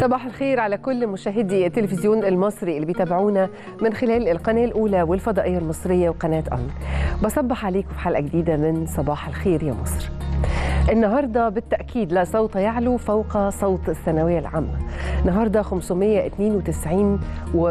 صباح الخير على كل مشاهدي التلفزيون المصري اللي بيتابعونا من خلال القناة الأولى والفضائية المصرية وقناة أن بصبح عليكم في حلقة جديدة من صباح الخير يا مصر النهاردة بالتأكيد لا صوت يعلو فوق صوت الثانوية العامة النهاردة 592 و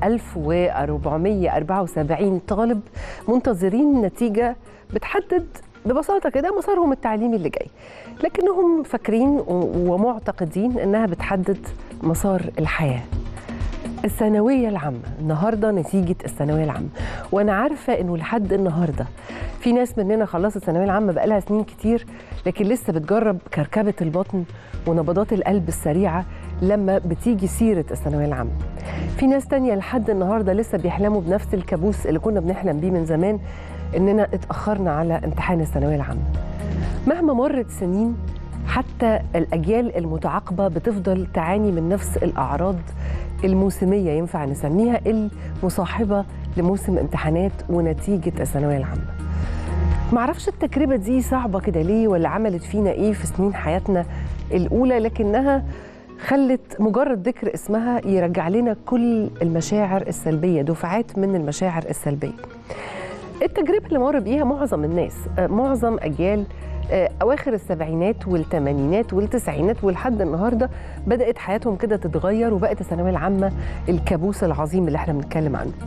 1474 طالب منتظرين نتيجة بتحدد ببساطة كده مسارهم التعليمي اللي جاي لكنهم فاكرين ومعتقدين انها بتحدد مسار الحياة الثانوية العامة النهاردة نتيجة الثانوية العامة وأنا عارفة إنه لحد النهاردة في ناس مننا خلصت الثانوية العامة بقالها سنين كتير لكن لسه بتجرب كركبة البطن ونبضات القلب السريعة لما بتيجي سيرة الثانوية العامة في ناس تانية لحد النهاردة لسه بيحلموا بنفس الكابوس اللي كنا بنحلم بيه من زمان إننا اتأخرنا على امتحان الثانوية العامة مهما مرت سنين حتى الأجيال المتعاقبة بتفضل تعاني من نفس الأعراض الموسمية ينفع نسميها المصاحبة لموسم امتحانات ونتيجة الثانوية العامة معرفش التجربة دي صعبة كده ليه ولا عملت فينا ايه في سنين حياتنا الأولى لكنها خلت مجرد ذكر اسمها يرجع لنا كل المشاعر السلبية دفعات من المشاعر السلبية التجربة اللي مر بيها معظم الناس معظم أجيال اواخر السبعينات والثمانينات والتسعينات ولحد النهارده بدات حياتهم كده تتغير وبقت الثانويه العامه الكابوس العظيم اللي احنا بنتكلم عنه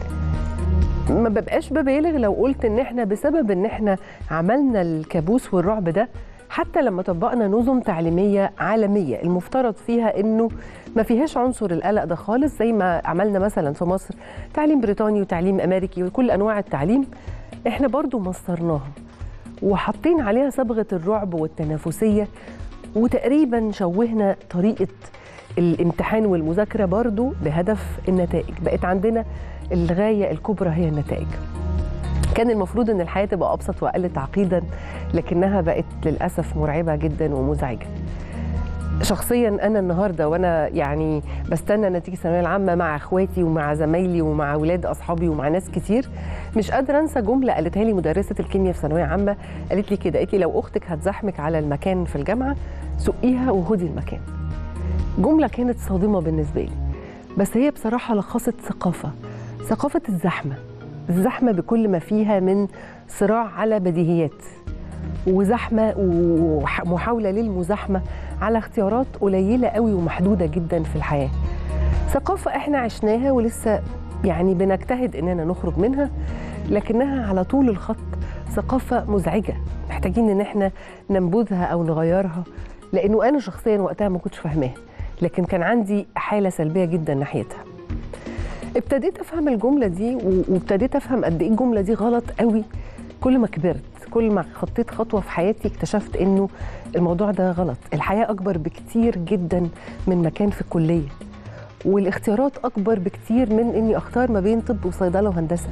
ما ببقاش ببالغ لو قلت ان احنا بسبب ان احنا عملنا الكابوس والرعب ده حتى لما طبقنا نظم تعليميه عالميه المفترض فيها انه ما فيهاش عنصر القلق ده خالص زي ما عملنا مثلا في مصر تعليم بريطاني وتعليم امريكي وكل انواع التعليم احنا برضو مصرناها وحاطين عليها صبغه الرعب والتنافسيه وتقريبا شوهنا طريقه الامتحان والمذاكره برضو بهدف النتائج بقت عندنا الغايه الكبرى هي النتائج كان المفروض ان الحياه تبقى ابسط واقل تعقيدا لكنها بقت للاسف مرعبه جدا ومزعجه شخصيا انا النهارده وانا يعني بستنى نتيجه الثانويه العامه مع اخواتي ومع زمايلي ومع اولاد اصحابي ومع ناس كتير مش قادره انسى جمله قالتها لي مدرسه الكيمياء في ثانويه عامه قالت لي كده قالت لي لو اختك هتزحمك على المكان في الجامعه سقيها وهدي المكان جمله كانت صادمه بالنسبه لي بس هي بصراحه لخصت ثقافه ثقافه الزحمه الزحمه بكل ما فيها من صراع على بديهيات وزحمه ومحاوله للمزاحمه على اختيارات قليله قوي ومحدوده جدا في الحياه. ثقافه احنا عشناها ولسه يعني بنجتهد اننا نخرج منها لكنها على طول الخط ثقافه مزعجه محتاجين ان احنا ننبذها او نغيرها لانه انا شخصيا وقتها ما كنتش فاهماها لكن كان عندي حاله سلبيه جدا ناحيتها. ابتديت افهم الجمله دي وابتديت افهم قد ايه الجمله دي غلط قوي كل ما كبرت كل ما خطيت خطوه في حياتي اكتشفت انه الموضوع ده غلط الحياه اكبر بكتير جدا من مكان في الكليه والاختيارات اكبر بكتير من اني اختار ما بين طب وصيدله وهندسه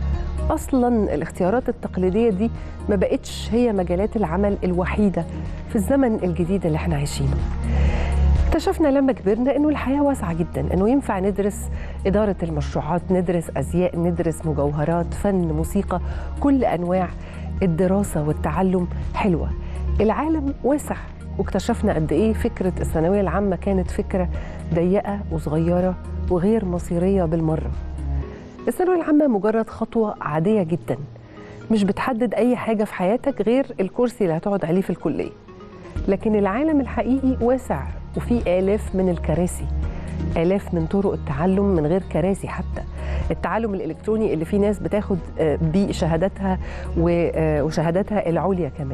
اصلا الاختيارات التقليديه دي ما بقتش هي مجالات العمل الوحيده في الزمن الجديد اللي احنا عايشينه اكتشفنا لما كبرنا انه الحياه واسعه جدا انه ينفع ندرس اداره المشروعات ندرس ازياء ندرس مجوهرات فن موسيقى كل انواع الدراسه والتعلم حلوه العالم واسع واكتشفنا قد ايه فكره الثانويه العامه كانت فكره ضيقه وصغيره وغير مصيريه بالمره الثانويه العامه مجرد خطوه عاديه جدا مش بتحدد اي حاجه في حياتك غير الكرسي اللي هتقعد عليه في الكليه لكن العالم الحقيقي واسع وفي آلاف من الكراسي آلاف من طرق التعلم من غير كراسي حتى التعلم الإلكتروني اللي فيه ناس بتاخد بيه شهاداتها وشهاداتها العليا كمان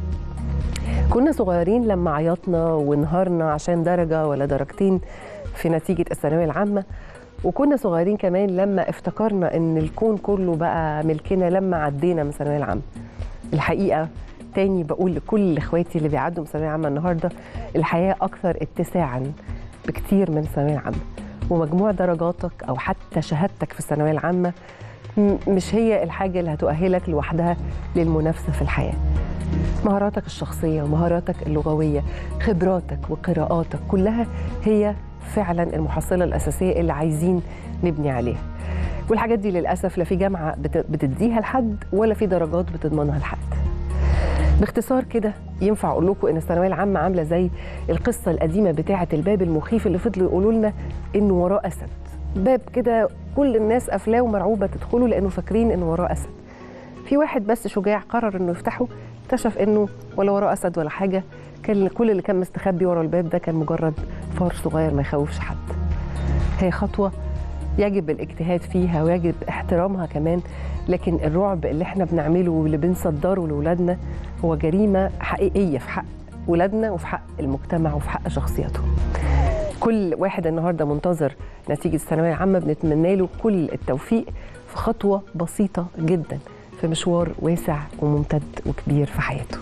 كنا صغيرين لما عيطنا وانهارنا عشان درجة ولا درجتين في نتيجة الثانوية العامة وكنا صغيرين كمان لما افتكرنا ان الكون كله بقى ملكنا لما عدينا من الثانوية العامة الحقيقة تاني بقول لكل اخواتي اللي بيعدوا من الثانويه العامه النهارده الحياه اكثر اتساعا بكتير من الثانويه العامه ومجموع درجاتك او حتى شهادتك في الثانويه العامه مش هي الحاجه اللي هتؤهلك لوحدها للمنافسه في الحياه مهاراتك الشخصيه ومهاراتك اللغويه خبراتك وقراءاتك كلها هي فعلا المحصله الاساسيه اللي عايزين نبني عليها والحاجات دي للاسف لا في جامعه بتديها لحد ولا في درجات بتضمنها لحد باختصار كده ينفع اقول لكم ان الثانويه العامه عامله زي القصه القديمه بتاعه الباب المخيف اللي فضلوا يقولوا لنا انه وراه اسد باب كده كل الناس قافلاه ومرعوبه تدخله لانه فاكرين انه وراه اسد في واحد بس شجاع قرر انه يفتحه اكتشف انه ولا وراه اسد ولا حاجه كان كل اللي كان مستخبي ورا الباب ده كان مجرد فار صغير ما يخوفش حد هي خطوه يجب الاجتهاد فيها ويجب احترامها كمان لكن الرعب اللي احنا بنعمله واللي بنصدره لاولادنا هو جريمه حقيقيه في حق ولادنا وفي حق المجتمع وفي حق شخصياتهم كل واحد النهارده منتظر نتيجه الثانويه العامه بنتمنى له كل التوفيق في خطوه بسيطه جدا في مشوار واسع وممتد وكبير في حياته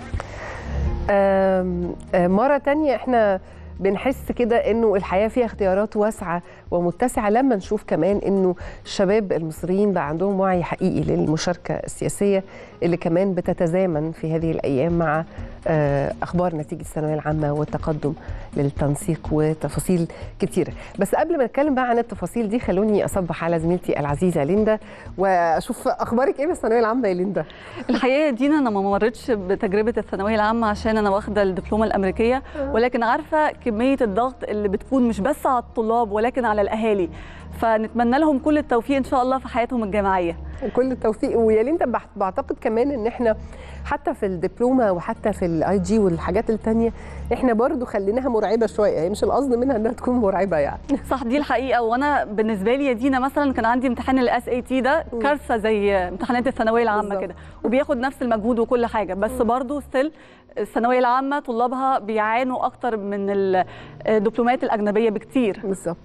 آم، آم، مرة تانية احنا بنحس كده انه الحياة فيها اختيارات واسعة ومتسعة لما نشوف كمان انه الشباب المصريين بقى عندهم وعي حقيقي للمشاركة السياسية اللي كمان بتتزامن في هذه الأيام مع آه، أخبار نتيجة الثانوية العامة والتقدم للتنسيق وتفاصيل كتيرة بس قبل ما نتكلم بقى عن التفاصيل دي خلوني أصبح على زميلتي العزيزة ليندا وأشوف أخبارك إيه بالثانوية العامة يا ليندا الحقيقه يا دينا انا ما مرتش بتجربه الثانويه العامه عشان انا واخده الدبلومه الامريكيه ولكن عارفه كميه الضغط اللي بتكون مش بس على الطلاب ولكن على الاهالي فنتمنى لهم كل التوفيق ان شاء الله في حياتهم الجامعيه وكل التوفيق ويا ليندا بح- بعتقد كمان ان احنا حتى في الدبلومه وحتى في الاي جي والحاجات التانية احنا برضو خليناها مرعبه شويه هي مش القصد منها انها تكون مرعبه يعني صح دي الحقيقه وانا بالنسبه لي يا دينا مثلا كان عندي امتحان الاس اي تي ده كارثه زي امتحانات الثانويه العامه بالظبط. كده وبياخد نفس المجهود وكل حاجه بس برضه ستيل الثانويه العامه طلابها بيعانوا اكتر من الدبلومات الاجنبيه بكتير بالظبط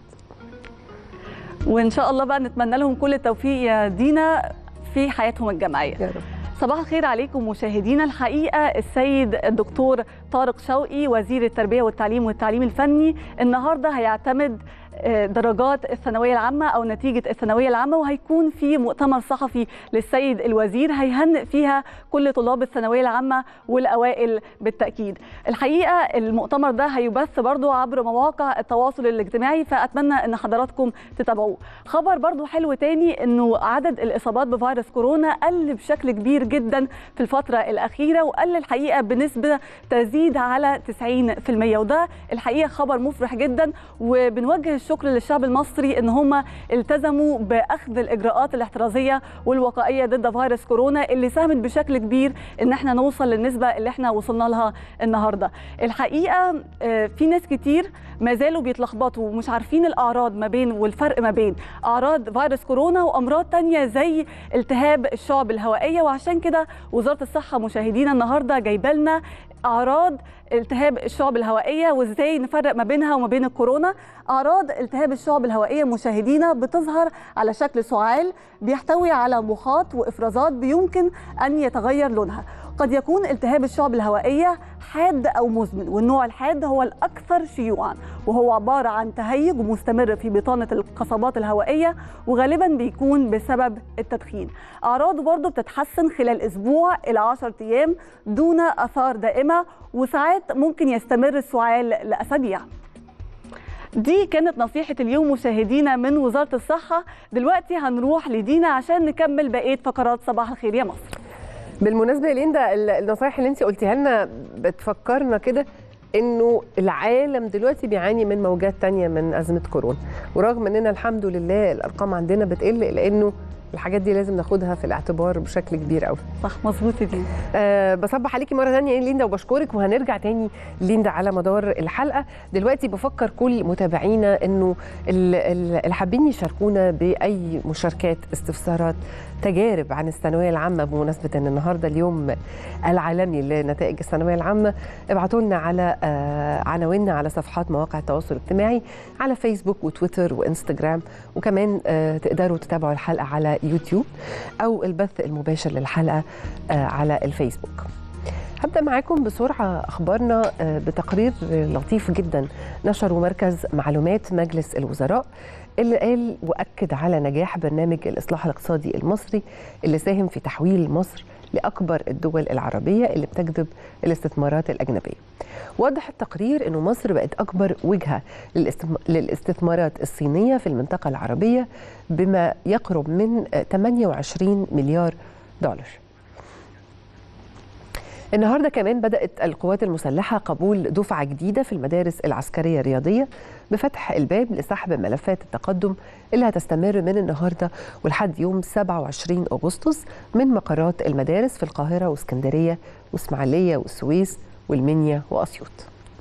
وان شاء الله بقى نتمنى لهم كل التوفيق يا دينا في حياتهم الجامعيه يا رب صباح الخير عليكم مشاهدينا الحقيقه السيد الدكتور طارق شوقي وزير التربيه والتعليم والتعليم الفني النهارده هيعتمد آه، درجات الثانويه العامه او نتيجه الثانويه العامه وهيكون في مؤتمر صحفي للسيد الوزير هيهنئ فيها كل طلاب الثانويه العامه والاوائل بالتاكيد الحقيقه المؤتمر ده هيبث برضو عبر مواقع التواصل الاجتماعي فاتمنى ان حضراتكم تتابعوه خبر برضو حلو تاني انه عدد الاصابات بفيروس كورونا قل بشكل كبير جدا في الفتره الاخيره وقل الحقيقه بنسبه تزيد على 90% وده الحقيقه خبر مفرح جدا وبنوجه الشكر للشعب المصري ان هم التزموا باخذ الاجراءات الاحترازيه والوقائيه ضد فيروس كورونا اللي ساهمت بشكل كبير ان احنا نوصل للنسبه اللي احنا وصلنا لها النهارده الحقيقه آه، في ناس كتير ما زالوا بيتلخبطوا ومش عارفين الاعراض ما بين والفرق ما بين اعراض فيروس كورونا وامراض تانية زي التهاب الشعب الهوائيه وعشان كده وزاره الصحه مشاهدينا النهارده جايبه لنا اعراض التهاب الشعب الهوائيه وازاي نفرق ما بينها وما بين الكورونا اعراض التهاب الشعب الهوائيه مشاهدينا بتظهر على شكل سعال بيحتوي على مخاط وافرازات بيمكن ان يتغير لونها قد يكون التهاب الشعب الهوائيه حاد او مزمن والنوع الحاد هو الاكثر شيوعا وهو عباره عن تهيج مستمر في بطانه القصبات الهوائيه وغالبا بيكون بسبب التدخين اعراضه برضه بتتحسن خلال اسبوع الى 10 ايام دون اثار دائمه وساعات ممكن يستمر السعال لاسابيع دي كانت نصيحة اليوم مشاهدينا من وزارة الصحة دلوقتي هنروح لدينا عشان نكمل بقية فقرات صباح الخير يا مصر بالمناسبه يا ليندا ال- النصايح اللي انت قلتيها لنا بتفكرنا كده انه العالم دلوقتي بيعاني من موجات تانية من ازمه كورونا ورغم اننا الحمد لله الارقام عندنا بتقل لانه الحاجات دي لازم ناخدها في الاعتبار بشكل كبير قوي صح مظبوط يا دينا أه بصبح عليكي مره ثانيه يا ليندا وبشكرك وهنرجع تاني ليندا على مدار الحلقه دلوقتي بفكر كل متابعينا انه ال- ال- اللي حابين يشاركونا باي مشاركات استفسارات تجارب عن الثانويه العامه بمناسبه ان النهارده اليوم العالمي لنتائج الثانويه العامه ابعتوا لنا على آه، عناويننا على صفحات مواقع التواصل الاجتماعي على فيسبوك وتويتر وانستجرام وكمان آه، تقدروا تتابعوا الحلقه على يوتيوب او البث المباشر للحلقه آه، على الفيسبوك هبدأ معاكم بسرعة أخبارنا آه، بتقرير لطيف جدا نشره مركز معلومات مجلس الوزراء اللي قال وأكد على نجاح برنامج الإصلاح الاقتصادي المصري اللي ساهم في تحويل مصر لأكبر الدول العربية اللي بتجذب الاستثمارات الأجنبية وضح التقرير أنه مصر بقت أكبر وجهة للاستثم- للاستثمارات الصينية في المنطقة العربية بما يقرب من آه، 28 مليار دولار النهارده كمان بدات القوات المسلحه قبول دفعه جديده في المدارس العسكريه الرياضيه بفتح الباب لسحب ملفات التقدم اللي هتستمر من النهارده ولحد يوم 27 اغسطس من مقرات المدارس في القاهره واسكندريه واسماعيليه والسويس والمنيا واسيوط.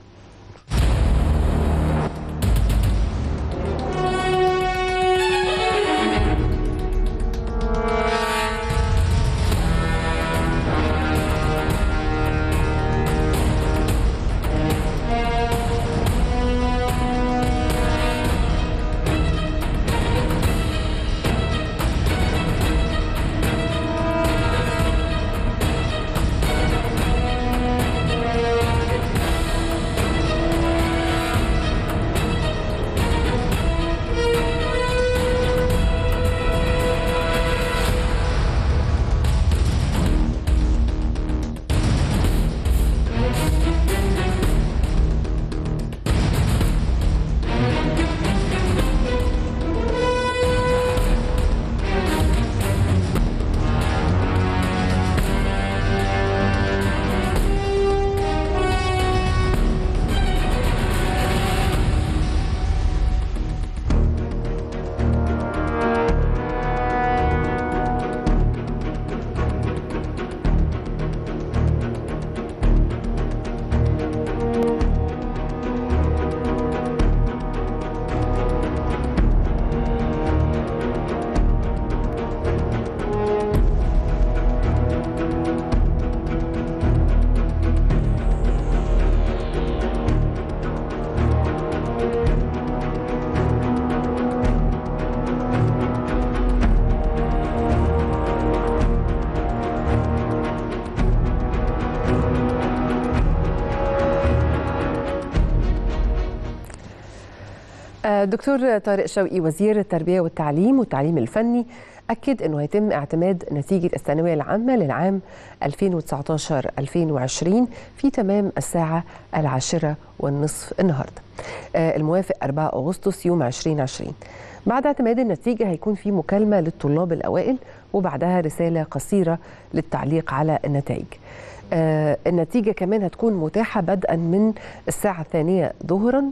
الدكتور طارق شوقي وزير التربية والتعليم والتعليم الفني أكد أنه هيتم اعتماد نتيجة الثانوية العامة للعام 2019-2020 في تمام الساعة العاشرة والنصف النهاردة الموافق 4 أغسطس يوم 2020 بعد اعتماد النتيجة هيكون في مكالمة للطلاب الأوائل وبعدها رسالة قصيرة للتعليق على النتائج النتيجة كمان هتكون متاحة بدءا من الساعة الثانية ظهرا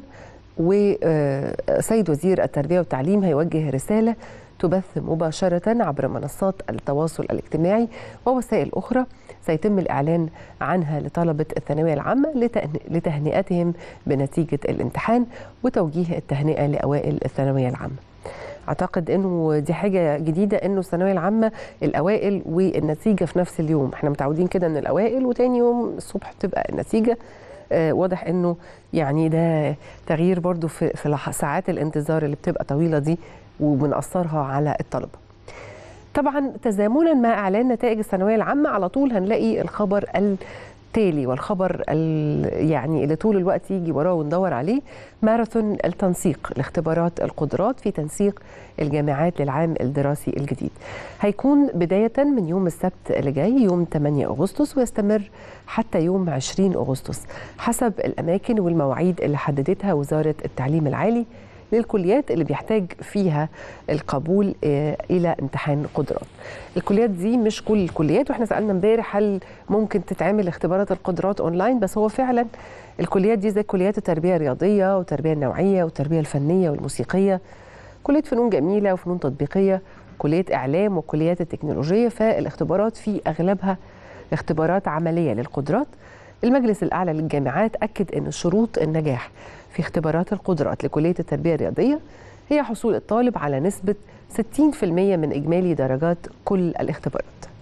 وسيد وزير التربية والتعليم هيوجه رسالة تبث مباشرة عبر منصات التواصل الاجتماعي ووسائل أخرى سيتم الإعلان عنها لطلبة الثانوية العامة لتهنئتهم بنتيجة الامتحان وتوجيه التهنئة لأوائل الثانوية العامة اعتقد انه دي حاجه جديده انه الثانويه العامه الاوائل والنتيجه في نفس اليوم احنا متعودين كده ان الاوائل وتاني يوم الصبح تبقى النتيجه آه واضح انه يعني ده تغيير برضو في, في ساعات الانتظار اللي بتبقى طويله دي وبنأثرها على الطلبه طبعا تزامنا مع اعلان نتائج الثانويه العامه على طول هنلاقي الخبر التالي والخبر يعني اللي طول الوقت يجي وراه وندور عليه ماراثون التنسيق لاختبارات القدرات في تنسيق الجامعات للعام الدراسي الجديد هيكون بداية من يوم السبت اللي جاي يوم 8 أغسطس ويستمر حتى يوم 20 أغسطس حسب الأماكن والمواعيد اللي حددتها وزارة التعليم العالي للكليات اللي بيحتاج فيها القبول الى امتحان قدرات. الكليات دي مش كل الكليات واحنا سالنا امبارح هل ممكن تتعمل اختبارات القدرات اونلاين بس هو فعلا الكليات دي زي كليات التربيه الرياضيه والتربيه النوعيه والتربيه الفنيه والموسيقيه كليه فنون جميله وفنون تطبيقيه كليه اعلام وكليات التكنولوجيه فالاختبارات في اغلبها اختبارات عمليه للقدرات المجلس الاعلى للجامعات اكد ان شروط النجاح في اختبارات القدرات لكليه التربيه الرياضيه هي حصول الطالب على نسبه 60% من اجمالي درجات كل الاختبارات.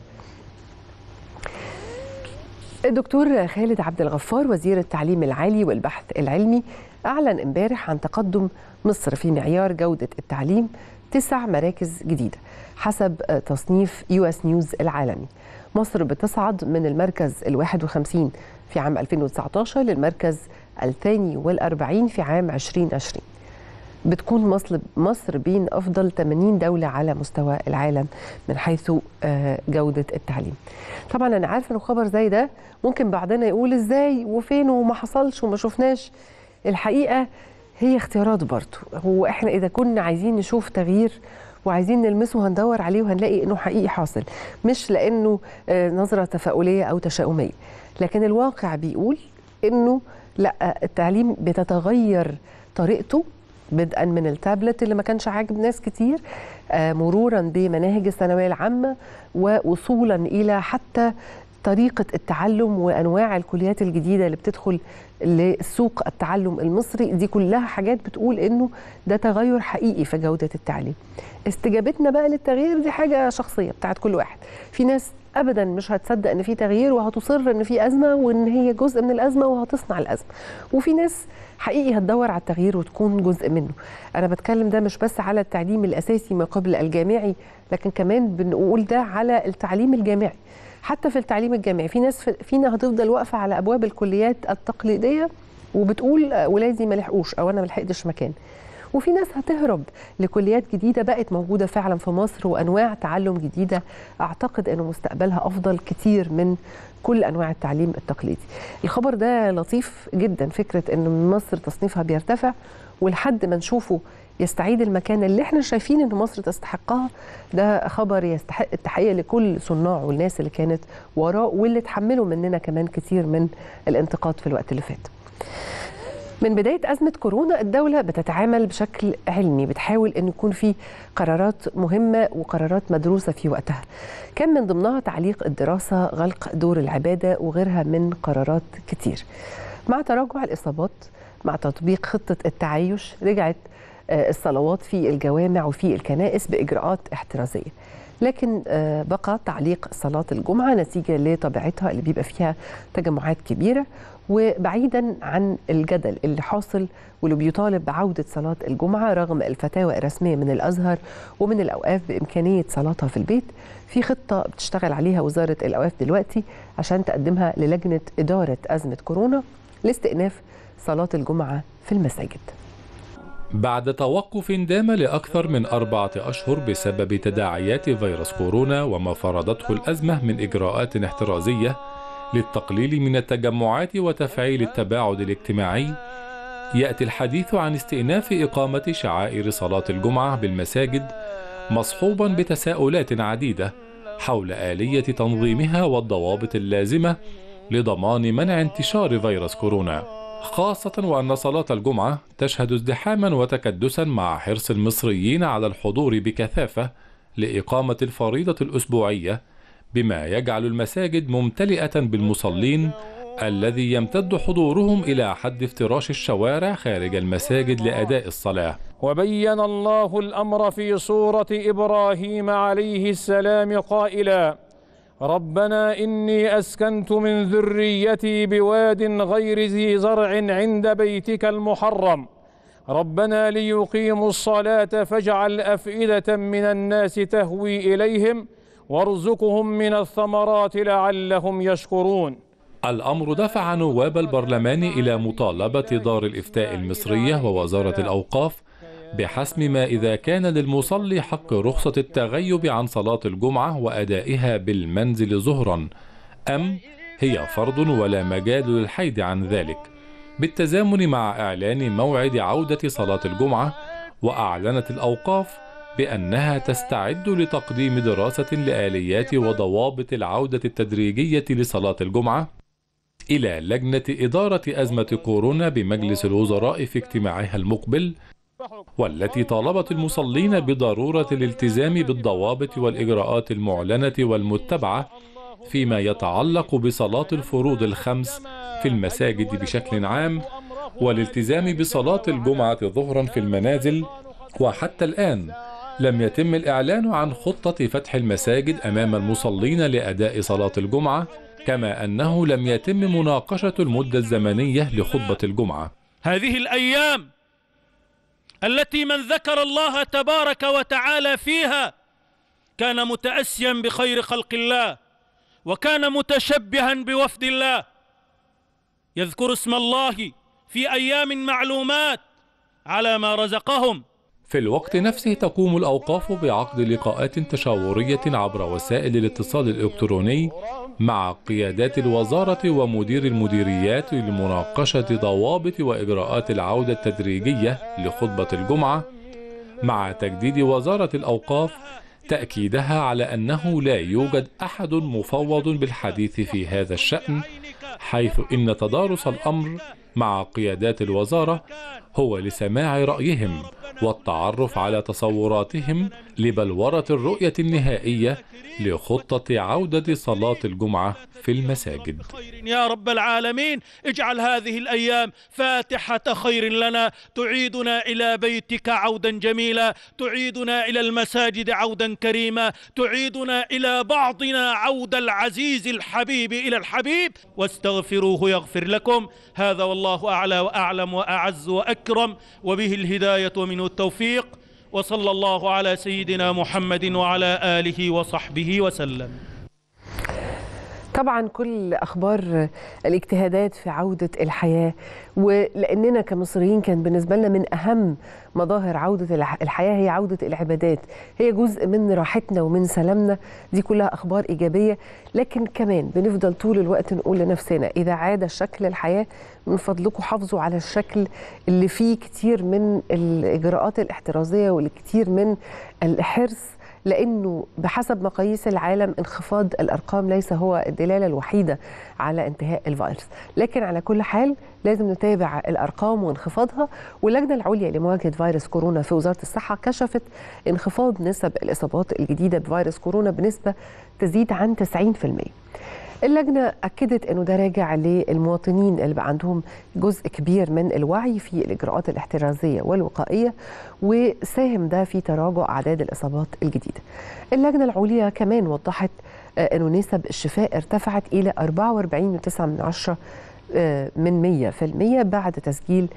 الدكتور خالد عبد الغفار وزير التعليم العالي والبحث العلمي اعلن امبارح عن تقدم مصر في معيار جوده التعليم تسع مراكز جديده حسب تصنيف يو اس نيوز العالمي. مصر بتصعد من المركز ال 51 في عام 2019 للمركز الثاني والأربعين في عام 2020 بتكون مصر, مصر بين أفضل 80 دولة على مستوى العالم من حيث جودة التعليم طبعا أنا عارفة أنه خبر زي ده ممكن بعضنا يقول إزاي وفين وما حصلش وما شفناش الحقيقة هي اختيارات برضو هو إحنا إذا كنا عايزين نشوف تغيير وعايزين نلمسه هندور عليه وهنلاقي انه حقيقي حاصل مش لانه آه، نظره تفاؤليه او تشاؤميه لكن الواقع بيقول انه لا التعليم بتتغير طريقته بدءا من التابلت اللي ما كانش عاجب ناس كتير آه، مرورا بمناهج الثانويه العامه ووصولا الى حتى طريقه التعلم وانواع الكليات الجديده اللي بتدخل لسوق التعلم المصري دي كلها حاجات بتقول انه ده تغير حقيقي في جوده التعليم استجابتنا بقى للتغيير دي حاجه شخصيه بتاعت كل واحد في ناس ابدا مش هتصدق ان في تغيير وهتصر ان في ازمه وان هي جزء من الازمه وهتصنع الازمه وفي ناس حقيقي هتدور على التغيير وتكون جزء منه انا بتكلم ده مش بس على التعليم الاساسي ما قبل الجامعي لكن كمان بنقول ده على التعليم الجامعي حتى في التعليم الجامعي في ناس فينا هتفضل واقفه على ابواب الكليات التقليديه وبتقول ولادي ما لحقوش او انا ما لحقتش مكان وفي ناس هتهرب لكليات جديده بقت موجوده فعلا في مصر وانواع تعلم جديده اعتقد انه مستقبلها افضل كتير من كل انواع التعليم التقليدي. الخبر ده لطيف جدا فكره ان مصر تصنيفها بيرتفع ولحد ما نشوفه يستعيد المكان اللي احنا شايفين ان مصر تستحقها ده خبر يستحق التحيه لكل صناع والناس اللي كانت وراه واللي اتحملوا مننا كمان كتير من الانتقاد في الوقت اللي فات. من بداية أزمة كورونا الدولة بتتعامل بشكل علمي بتحاول أن يكون في قرارات مهمة وقرارات مدروسة في وقتها كان من ضمنها تعليق الدراسة غلق دور العبادة وغيرها من قرارات كتير مع تراجع الإصابات مع تطبيق خطة التعايش رجعت الصلوات في الجوامع وفي الكنائس بإجراءات احترازية لكن بقى تعليق صلاة الجمعة نتيجة لطبيعتها اللي بيبقى فيها تجمعات كبيرة وبعيدا عن الجدل اللي حاصل واللي بيطالب بعودة صلاة الجمعة رغم الفتاوى الرسمية من الأزهر ومن الأوقاف بإمكانية صلاتها في البيت في خطة بتشتغل عليها وزارة الأوقاف دلوقتي عشان تقدمها للجنة إدارة أزمة كورونا لاستئناف صلاة الجمعة في المساجد بعد توقف دام لأكثر من أربعة أشهر بسبب تداعيات فيروس كورونا وما فرضته الأزمة من إجراءات احترازية للتقليل من التجمعات وتفعيل التباعد الاجتماعي يأتي الحديث عن استئناف إقامة شعائر صلاة الجمعة بالمساجد مصحوبا بتساؤلات عديدة حول آلية تنظيمها والضوابط اللازمة لضمان منع انتشار فيروس كورونا خاصة وأن صلاة الجمعة تشهد ازدحاما وتكدسا مع حرص المصريين على الحضور بكثافة لإقامة الفريضة الأسبوعية بما يجعل المساجد ممتلئة بالمصلين الذي يمتد حضورهم إلى حد افتراش الشوارع خارج المساجد لأداء الصلاة وبين الله الأمر في سورة إبراهيم عليه السلام قائلا ربنا إني أسكنت من ذريتي بواد غير ذي زرع عند بيتك المحرم ربنا ليقيموا الصلاة فاجعل أفئدة من الناس تهوي إليهم وارزقهم من الثمرات لعلهم يشكرون الأمر دفع نواب البرلمان إلى مطالبة دار الإفتاء المصرية ووزارة الأوقاف بحسم ما إذا كان للمصلي حق رخصة التغيب عن صلاة الجمعة وأدائها بالمنزل ظهرا أم هي فرض ولا مجال للحيد عن ذلك بالتزامن مع إعلان موعد عودة صلاة الجمعة وأعلنت الأوقاف بأنها تستعد لتقديم دراسة لآليات وضوابط العودة التدريجية لصلاة الجمعة إلى لجنة إدارة أزمة كورونا بمجلس الوزراء في اجتماعها المقبل والتي طالبت المصلين بضرورة الالتزام بالضوابط والإجراءات المعلنة والمتبعة فيما يتعلق بصلاة الفروض الخمس في المساجد بشكل عام والالتزام بصلاة الجمعة ظهرا في المنازل وحتى الآن لم يتم الإعلان عن خطة فتح المساجد أمام المصلين لأداء صلاة الجمعة كما أنه لم يتم مناقشة المدة الزمنية لخطبة الجمعة هذه الأيام التي من ذكر الله تبارك وتعالى فيها كان متأسيا بخير خلق الله وكان متشبها بوفد الله يذكر اسم الله في أيام معلومات على ما رزقهم في الوقت نفسه تقوم الأوقاف بعقد لقاءات تشاورية عبر وسائل الاتصال الإلكتروني مع قيادات الوزارة ومدير المديريات لمناقشة ضوابط وإجراءات العودة التدريجية لخطبة الجمعة مع تجديد وزارة الأوقاف تأكيدها على أنه لا يوجد أحد مفوض بالحديث في هذا الشأن حيث إن تدارس الأمر مع قيادات الوزارة هو لسماع رأيهم والتعرف على تصوراتهم لبلورة الرؤية النهائية لخطة عودة صلاة الجمعة في المساجد خير يا رب العالمين اجعل هذه الأيام فاتحة خير لنا تعيدنا إلى بيتك عودا جميلا تعيدنا إلى المساجد عودا كريما تعيدنا إلى بعضنا عود العزيز الحبيب إلى الحبيب واستغفروه يغفر لكم هذا والله أعلى وأعلم وأعز وأكرم وبه الهداية ومنه التوفيق وصلى الله على سيدنا محمد وعلى آله وصحبه وسلم طبعا كل اخبار الاجتهادات في عوده الحياه ولاننا كمصريين كان بالنسبه لنا من اهم مظاهر عوده الح- الحياه هي عوده العبادات هي جزء من راحتنا ومن سلامنا دي كلها اخبار ايجابيه لكن كمان بنفضل طول الوقت نقول لنفسنا اذا عاد شكل الحياه من فضلكم حافظوا على الشكل اللي فيه كتير من الاجراءات الاحترازيه والكثير من الحرص لانه بحسب مقاييس العالم انخفاض الارقام ليس هو الدلاله الوحيده على انتهاء الفيروس، لكن على كل حال لازم نتابع الارقام وانخفاضها واللجنه العليا لمواجهه فيروس كورونا في وزاره الصحه كشفت انخفاض نسب الاصابات الجديده بفيروس كورونا بنسبه تزيد عن 90%. اللجنة أكدت أنه ده راجع للمواطنين اللي بقى عندهم جزء كبير من الوعي في الإجراءات الاحترازية والوقائية وساهم ده في تراجع أعداد الإصابات الجديدة اللجنة العليا كمان وضحت آه، أنه نسب الشفاء ارتفعت إلى 44.9 من عشرة آه، من 100% بعد تسجيل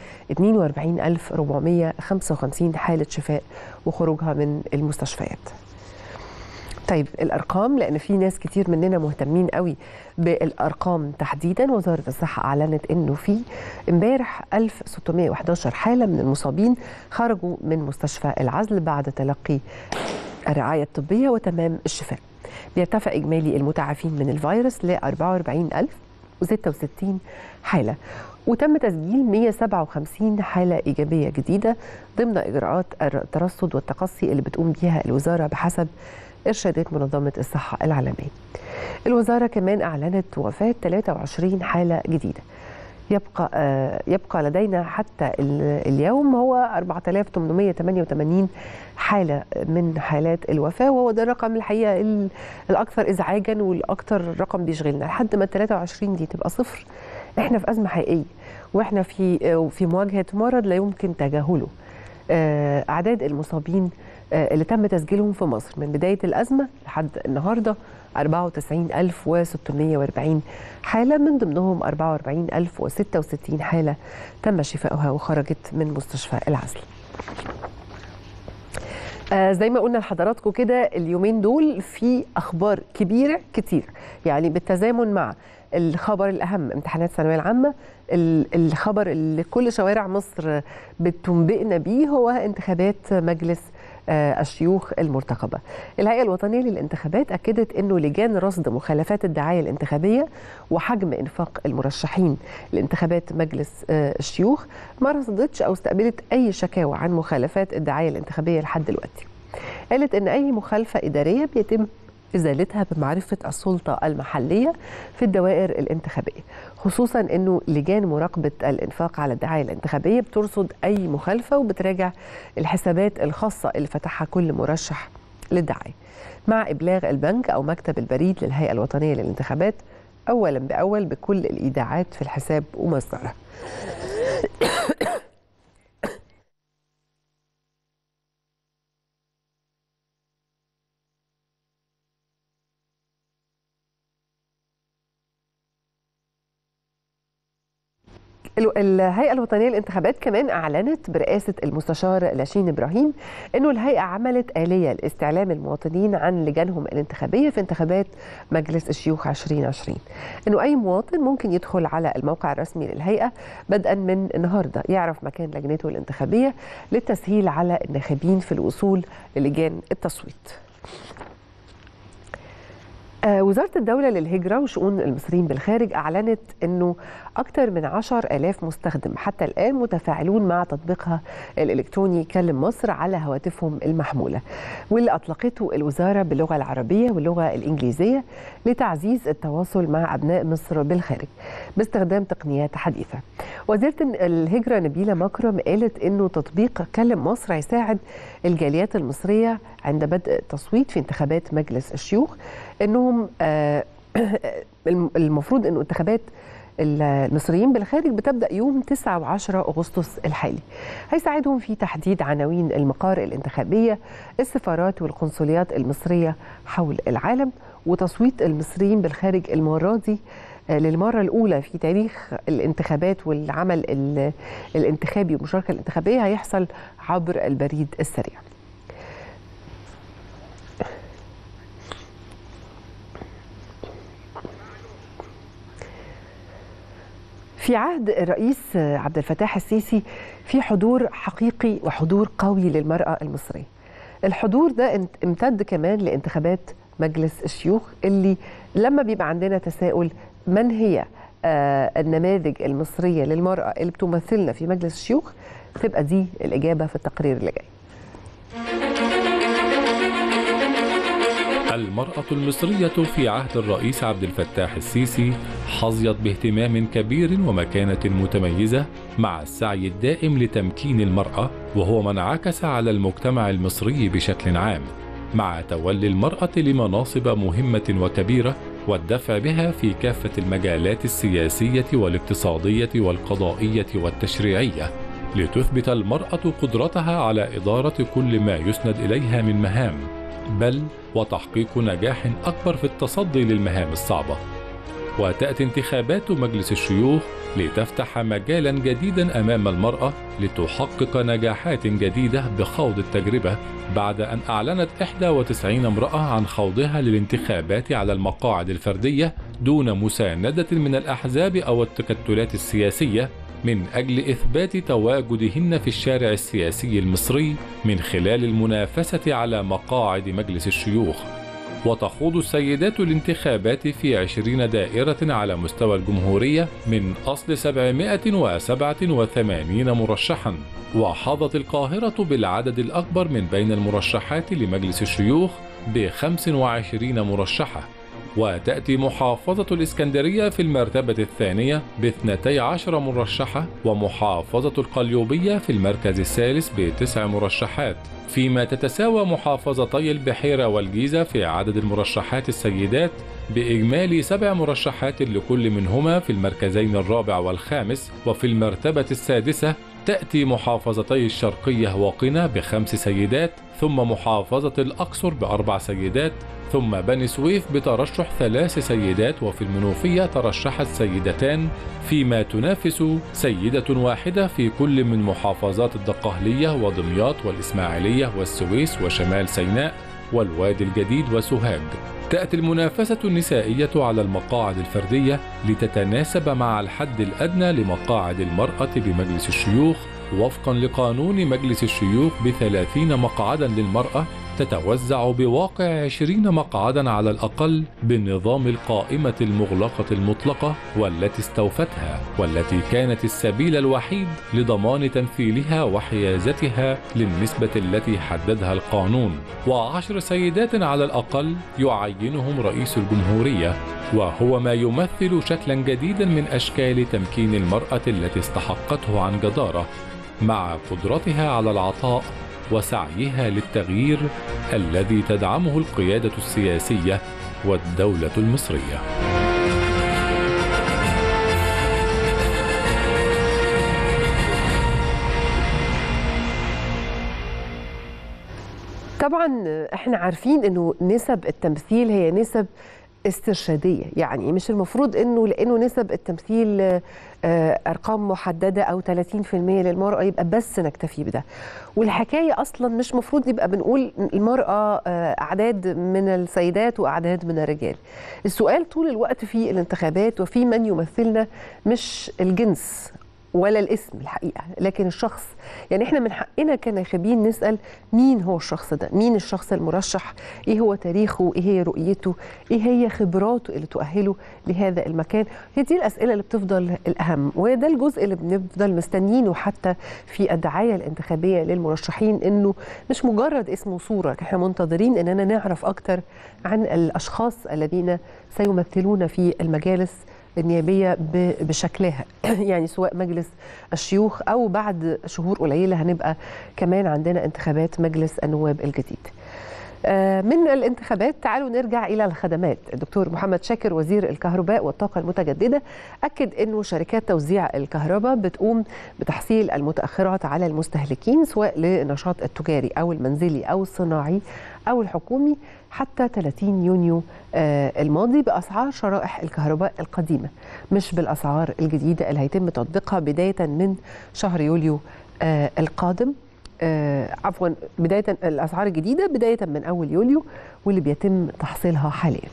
42455 حالة شفاء وخروجها من المستشفيات طيب الارقام لان في ناس كتير مننا مهتمين قوي بالارقام تحديدا وزاره الصحه اعلنت انه في امبارح 1611 حاله من المصابين خرجوا من مستشفى العزل بعد تلقي الرعايه الطبيه وتمام الشفاء بيرتفع اجمالي المتعافين من الفيروس ل 44066 حاله وتم تسجيل 157 حاله ايجابيه جديده ضمن اجراءات الترصد والتقصي اللي بتقوم بيها الوزاره بحسب إرشادات منظمة الصحة العالمية الوزارة كمان أعلنت وفاة 23 حالة جديدة يبقى آه، يبقى لدينا حتى ال- اليوم هو 4888 حالة من حالات الوفاة وهو ده الرقم الحقيقة ال- الأكثر إزعاجا والأكثر رقم بيشغلنا لحد ما ال 23 دي تبقى صفر احنا في أزمة حقيقية واحنا في آه، في مواجهة مرض لا يمكن تجاهله آه، أعداد المصابين آه، اللي تم تسجيلهم في مصر من بداية الأزمة لحد النهاردة 94640 حالة من ضمنهم 44066 حالة تم شفائها وخرجت من مستشفى العزل آه زي ما قلنا لحضراتكم كده اليومين دول في اخبار كبيره كتير يعني بالتزامن مع الخبر الاهم امتحانات الثانويه العامه ال- الخبر اللي كل شوارع مصر بتنبئنا بيه هو انتخابات مجلس آه، الشيوخ المرتقبة الهيئة الوطنية للانتخابات أكدت أنه لجان رصد مخالفات الدعاية الانتخابية وحجم إنفاق المرشحين لانتخابات مجلس آه، الشيوخ ما رصدتش أو استقبلت أي شكاوى عن مخالفات الدعاية الانتخابية لحد دلوقتي قالت أن أي مخالفة إدارية بيتم إزالتها بمعرفة السلطة المحلية في الدوائر الانتخابية خصوصا أنه لجان مراقبة الإنفاق على الدعاية الانتخابية بترصد أي مخالفة وبتراجع الحسابات الخاصة اللي فتحها كل مرشح للدعاية مع إبلاغ البنك أو مكتب البريد للهيئة الوطنية للانتخابات أولا بأول بكل الإيداعات في الحساب ومصدرها ال- الهيئة الوطنية للانتخابات كمان أعلنت برئاسة المستشار لاشين إبراهيم أنه الهيئة عملت آلية لاستعلام المواطنين عن لجانهم الانتخابية في انتخابات مجلس الشيوخ 2020 أنه أي مواطن ممكن يدخل على الموقع الرسمي للهيئة بدءا من النهاردة يعرف مكان لجنته الانتخابية للتسهيل على الناخبين في الوصول للجان التصويت آه، وزارة الدولة للهجرة وشؤون المصريين بالخارج أعلنت أنه أكثر من عشر ألاف مستخدم حتى الآن متفاعلون مع تطبيقها الإلكتروني كلم مصر على هواتفهم المحمولة واللي أطلقته الوزارة باللغة العربية واللغة الإنجليزية لتعزيز التواصل مع أبناء مصر بالخارج باستخدام تقنيات حديثة وزيرة الهجرة نبيلة مكرم قالت أنه تطبيق كلم مصر هيساعد الجاليات المصرية عند بدء التصويت في انتخابات مجلس الشيوخ انهم آه، المفروض انه انتخابات المصريين بالخارج بتبدا يوم 9 و10 اغسطس الحالي. هيساعدهم في تحديد عناوين المقار الانتخابيه، السفارات والقنصليات المصريه حول العالم وتصويت المصريين بالخارج المره دي آه، للمرة الأولى في تاريخ الانتخابات والعمل ال- الانتخابي والمشاركة الانتخابية هيحصل عبر البريد السريع في عهد الرئيس عبد الفتاح السيسي في حضور حقيقي وحضور قوي للمرأة المصرية الحضور ده ام- امتد كمان لانتخابات مجلس الشيوخ اللي لما بيبقى عندنا تساؤل من هي آه، النماذج المصرية للمرأة اللي بتمثلنا في مجلس الشيوخ تبقى دي الإجابة في التقرير اللي جاي المرأة المصرية في عهد الرئيس عبد الفتاح السيسي حظيت باهتمام كبير ومكانة متميزة مع السعي الدائم لتمكين المرأة وهو ما انعكس على المجتمع المصري بشكل عام مع تولي المرأة لمناصب مهمة وكبيرة والدفع بها في كافة المجالات السياسية والاقتصادية والقضائية والتشريعية لتثبت المرأة قدرتها على إدارة كل ما يسند إليها من مهام بل وتحقيق نجاح أكبر في التصدي للمهام الصعبة وتأتي انتخابات مجلس الشيوخ لتفتح مجالا جديدا أمام المرأة لتحقق نجاحات جديدة بخوض التجربة بعد أن أعلنت 91 امرأة عن خوضها للانتخابات على المقاعد الفردية دون مساندة من الأحزاب أو التكتلات السياسية من أجل إثبات تواجدهن في الشارع السياسي المصري من خلال المنافسة على مقاعد مجلس الشيوخ وتخوض السيدات الانتخابات في عشرين دائرة على مستوى الجمهورية من أصل 787 مرشحا وحظت القاهرة بالعدد الأكبر من بين المرشحات لمجلس الشيوخ ب 25 مرشحة وتأتي محافظة الإسكندرية في المرتبة الثانية باثنتي عشر مرشحة ومحافظة القليوبية في المركز الثالث بتسع مرشحات فيما تتساوى محافظتي البحيرة والجيزة في عدد المرشحات السيدات بإجمالي سبع مرشحات لكل منهما في المركزين الرابع والخامس وفي المرتبة السادسة تأتي محافظتي الشرقية وقنا بخمس سيدات ثم محافظة الأقصر بأربع سيدات ثم بني سويف بترشح ثلاث سيدات وفي المنوفية ترشحت سيدتان فيما تنافس سيدة واحدة في كل من محافظات الدقهلية ودمياط والإسماعيلية والسويس وشمال سيناء والوادي الجديد وسوهاج تأتي المنافسة النسائية على المقاعد الفردية لتتناسب مع الحد الأدنى لمقاعد المرأة بمجلس الشيوخ وفقا لقانون مجلس الشيوخ بثلاثين مقعدا للمرأة تتوزع بواقع عشرين مقعدا على الأقل بنظام القائمة المغلقة المطلقة والتي استوفتها والتي كانت السبيل الوحيد لضمان تمثيلها وحيازتها للنسبة التي حددها القانون وعشر سيدات على الأقل يعينهم رئيس الجمهورية وهو ما يمثل شكلا جديدا من أشكال تمكين المرأة التي استحقته عن جدارة مع قدرتها على العطاء وسعيها للتغيير الذي تدعمه القيادة السياسية والدولة المصرية. طبعا احنا عارفين انه نسب التمثيل هي نسب استرشاديه يعني مش المفروض انه لانه نسب التمثيل آه، ارقام محدده او 30% للمراه يبقى بس نكتفي بده والحكايه اصلا مش مفروض يبقى بنقول المراه آه، اعداد من السيدات واعداد من الرجال السؤال طول الوقت في الانتخابات وفي من يمثلنا مش الجنس ولا الاسم الحقيقه لكن الشخص يعني احنا من حقنا كناخبين نسال مين هو الشخص ده مين الشخص المرشح ايه هو تاريخه ايه هي رؤيته ايه هي خبراته اللي تؤهله لهذا المكان هي دي الاسئله اللي بتفضل الاهم وده الجزء اللي بنفضل مستنيينه حتى في الدعايه الانتخابيه للمرشحين انه مش مجرد اسم وصوره احنا منتظرين اننا نعرف اكتر عن الاشخاص الذين سيمثلون في المجالس النيابيه بشكلها يعني سواء مجلس الشيوخ او بعد شهور قليله هنبقى كمان عندنا انتخابات مجلس النواب الجديد. من الانتخابات تعالوا نرجع الى الخدمات الدكتور محمد شاكر وزير الكهرباء والطاقه المتجدده اكد انه شركات توزيع الكهرباء بتقوم بتحصيل المتاخرات على المستهلكين سواء للنشاط التجاري او المنزلي او الصناعي او الحكومي حتى 30 يونيو الماضي باسعار شرائح الكهرباء القديمه مش بالاسعار الجديده اللي هيتم تطبيقها بدايه من شهر يوليو القادم آه عفوا بدايه الاسعار الجديده بدايه من اول يوليو واللي بيتم تحصيلها حاليا.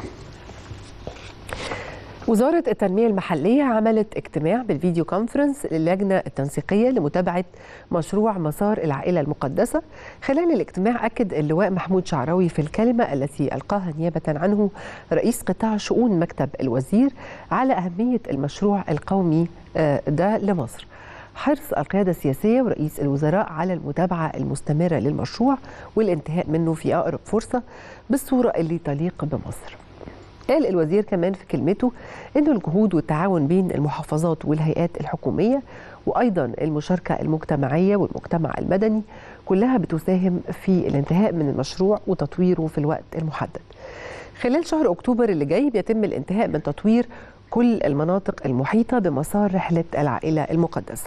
وزارة التنمية المحلية عملت اجتماع بالفيديو كونفرنس للجنة التنسيقية لمتابعة مشروع مسار العائلة المقدسة خلال الاجتماع أكد اللواء محمود شعراوي في الكلمة التي ألقاها نيابة عنه رئيس قطاع شؤون مكتب الوزير على أهمية المشروع القومي ده لمصر حرص القيادة السياسية ورئيس الوزراء على المتابعة المستمرة للمشروع والانتهاء منه في أقرب فرصة بالصورة اللي تليق بمصر قال الوزير كمان في كلمته أن الجهود والتعاون بين المحافظات والهيئات الحكومية وأيضا المشاركة المجتمعية والمجتمع المدني كلها بتساهم في الانتهاء من المشروع وتطويره في الوقت المحدد خلال شهر أكتوبر اللي جاي بيتم الانتهاء من تطوير كل المناطق المحيطة بمسار رحلة العائلة المقدسة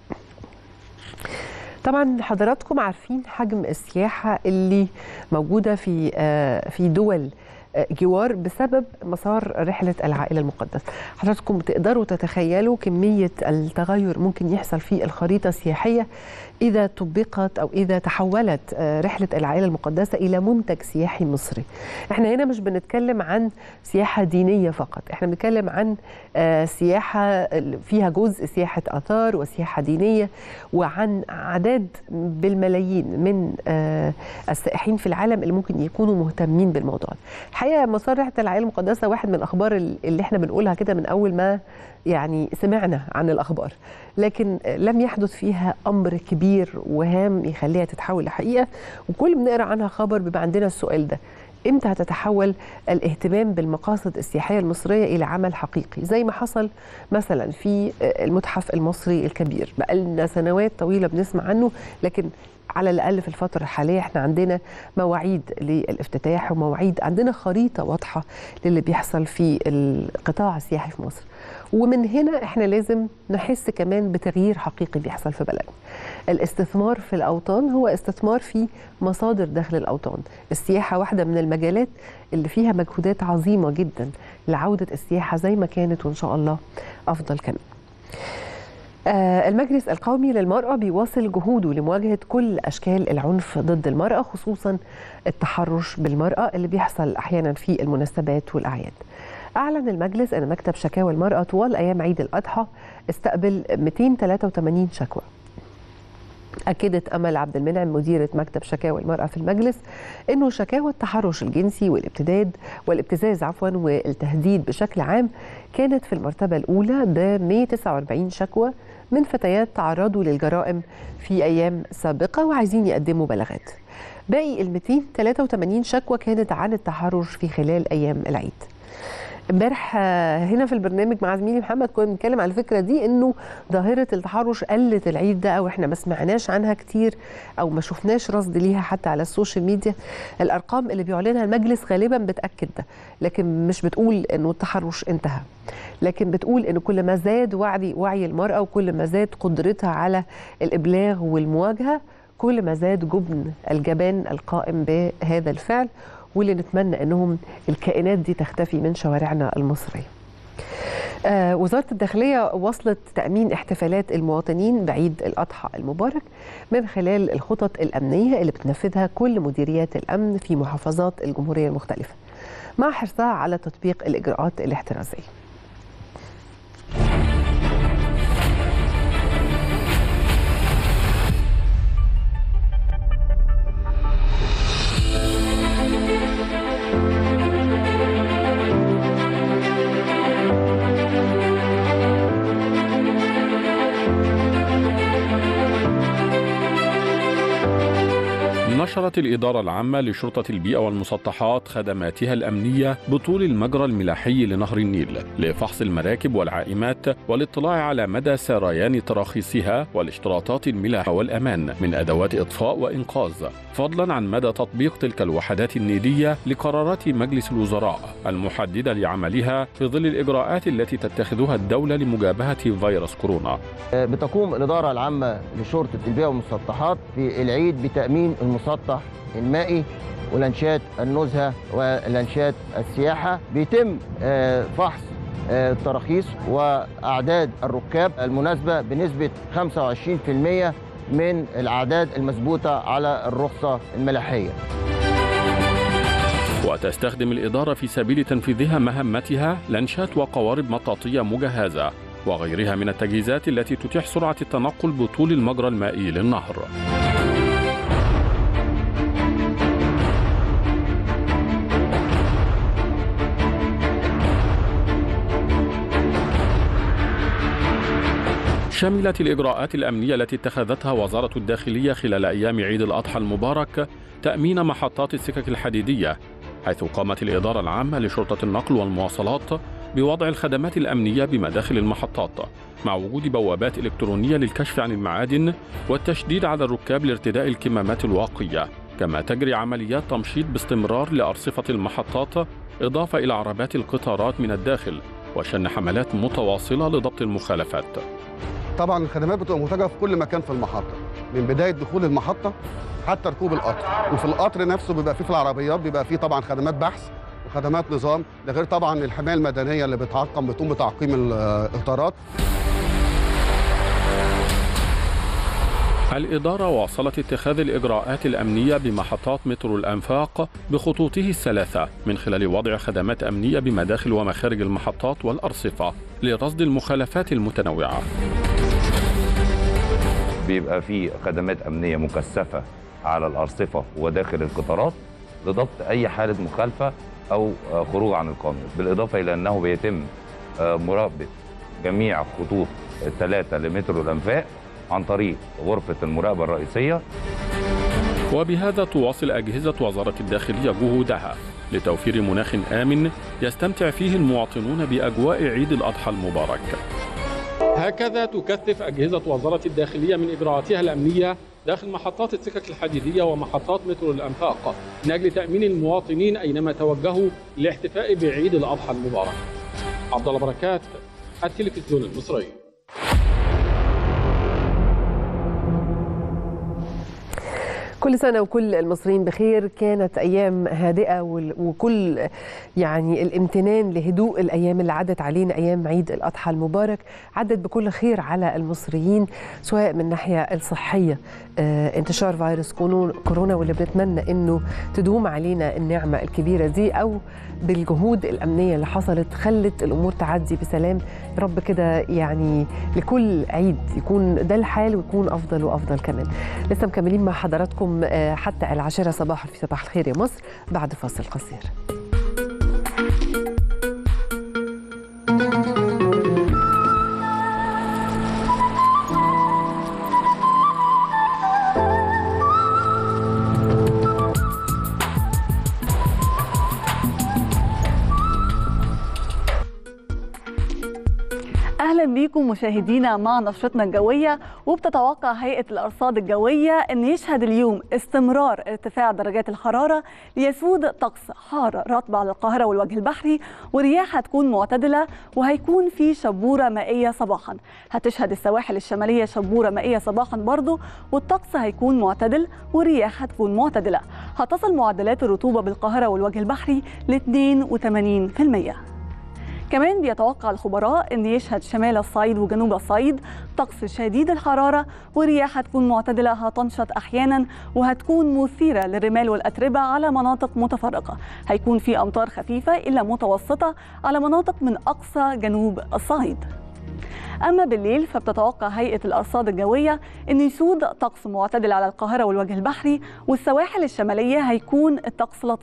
طبعا حضراتكم عارفين حجم السياحة اللي موجودة في في دول جوار بسبب مسار رحلة العائلة المقدسة حضراتكم تقدروا تتخيلوا كمية التغير ممكن يحصل في الخريطة السياحية إذا طبقت أو إذا تحولت رحلة العائلة المقدسة إلى منتج سياحي مصري احنا هنا مش بنتكلم عن سياحة دينية فقط احنا بنتكلم عن سياحة فيها جزء سياحة آثار وسياحة دينية وعن عدد بالملايين من السائحين في العالم اللي ممكن يكونوا مهتمين بالموضوع الحقيقة مسار رحلة العائلة المقدسة واحد من الأخبار اللي احنا بنقولها كده من أول ما يعني سمعنا عن الأخبار لكن لم يحدث فيها أمر كبير وهام يخليها تتحول لحقيقة وكل ما بنقرأ عنها خبر بيبقى عندنا السؤال ده امتى هتتحول الاهتمام بالمقاصد السياحيه المصريه الى عمل حقيقي زي ما حصل مثلا في المتحف المصري الكبير بقالنا سنوات طويله بنسمع عنه لكن على الاقل في الفتره الحاليه احنا عندنا مواعيد للافتتاح ومواعيد عندنا خريطه واضحه للي بيحصل في القطاع السياحي في مصر ومن هنا احنا لازم نحس كمان بتغيير حقيقي بيحصل في بلدنا الاستثمار في الاوطان هو استثمار في مصادر دخل الاوطان السياحه واحده من المجالات اللي فيها مجهودات عظيمه جدا لعوده السياحه زي ما كانت وان شاء الله افضل كمان آه المجلس القومي للمرأة بيواصل جهوده لمواجهة كل أشكال العنف ضد المرأة خصوصا التحرش بالمرأة اللي بيحصل أحيانا في المناسبات والأعياد أعلن المجلس أن مكتب شكاوى المرأة طوال أيام عيد الأضحى استقبل 283 شكوى أكدت أمل عبد المنعم مديرة مكتب شكاوى المرأة في المجلس أنه شكاوى التحرش الجنسي والابتداد والابتزاز عفوا والتهديد بشكل عام كانت في المرتبة الأولى ب 149 شكوى من فتيات تعرضوا للجرائم في أيام سابقة وعايزين يقدموا بلاغات باقي ال 283 شكوى كانت عن التحرش في خلال أيام العيد امبارح هنا في البرنامج مع زميلي محمد كنا بنتكلم على الفكره دي انه ظاهره التحرش قلت العيد ده او احنا ما سمعناش عنها كتير او ما شفناش رصد ليها حتى على السوشيال ميديا الارقام اللي بيعلنها المجلس غالبا بتاكد ده لكن مش بتقول انه التحرش انتهى لكن بتقول ان كل ما زاد وعي وعي المراه وكل ما زاد قدرتها على الابلاغ والمواجهه كل ما زاد جبن الجبان القائم بهذا الفعل واللي نتمنى انهم الكائنات دي تختفي من شوارعنا المصريه. آه وزاره الداخليه وصلت تامين احتفالات المواطنين بعيد الاضحى المبارك من خلال الخطط الامنيه اللي بتنفذها كل مديريات الامن في محافظات الجمهوريه المختلفه مع حرصها على تطبيق الاجراءات الاحترازيه. نشرت الإدارة العامة لشرطة البيئة والمسطحات خدماتها الأمنية بطول المجرى الملاحي لنهر النيل لفحص المراكب والعائمات والاطلاع على مدى سريان تراخيصها والاشتراطات الملاحة والأمان من أدوات إطفاء وإنقاذ فضلا عن مدى تطبيق تلك الوحدات النيلية لقرارات مجلس الوزراء المحددة لعملها في ظل الإجراءات التي تتخذها الدولة لمجابهة فيروس كورونا بتقوم الإدارة العامة لشرطة البيئة والمسطحات في العيد بتأمين المسطح المائي ولانشات النزهة ولانشات السياحة بيتم آه، فحص آه، التراخيص وأعداد الركاب المناسبة بنسبة 25% من الأعداد المثبوتة على الرخصة الملاحية وتستخدم الإدارة في سبيل تنفيذها مهمتها لانشات وقوارب مطاطية مجهزة وغيرها من التجهيزات التي تتيح سرعة التنقل بطول المجرى المائي للنهر شملت الإجراءات الأمنية التي اتخذتها وزارة الداخلية خلال أيام عيد الأضحى المبارك تأمين محطات السكك الحديدية حيث قامت الإدارة العامة لشرطة النقل والمواصلات بوضع الخدمات الأمنية بمداخل المحطات مع وجود بوابات إلكترونية للكشف عن المعادن والتشديد على الركاب لارتداء الكمامات الواقية كما تجري عمليات تمشيط باستمرار لأرصفة المحطات إضافة إلى عربات القطارات من الداخل وشن حملات متواصلة لضبط المخالفات طبعا الخدمات بتبقى متواجده في كل مكان في المحطه من بدايه دخول المحطه حتى ركوب القطر وفي القطر نفسه بيبقى فيه في العربيات بيبقى فيه طبعا خدمات بحث وخدمات نظام ده غير طبعا الحمايه المدنيه اللي بتعقم بتقوم بتعقيم الاطارات الإدارة واصلت اتخاذ الإجراءات الأمنية بمحطات مترو الأنفاق بخطوطه الثلاثة من خلال وضع خدمات أمنية بمداخل ومخارج المحطات والأرصفة لرصد المخالفات المتنوعة بيبقى في خدمات أمنية مكثفة على الأرصفة وداخل القطارات لضبط أي حالة مخالفة أو خروج عن القانون بالإضافة إلى أنه بيتم مراقبة جميع خطوط الثلاثة لمترو الأنفاق عن طريق غرفة المراقبة الرئيسية وبهذا تواصل أجهزة وزارة الداخلية جهودها لتوفير مناخ آمن يستمتع فيه المواطنون بأجواء عيد الأضحى المبارك هكذا تكثف أجهزة وزارة الداخلية من إجراءاتها الأمنية داخل محطات السكك الحديدية ومحطات مترو الأنفاق من أجل تأمين المواطنين أينما توجهوا للاحتفاء بعيد الأضحى المبارك عبد الله بركات التلفزيون المصري كل سنة وكل المصريين بخير كانت أيام هادئة وكل يعني الامتنان لهدوء الأيام اللي عدت علينا أيام عيد الأضحى المبارك عدت بكل خير على المصريين سواء من الناحية الصحية آه انتشار فيروس كورونا واللي بنتمنى أنه تدوم علينا النعمة الكبيرة دي أو بالجهود الأمنية اللي حصلت خلت الأمور تعدي بسلام يا رب كده يعني لكل عيد يكون ده الحال ويكون أفضل وأفضل كمان لسه مكملين مع حضراتكم حتى العاشرة صباحا في صباح الخير يا مصر بعد فاصل قصير اهلا بيكم مشاهدينا مع نشرتنا الجويه وبتتوقع هيئه الارصاد الجويه ان يشهد اليوم استمرار ارتفاع درجات الحراره ليسود طقس حار رطب على القاهره والوجه البحري ورياح هتكون معتدله وهيكون في شبوره مائيه صباحا هتشهد السواحل الشماليه شبوره مائيه صباحا برضه والطقس هيكون معتدل ورياح هتكون معتدله هتصل معدلات الرطوبه بالقاهره والوجه البحري ل 82% كمان بيتوقع الخبراء ان يشهد شمال الصعيد وجنوب الصعيد طقس شديد الحراره ورياح هتكون معتدله هتنشط احيانا وهتكون مثيره للرمال والاتربه على مناطق متفرقه هيكون في امطار خفيفه الى متوسطه على مناطق من اقصى جنوب الصعيد أما بالليل فبتتوقع هيئة الأرصاد الجوية أن يسود طقس معتدل على القاهرة والوجه البحري والسواحل الشمالية هيكون الطقس لطيف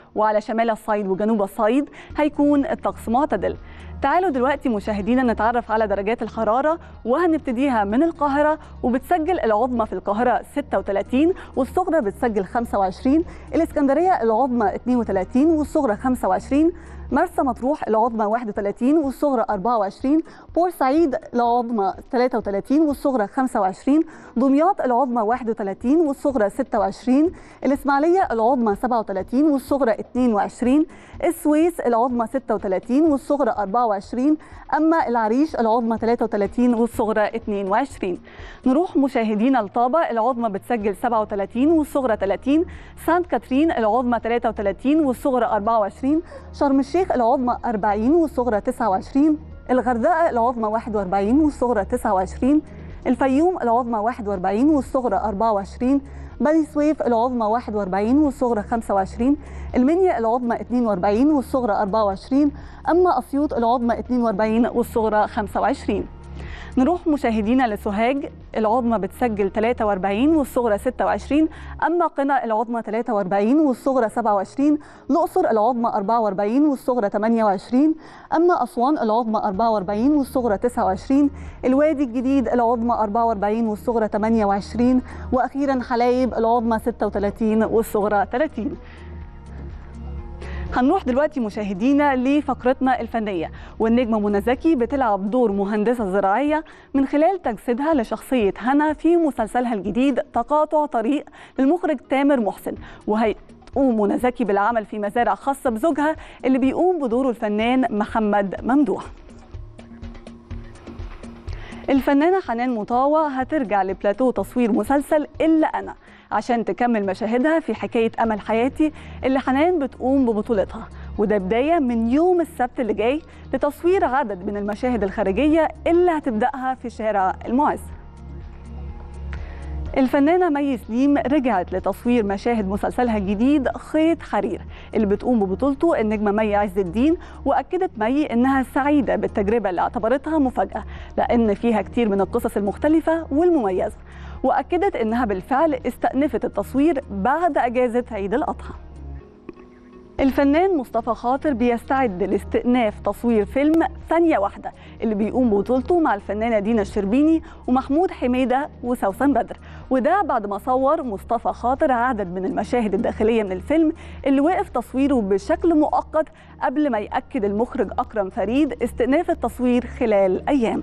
وعلى شمال الصعيد وجنوب الصعيد هيكون الطقس معتدل تعالوا دلوقتي مشاهدينا نتعرف على درجات الحرارة وهنبتديها من القاهرة وبتسجل العظمى في القاهرة 36 والصغرى بتسجل 25 الإسكندرية العظمى 32 والصغرى 25 مرسى مطروح العظمى 31 والصغرى 24 بورسعيد العظمى 33 والصغرى 25 دمياط العظمى 31 والصغرى 26 الإسماعيلية العظمى 37 والصغرى 22 السويس العظمى 36 والصغرى 24 أما العريش العظمى 33 والصغرى 22 نروح مشاهدينا لطابة العظمى بتسجل 37 والصغرى 30 سانت كاترين العظمى 33 والصغرى 24 شرم الشيخ العظمى 40 والصغرى 29 الغردقة العظمى 41 والصغرى 29 الفيوم العظمى 41 والصغرى 24 بني سويف العظمى 41 والصغرى 25 المنيا العظمى 42 والصغرى 24 أما أسيوط العظمى 42 والصغرى 25 نروح مشاهدينا لسوهاج العظمى بتسجل 43 والصغرى 26 أما قنا العظمى 43 والصغرى 27 الأقصر العظمى 44 والصغرى 28 أما أسوان العظمى 44 والصغرى 29 الوادي الجديد العظمى 44 والصغرى 28 وأخيرا حلايب العظمى 36 والصغرى 30 هنروح دلوقتي مشاهدينا لفقرتنا الفنيه والنجمه منى زكي بتلعب دور مهندسه زراعيه من خلال تجسيدها لشخصيه هنا في مسلسلها الجديد تقاطع طريق للمخرج تامر محسن وهي تقوم منى زكي بالعمل في مزارع خاصه بزوجها اللي بيقوم بدوره الفنان محمد ممدوح الفنانة حنان مطاوع هترجع لبلاتو تصوير مسلسل إلا أنا عشان تكمل مشاهدها في حكاية أمل حياتي اللي حنان بتقوم ببطولتها وده بداية من يوم السبت اللي جاي لتصوير عدد من المشاهد الخارجية اللي هتبدأها في شارع المعز الفنانة مي سليم رجعت لتصوير مشاهد مسلسلها الجديد خيط حرير اللي بتقوم ببطولته النجمة مي عز الدين وأكدت مي إنها سعيدة بالتجربة اللي اعتبرتها مفاجأة لأن فيها كتير من القصص المختلفة والمميزة وأكدت إنها بالفعل استأنفت التصوير بعد أجازة عيد الأضحى الفنان مصطفى خاطر بيستعد لاستئناف تصوير فيلم ثانية واحدة اللي بيقوم ببطولته مع الفنانة دينا الشربيني ومحمود حميدة وسوسن بدر وده بعد ما صور مصطفى خاطر عدد من المشاهد الداخلية من الفيلم اللي وقف تصويره بشكل مؤقت قبل ما يأكد المخرج أكرم فريد استئناف التصوير خلال أيام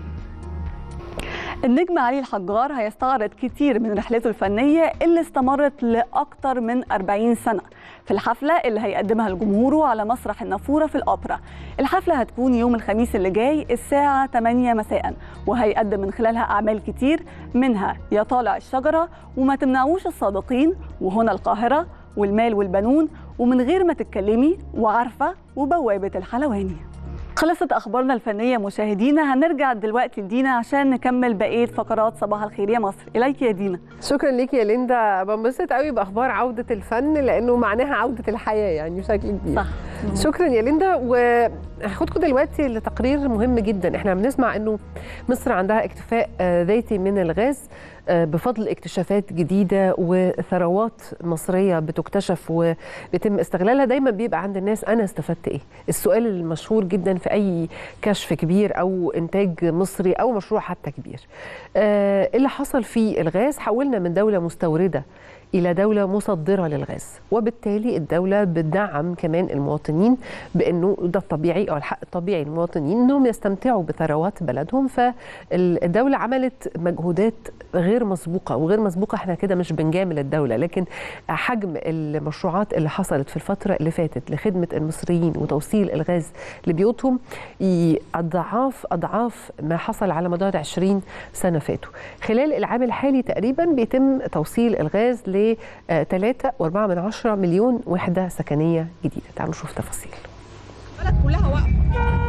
النجم علي الحجار هيستعرض كتير من رحلته الفنية اللي استمرت لأكثر من 40 سنة في الحفلة اللي هيقدمها لجمهوره على مسرح النافورة في الأوبرا الحفلة هتكون يوم الخميس اللي جاي الساعة 8 مساء وهيقدم من خلالها أعمال كتير منها يا طالع الشجرة وما تمنعوش الصادقين وهنا القاهرة والمال والبنون ومن غير ما تتكلمي وعارفة وبوابة الحلواني خلصت اخبارنا الفنيه مشاهدينا هنرجع دلوقتي لدينا عشان نكمل بقيه فقرات صباح الخير يا مصر اليك يا دينا شكرا ليكي يا ليندا بنبسط قوي باخبار عوده الفن لانه معناها عوده الحياه يعني بشكل كبير صح شكرا يا ليندا وهاخدكم دلوقتي لتقرير مهم جدا احنا بنسمع انه مصر عندها اكتفاء ذاتي من الغاز بفضل اكتشافات جديده وثروات مصريه بتكتشف وبيتم استغلالها دايما بيبقى عند الناس انا استفدت ايه السؤال المشهور جدا في اي كشف كبير او انتاج مصري او مشروع حتى كبير آه اللي حصل في الغاز حولنا من دوله مستورده الى دوله مصدره للغاز وبالتالي الدوله بتدعم كمان المواطنين بانه ده الطبيعي او الحق الطبيعي للمواطنين انهم يستمتعوا بثروات بلدهم فالدوله عملت مجهودات غير مسبوقه وغير مسبوقه احنا كده مش بنجامل الدوله لكن حجم المشروعات اللي حصلت في الفتره اللي فاتت لخدمه المصريين وتوصيل الغاز لبيوتهم اضعاف اضعاف ما حصل على مدار 20 سنه فاتوا خلال العام الحالي تقريبا بيتم توصيل الغاز ل 3.4 مليون وحدة سكنية جديدة تعالوا نشوف تفاصيل البلد كلها واقفة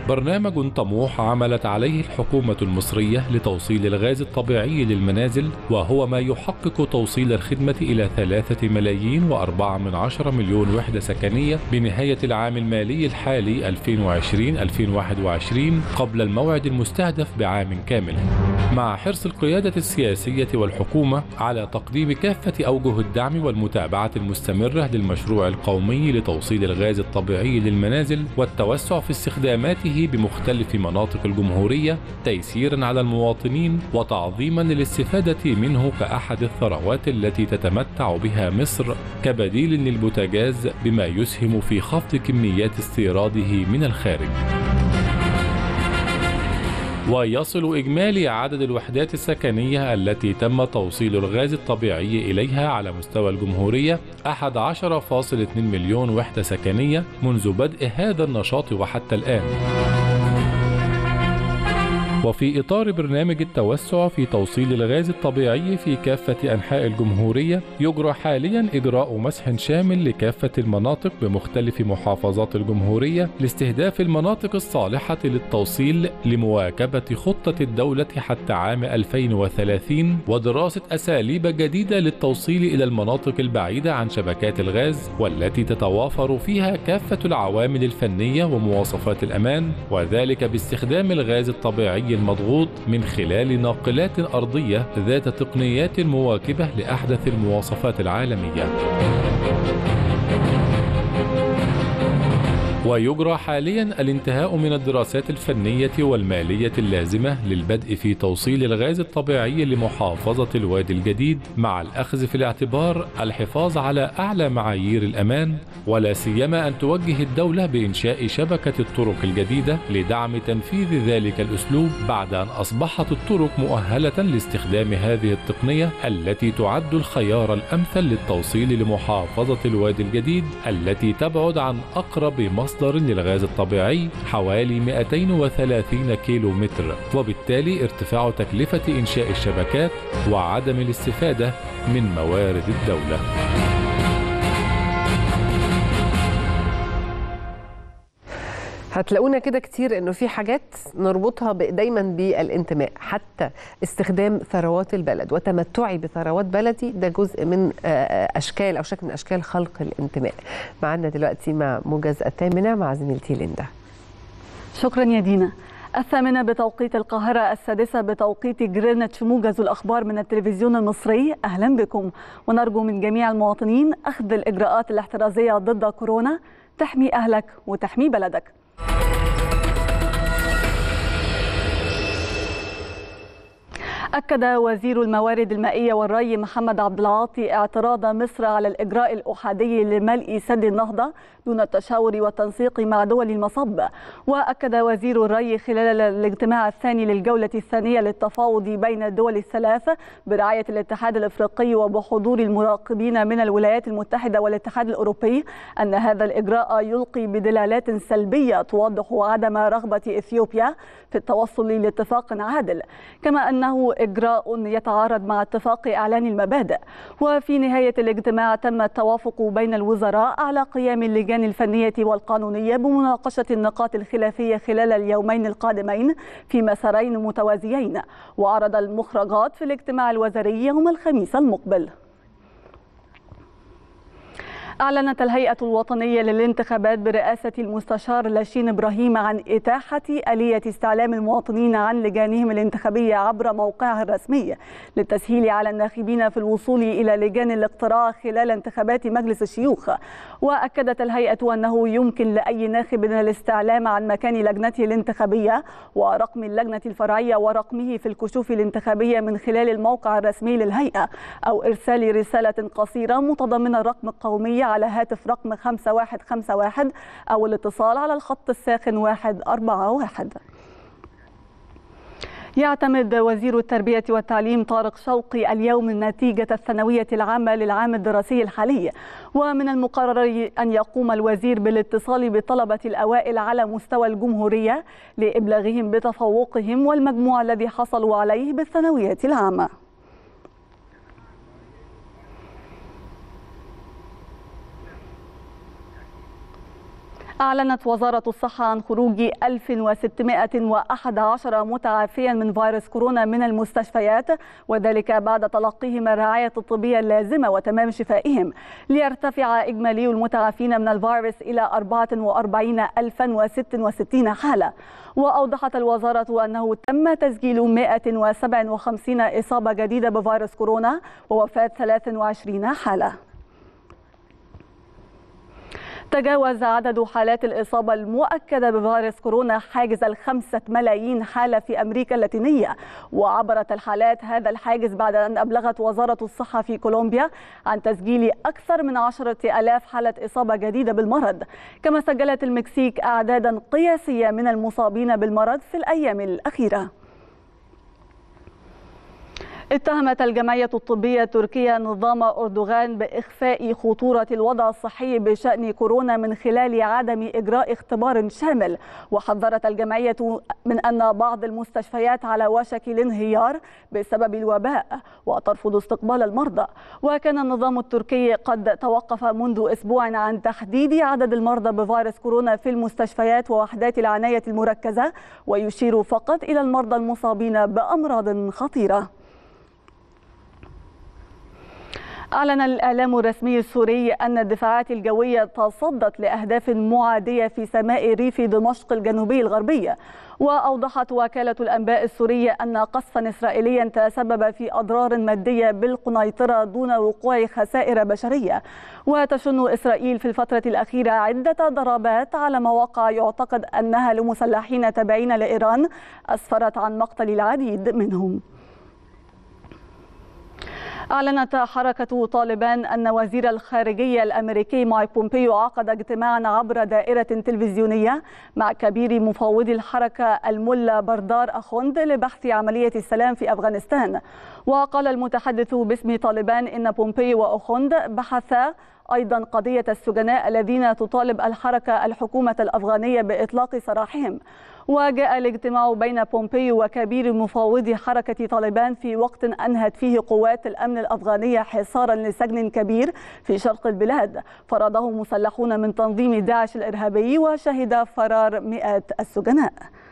برنامج طموح عملت عليه الحكومة المصرية لتوصيل الغاز الطبيعي للمنازل وهو ما يحقق توصيل الخدمة إلى ثلاثة ملايين وأربعة من عشر مليون وحدة سكنية بنهاية العام المالي الحالي 2020-2021 قبل الموعد المستهدف بعام كامل مع حرص القيادة السياسية والحكومة على تقديم كافة أوجه الدعم والمتابعة المستمرة للمشروع القومي لتوصيل الغاز الطبيعي للمنازل والتوسع في استخداماته بمختلف مناطق الجمهورية تيسيرا على المواطنين وتعظيما للاستفادة منه كأحد الثروات التي تتمتع بها مصر كبديل للبوتاجاز بما يسهم في خفض كميات استيراده من الخارج. ويصل إجمالي عدد الوحدات السكنية التي تم توصيل الغاز الطبيعي إليها على مستوى الجمهورية 11.2 مليون وحدة سكنية منذ بدء هذا النشاط وحتى الآن. وفي إطار برنامج التوسع في توصيل الغاز الطبيعي في كافة أنحاء الجمهورية يجرى حاليا إجراء مسح شامل لكافة المناطق بمختلف محافظات الجمهورية لاستهداف المناطق الصالحة للتوصيل لمواكبة خطة الدولة حتى عام 2030 ودراسة أساليب جديدة للتوصيل إلى المناطق البعيدة عن شبكات الغاز والتي تتوافر فيها كافة العوامل الفنية ومواصفات الأمان وذلك باستخدام الغاز الطبيعي المضغوط من خلال ناقلات أرضية ذات تقنيات مواكبة لأحدث المواصفات العالمية. ويجرى حاليا الانتهاء من الدراسات الفنية والمالية اللازمة للبدء في توصيل الغاز الطبيعي لمحافظة الوادي الجديد مع الأخذ في الاعتبار الحفاظ على أعلى معايير الأمان ولا سيما أن توجه الدولة بإنشاء شبكة الطرق الجديدة لدعم تنفيذ ذلك الأسلوب بعد أن أصبحت الطرق مؤهلة لاستخدام هذه التقنية التي تعد الخيار الأمثل للتوصيل لمحافظة الوادي الجديد التي تبعد عن أقرب مصدر مصدر للغاز الطبيعي حوالي 230 كيلو متر وبالتالي ارتفاع تكلفة إنشاء الشبكات وعدم الاستفادة من موارد الدولة هتلاقونا كده كتير انه في حاجات نربطها دايما بالانتماء حتى استخدام ثروات البلد وتمتعي بثروات بلدي ده جزء من اشكال او شكل من اشكال خلق الانتماء معنا دلوقتي مع موجز الثامنه مع زميلتي ليندا شكرا يا دينا الثامنة بتوقيت القاهرة السادسة بتوقيت جرينتش موجز الأخبار من التلفزيون المصري أهلا بكم ونرجو من جميع المواطنين أخذ الإجراءات الاحترازية ضد كورونا تحمي أهلك وتحمي بلدك أكد وزير الموارد المائية والري محمد عبد العاطي اعتراض مصر على الإجراء الأحادي لملء سد النهضة دون التشاور والتنسيق مع دول المصب وأكد وزير الري خلال الاجتماع الثاني للجولة الثانية للتفاوض بين الدول الثلاث برعاية الاتحاد الإفريقي وبحضور المراقبين من الولايات المتحدة والاتحاد الأوروبي أن هذا الإجراء يلقي بدلالات سلبية توضح عدم رغبة إثيوبيا في التوصل لاتفاق عادل كما أنه إجراء يتعارض مع اتفاق إعلان المبادئ وفي نهاية الاجتماع تم التوافق بين الوزراء على قيام اللجان الفنية والقانونية بمناقشة النقاط الخلافية خلال اليومين القادمين في مسارين متوازيين وعرض المخرجات في الاجتماع الوزاري يوم الخميس المقبل أعلنت الهيئة الوطنية للانتخابات برئاسة المستشار لاشين إبراهيم عن إتاحة آلية استعلام المواطنين عن لجانهم الانتخابية عبر موقعها الرسمي للتسهيل على الناخبين في الوصول إلى لجان الاقتراع خلال انتخابات مجلس الشيوخ وأكدت الهيئة أنه يمكن لأي ناخب الاستعلام عن مكان لجنته الانتخابية ورقم اللجنة الفرعية ورقمه في الكشوف الانتخابية من خلال الموقع الرسمي للهيئة أو إرسال رسالة قصيرة متضمنة الرقم القومي على هاتف رقم 5151 أو الاتصال على الخط الساخن 141 يعتمد وزير التربية والتعليم طارق شوقي اليوم نتيجة الثانوية العامة للعام الدراسي الحالي ومن المقرر أن يقوم الوزير بالاتصال بطلبة الأوائل على مستوى الجمهورية لإبلاغهم بتفوقهم والمجموع الذي حصلوا عليه بالثانوية العامة أعلنت وزارة الصحة عن خروج 1611 متعافيا من فيروس كورونا من المستشفيات وذلك بعد تلقيهم الرعاية الطبية اللازمة وتمام شفائهم ليرتفع إجمالي المتعافين من الفيروس إلى 44066 حالة وأوضحت الوزارة أنه تم تسجيل 157 إصابة جديدة بفيروس كورونا ووفاة 23 حالة تجاوز عدد حالات الإصابة المؤكدة بفيروس كورونا حاجز الخمسة ملايين حالة في أمريكا اللاتينية وعبرت الحالات هذا الحاجز بعد أن أبلغت وزارة الصحة في كولومبيا عن تسجيل أكثر من عشرة ألاف حالة إصابة جديدة بالمرض كما سجلت المكسيك أعدادا قياسية من المصابين بالمرض في الأيام الأخيرة اتهمت الجمعية الطبية التركية نظام أردوغان بإخفاء خطورة الوضع الصحي بشأن كورونا من خلال عدم إجراء اختبار شامل وحذرت الجمعية من أن بعض المستشفيات على وشك الانهيار بسبب الوباء وترفض استقبال المرضى وكان النظام التركي قد توقف منذ أسبوع عن تحديد عدد المرضى بفيروس كورونا في المستشفيات ووحدات العناية المركزة ويشير فقط إلى المرضى المصابين بأمراض خطيرة أعلن الإعلام الرسمي السوري أن الدفاعات الجوية تصدت لأهداف معادية في سماء ريف دمشق الجنوبي الغربي وأوضحت وكالة الأنباء السورية أن قصفا إسرائيليا تسبب في أضرار مادية بالقنيطرة دون وقوع خسائر بشرية وتشن إسرائيل في الفترة الأخيرة عدة ضربات على مواقع يعتقد أنها لمسلحين تابعين لإيران أسفرت عن مقتل العديد منهم أعلنت حركة طالبان أن وزير الخارجية الأمريكي مايك بومبيو عقد اجتماعا عبر دائرة تلفزيونية مع كبير مفوضي الحركة الملا بردار أخوند لبحث عملية السلام في أفغانستان وقال المتحدث باسم طالبان إن بومبيو وأخوند بحثا أيضا قضية السجناء الذين تطالب الحركة الحكومة الأفغانية بإطلاق سراحهم وجاء الاجتماع بين بومبيو وكبير مفوضي حركة طالبان في وقت أنهت فيه قوات الأمن الأفغانية حصارا لسجن كبير في شرق البلاد فرضه مسلحون من تنظيم داعش الإرهابي وشهد فرار مئات السجناء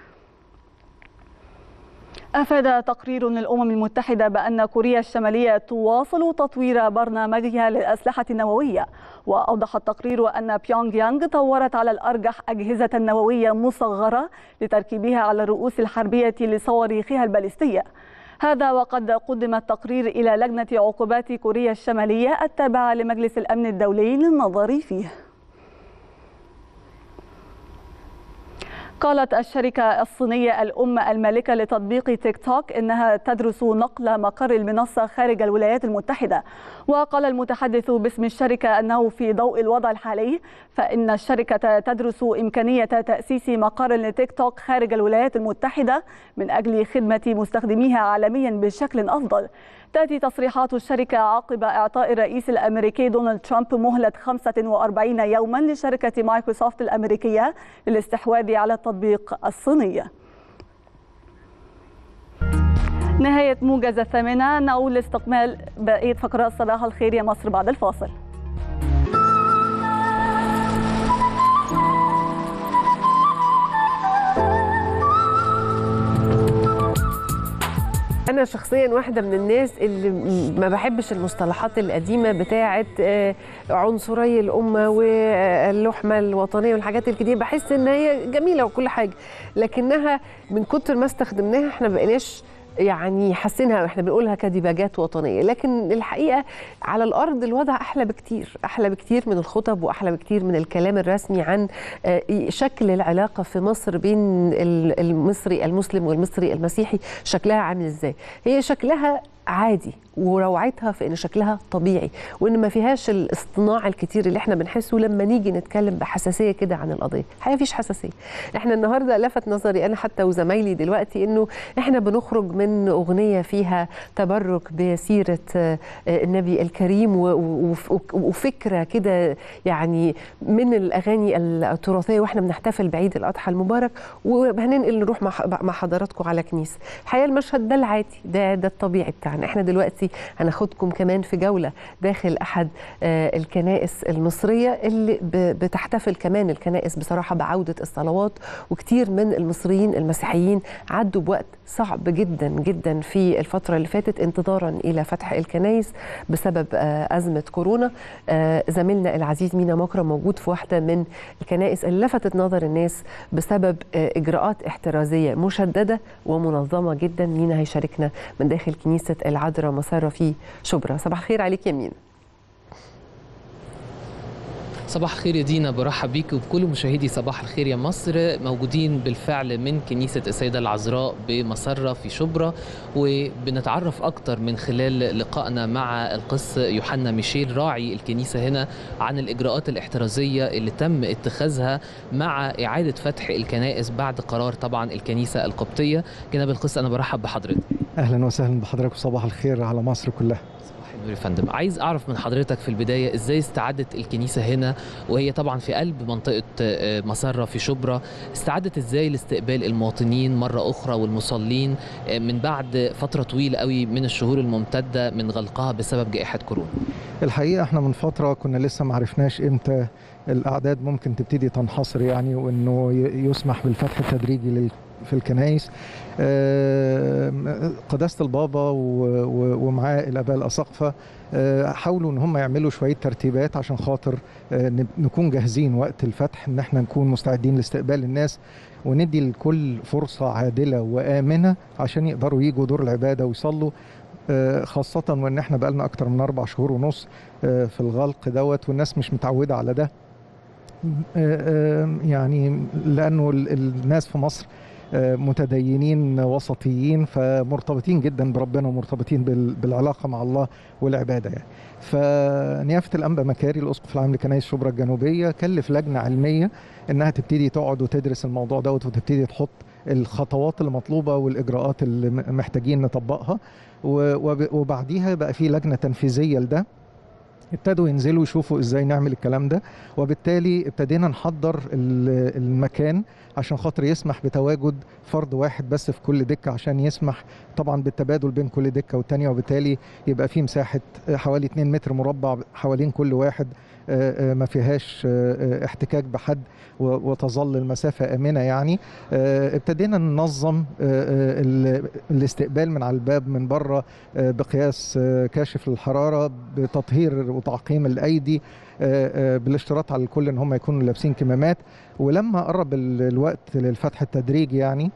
أفاد تقرير للأمم المتحدة بأن كوريا الشمالية تواصل تطوير برنامجها للأسلحة النووية وأوضح التقرير أن بيونغ يانغ طورت على الأرجح أجهزة نووية مصغرة لتركيبها على الرؤوس الحربية لصواريخها البالستية هذا وقد قدم التقرير إلى لجنة عقوبات كوريا الشمالية التابعة لمجلس الأمن الدولي للنظر فيه قالت الشركة الصينية الأم المالكة لتطبيق تيك توك إنها تدرس نقل مقر المنصة خارج الولايات المتحدة وقال المتحدث باسم الشركة أنه في ضوء الوضع الحالي فإن الشركة تدرس إمكانية تأسيس مقر لتيك توك خارج الولايات المتحدة من أجل خدمة مستخدميها عالميا بشكل أفضل تأتي تصريحات الشركة عقب إعطاء الرئيس الأمريكي دونالد ترامب مهلة 45 يوما لشركة مايكروسوفت الأمريكية للاستحواذ على التطبيق الصيني نهاية موجز الثامنة نعود لاستكمال بقية فقرات صباح الخير يا مصر بعد الفاصل انا شخصيا واحده من الناس اللي ما بحبش المصطلحات القديمه بتاعه عنصري الامه واللحمه الوطنيه والحاجات الكتير بحس ان هي جميله وكل حاجه لكنها من كتر ما استخدمناها احنا ما بقيناش يعني حاسينها احنا بنقولها كديباجات وطنيه لكن الحقيقه على الارض الوضع احلى بكتير احلى بكتير من الخطب واحلى بكتير من الكلام الرسمي عن شكل العلاقه في مصر بين المصري المسلم والمصري المسيحي شكلها عامل ازاي هي شكلها عادي وروعتها في ان شكلها طبيعي وان ما فيهاش الاصطناع الكتير اللي احنا بنحسه لما نيجي نتكلم بحساسيه كده عن القضيه الحقيقه مفيش حساسيه احنا النهارده لفت نظري انا حتى وزمايلي دلوقتي انه احنا بنخرج من اغنيه فيها تبرك بسيره النبي الكريم وفكره كده يعني من الاغاني التراثيه واحنا بنحتفل بعيد الاضحى المبارك وهننقل نروح مع حضراتكم على كنيسه الحقيقه المشهد ده العادي ده ده الطبيعي بتاعنا سريعا احنا دلوقتي هناخدكم كمان في جوله داخل احد آه، الكنائس المصريه اللي ب- بتحتفل كمان الكنائس بصراحه بعوده الصلوات وكتير من المصريين المسيحيين عدوا بوقت صعب جدا جدا في الفتره اللي فاتت انتظارا الى فتح الكنائس بسبب آه، ازمه كورونا آه، زميلنا العزيز مينا مكرم موجود في واحده من الكنائس اللي لفتت نظر الناس بسبب آه، اجراءات احترازيه مشدده ومنظمه جدا مينا هيشاركنا من داخل كنيسه العذراء مسره في شبرا صباح الخير عليك يا مينا صباح الخير يا دينا برحب بيك وبكل مشاهدي صباح الخير يا مصر موجودين بالفعل من كنيسة السيدة العذراء بمسرة في شبرا وبنتعرف أكتر من خلال لقائنا مع القس يوحنا ميشيل راعي الكنيسة هنا عن الإجراءات الاحترازية اللي تم اتخاذها مع إعادة فتح الكنائس بعد قرار طبعا الكنيسة القبطية جناب القس أنا برحب بحضرتك اهلا وسهلا بحضرتك وصباح الخير على مصر كلها نور يا فندم عايز اعرف من حضرتك في البدايه ازاي استعدت الكنيسه هنا وهي طبعا في قلب منطقه آه، مسره في شبرا استعدت ازاي لاستقبال المواطنين مره اخرى والمصلين آه، من بعد فتره طويله قوي من الشهور الممتده من غلقها بسبب جائحه كورونا الحقيقه احنا من فتره كنا لسه ما عرفناش امتى الاعداد ممكن تبتدي تنحصر يعني وانه ي- يسمح بالفتح التدريجي لل- في الكنائس آه، قداسه البابا و- و- ومعاه الاباء الاساقفه آه، حاولوا ان هم يعملوا شويه ترتيبات عشان خاطر آه، نب- نكون جاهزين وقت الفتح ان احنا نكون مستعدين لاستقبال الناس وندي للكل فرصه عادله وامنه عشان يقدروا يجوا دور العباده ويصلوا آه، خاصة وإن إحنا بقالنا أكتر من أربع شهور ونص آه، في الغلق دوت والناس مش متعودة على ده آه، آه، يعني لأنه ال- الناس في مصر آه، متدينين وسطيين فمرتبطين جدا بربنا ومرتبطين بال- بالعلاقة مع الله والعبادة يعني فنيافة الأنبا مكاري الأسقف العام لكنائس شبرا الجنوبية كلف لجنة علمية إنها تبتدي تقعد وتدرس الموضوع دوت وتبتدي تحط الخطوات المطلوبة والإجراءات اللي م- محتاجين نطبقها و- وب- وبعديها بقى في لجنة تنفيذية لده ابتدوا ينزلوا يشوفوا ازاي نعمل الكلام ده وبالتالي ابتدينا نحضر ال- المكان عشان خاطر يسمح بتواجد فرد واحد بس في كل دكة عشان يسمح طبعا بالتبادل بين كل دكة والتانية وبالتالي يبقى في مساحة حوالي 2 متر مربع حوالين كل واحد آه، آه، ما فيهاش آه، آه، احتكاك بحد و- وتظل المسافة آمنة يعني آه، ابتدينا ننظم آه، آه، ال- الاستقبال من على الباب من بره آه، بقياس آه، كاشف للحرارة بتطهير وتعقيم الأيدي آه، آه، بالاشتراط على الكل ان هم يكونوا لابسين كمامات ولما قرب ال- الوقت للفتح التدريجي يعني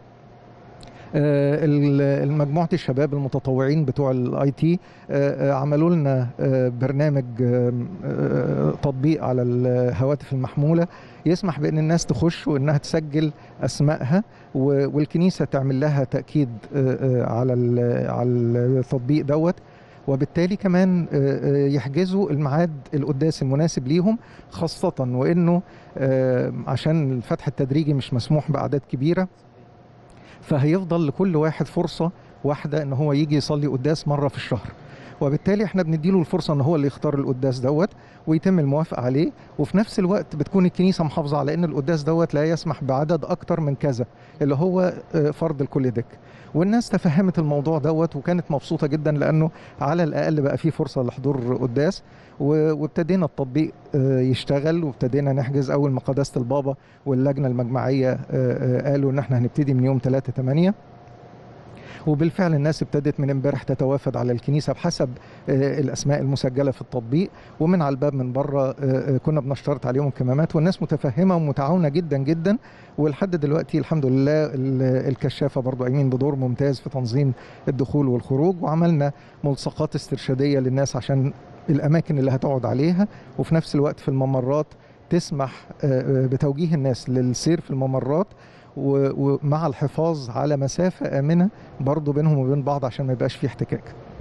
آه، ال- مجموعه الشباب المتطوعين بتوع الاي تي عملوا لنا آه، برنامج آه، آه، تطبيق على الهواتف المحموله يسمح بان الناس تخش وانها تسجل اسمائها و- والكنيسه تعمل لها تاكيد آه، آه، على ال- على التطبيق دوت وبالتالي كمان آه، آه، يحجزوا الميعاد القداس المناسب ليهم خاصة وإنه آه، عشان الفتح التدريجي مش مسموح بأعداد كبيرة فهيفضل لكل واحد فرصة واحدة إن هو يجي يصلي قداس مرة في الشهر وبالتالي احنا بنديله الفرصه ان هو اللي يختار القداس دوت ويتم الموافقه عليه وفي نفس الوقت بتكون الكنيسه محافظه على ان القداس دوت لا يسمح بعدد اكتر من كذا اللي هو آه، فرض الكل دك والناس تفهمت الموضوع دوت وكانت مبسوطه جدا لانه على الاقل بقى في فرصه لحضور قداس و- وابتدينا التطبيق آه، يشتغل وابتدينا نحجز اول ما قداسه البابا واللجنه المجمعيه آه، آه، قالوا ان احنا هنبتدي من يوم 3 8 وبالفعل الناس ابتدت من امبارح تتوافد على الكنيسه بحسب آه، الاسماء المسجله في التطبيق ومن على الباب من بره آه، آه، كنا بنشترط عليهم الكمامات والناس متفهمه ومتعاونه جدا جدا ولحد دلوقتي الحمد لله ال- الكشافه برضو قايمين بدور ممتاز في تنظيم الدخول والخروج وعملنا ملصقات استرشاديه للناس عشان الاماكن اللي هتقعد عليها وفي نفس الوقت في الممرات تسمح آه، آه، بتوجيه الناس للسير في الممرات و- ومع الحفاظ على مسافة آمنة برضو بينهم وبين بعض عشان ما يبقاش في احتكاك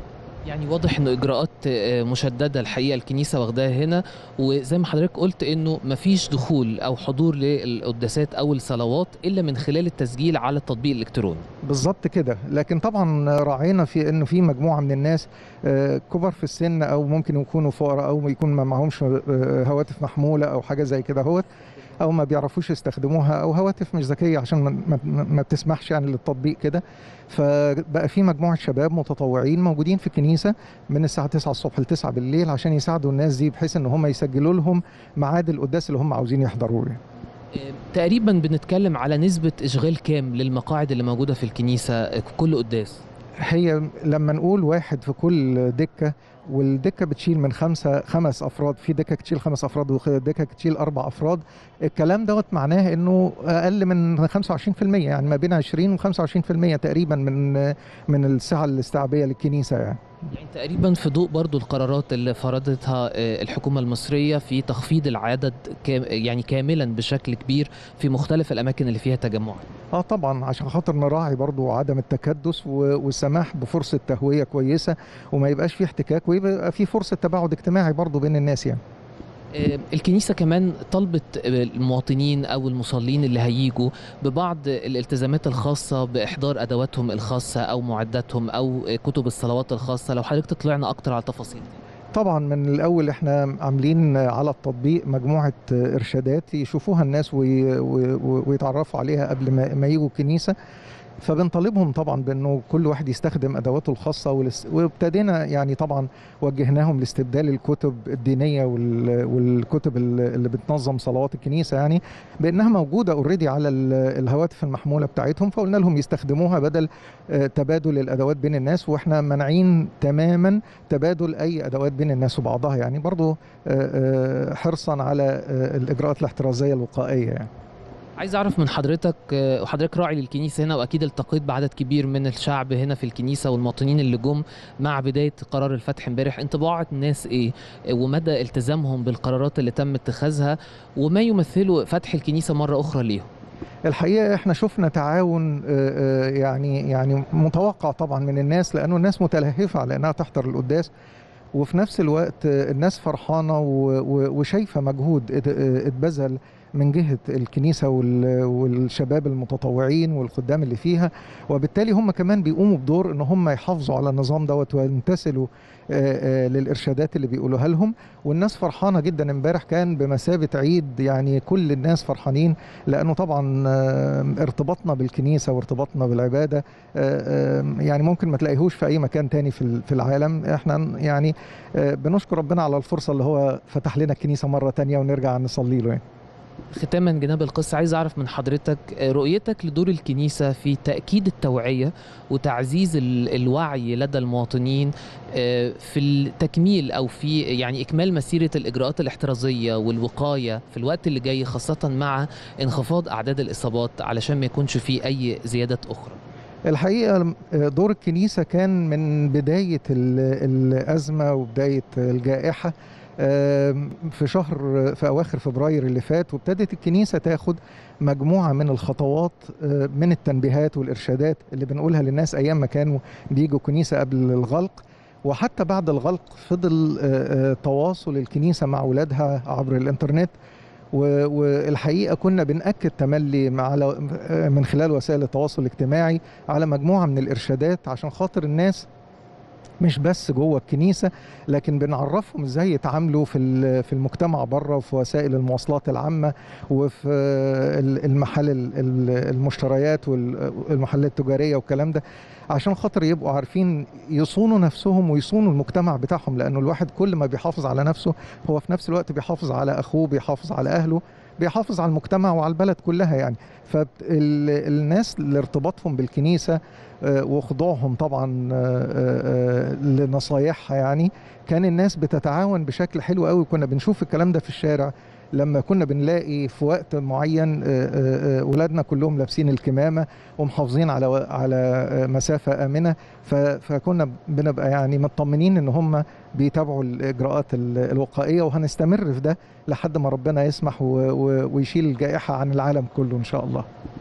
يعني واضح انه اجراءات آه، مشدده الحقيقه الكنيسه واخداها هنا وزي ما حضرتك قلت انه مفيش دخول او حضور للقداسات او الصلوات الا من خلال التسجيل على التطبيق الالكتروني بالظبط كده لكن طبعا راعينا في انه في مجموعه من الناس آه، كبر في السن او ممكن يكونوا فقراء او يكون ما معهمش آه، هواتف محموله او حاجه زي كده هوت او ما بيعرفوش يستخدموها او هواتف مش ذكيه عشان ما, ما, ما بتسمحش يعني للتطبيق كده فبقى في مجموعه شباب متطوعين موجودين في الكنيسه من الساعه 9 الصبح ل 9 بالليل عشان يساعدوا الناس دي بحيث ان هم يسجلوا لهم ميعاد القداس اللي هم عاوزين يحضروه يعني. آه، تقريبا بنتكلم على نسبه اشغال كام للمقاعد اللي موجوده في الكنيسه آه، كل قداس هي لما نقول واحد في كل دكة والدكة بتشيل من خمسة خمس أفراد في دكة تشيل خمس أفراد ودكة تشيل أربع أفراد الكلام دوت معناه إنه أقل من 25% يعني ما بين 20 و 25% تقريبا من من السعة الاستيعابية للكنيسة يعني يعني تقريبا في ضوء برضو القرارات اللي فرضتها آه، الحكومة المصرية في تخفيض العدد كام يعني كاملا بشكل كبير في مختلف الأماكن اللي فيها تجمعات اه طبعا عشان خاطر نراعي برضو عدم التكدس و- والسماح بفرصة تهوية كويسة وما يبقاش في احتكاك ويبقى في فرصة تباعد اجتماعي برضو بين الناس يعني آه، الكنيسة كمان طلبت آه، المواطنين أو المصلين اللي هيجوا ببعض الالتزامات الخاصة بإحضار أدواتهم الخاصة أو معداتهم أو آه، كتب الصلوات الخاصة لو حضرتك تطلعنا أكتر على التفاصيل دي. طبعا من الاول احنا عاملين على التطبيق مجموعه ارشادات يشوفوها الناس وي- وي- ويتعرفوا عليها قبل ما ما يجوا الكنيسه فبنطالبهم طبعا بانه كل واحد يستخدم ادواته الخاصه والاس- وابتدينا يعني طبعا وجهناهم لاستبدال الكتب الدينيه وال- والكتب ال- اللي بتنظم صلوات الكنيسه يعني بانها موجوده اوريدي على ال- الهواتف المحموله بتاعتهم فقلنا لهم يستخدموها بدل آه، تبادل الادوات بين الناس واحنا مانعين تماما تبادل اي ادوات بين الناس وبعضها يعني برضو آه، آه، حرصا على آه، الاجراءات الاحترازيه الوقائيه يعني عايز أعرف من حضرتك آه، وحضرتك راعي للكنيسة هنا وأكيد التقيت بعدد كبير من الشعب هنا في الكنيسة والمواطنين اللي جم مع بداية قرار الفتح امبارح انطباعات الناس إيه آه، ومدى التزامهم بالقرارات اللي تم اتخاذها وما يمثله فتح الكنيسة مرة أخرى ليهم الحقيقه احنا شفنا تعاون آه، آه، يعني يعني متوقع طبعا من الناس لانه الناس متلهفه على انها تحضر القداس وفي نفس الوقت آه، الناس فرحانه و- و- وشايفه مجهود ات- آه، اتبذل من جهه الكنيسه وال- والشباب المتطوعين والخدام اللي فيها وبالتالي هم كمان بيقوموا بدور ان هم يحافظوا على النظام دوت ويمتثلوا آه، آه، للارشادات اللي بيقولوها لهم والناس فرحانه جدا امبارح كان بمثابه عيد يعني كل الناس فرحانين لانه طبعا آه، ارتباطنا بالكنيسه وارتباطنا بالعباده آه، آه، يعني ممكن ما تلاقيهوش في اي مكان تاني في ال- في العالم احنا يعني آه، بنشكر ربنا على الفرصه اللي هو فتح لنا الكنيسه مره تانية ونرجع نصلي له يعني. ختاما جناب القصة عايز أعرف من حضرتك آه، رؤيتك لدور الكنيسة في تأكيد التوعية وتعزيز ال- الوعي لدى المواطنين آه، في التكميل أو في يعني إكمال مسيرة الإجراءات الاحترازية والوقاية في الوقت اللي جاي خاصة مع انخفاض أعداد الإصابات علشان ما يكونش في أي زيادات أخرى الحقيقه آه، دور الكنيسه كان من بدايه ال- الازمه وبدايه الجائحه آم، في شهر في اواخر فبراير اللي فات وابتدت الكنيسه تاخد مجموعه من الخطوات آه، من التنبيهات والارشادات اللي بنقولها للناس ايام ما كانوا بيجوا كنيسه قبل الغلق وحتى بعد الغلق فضل آه، آه، تواصل الكنيسه مع اولادها عبر الانترنت و- والحقيقه كنا بناكد تملي مع على- من خلال وسائل التواصل الاجتماعي على مجموعه من الارشادات عشان خاطر الناس مش بس جوه الكنيسه لكن بنعرفهم ازاي يتعاملوا في ال- في المجتمع بره وفي وسائل المواصلات العامه وفي ال- المحل ال- ال- المشتريات والمحلات التجاريه والكلام ده عشان خاطر يبقوا عارفين يصونوا نفسهم ويصونوا المجتمع بتاعهم لانه الواحد كل ما بيحافظ على نفسه هو في نفس الوقت بيحافظ على اخوه بيحافظ على اهله بيحافظ على المجتمع وعلى البلد كلها يعني فالناس لارتباطهم بالكنيسه آه، وخضوعهم طبعا آه، آه، لنصايحها يعني كان الناس بتتعاون بشكل حلو قوي كنا بنشوف الكلام ده في الشارع لما كنا بنلاقي في وقت معين آه، آه، آه، ولادنا كلهم لابسين الكمامه ومحافظين على على آه، مسافه امنه ف- فكنا بنبقى يعني مطمنين ان هم بيتابعوا الاجراءات ال- الوقائيه وهنستمر في ده لحد ما ربنا يسمح و- و- ويشيل الجائحه عن العالم كله ان شاء الله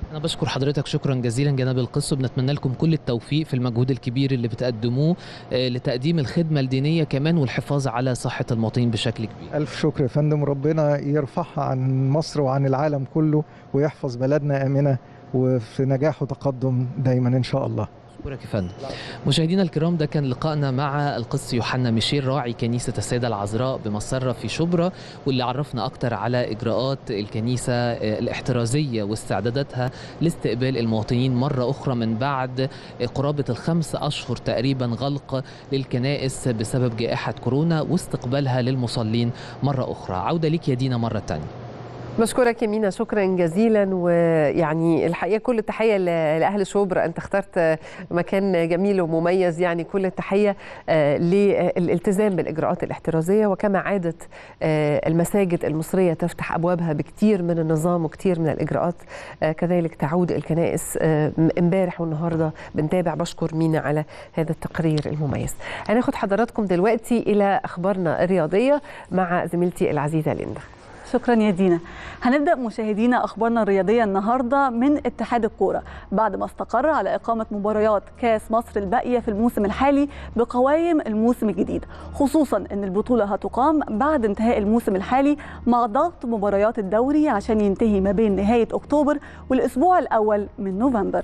أنا بشكر حضرتك شكرا جزيلا جناب القس وبنتمنى لكم كل التوفيق في المجهود الكبير اللي بتقدموه آه، لتقديم الخدمة الدينية كمان والحفاظ على صحة المواطنين بشكل كبير ألف شكر يا فندم ربنا يرفعها عن مصر وعن العالم كله ويحفظ بلدنا آمنة وفي نجاح وتقدم دايما إن شاء الله أشكرك يا فندم مشاهدينا الكرام ده كان لقائنا مع القس يوحنا ميشيل راعي كنيسة السيدة العذراء بمسرة في شبرا واللي عرفنا أكتر على إجراءات الكنيسة آه، الاحترازية واستعداداتها لاستقبال المواطنين مرة أخرى من بعد قرابة الخمس أشهر تقريبا غلق للكنائس بسبب جائحة كورونا واستقبالها للمصلين مرة أخرى عودة ليك يا دينا مرة تانية بشكرك يا مينا شكرا جزيلا ويعني الحقيقه كل التحيه ل- لاهل شبرا انت اخترت مكان جميل ومميز يعني كل التحيه آه، للالتزام بالاجراءات الاحترازيه وكما عادت آه، المساجد المصريه تفتح ابوابها بكثير من النظام وكثير من الاجراءات آه، كذلك تعود الكنائس آه، امبارح والنهارده بنتابع بشكر مينا على هذا التقرير المميز هناخد حضراتكم دلوقتي الى اخبارنا الرياضيه مع زميلتي العزيزه ليندا شكرا يا دينا هنبدا مشاهدينا اخبارنا الرياضيه النهارده من اتحاد الكوره بعد ما استقر على اقامه مباريات كاس مصر الباقيه في الموسم الحالي بقوائم الموسم الجديد خصوصا ان البطوله هتقام بعد انتهاء الموسم الحالي مع ضغط مباريات الدوري عشان ينتهي ما بين نهايه اكتوبر والاسبوع الاول من نوفمبر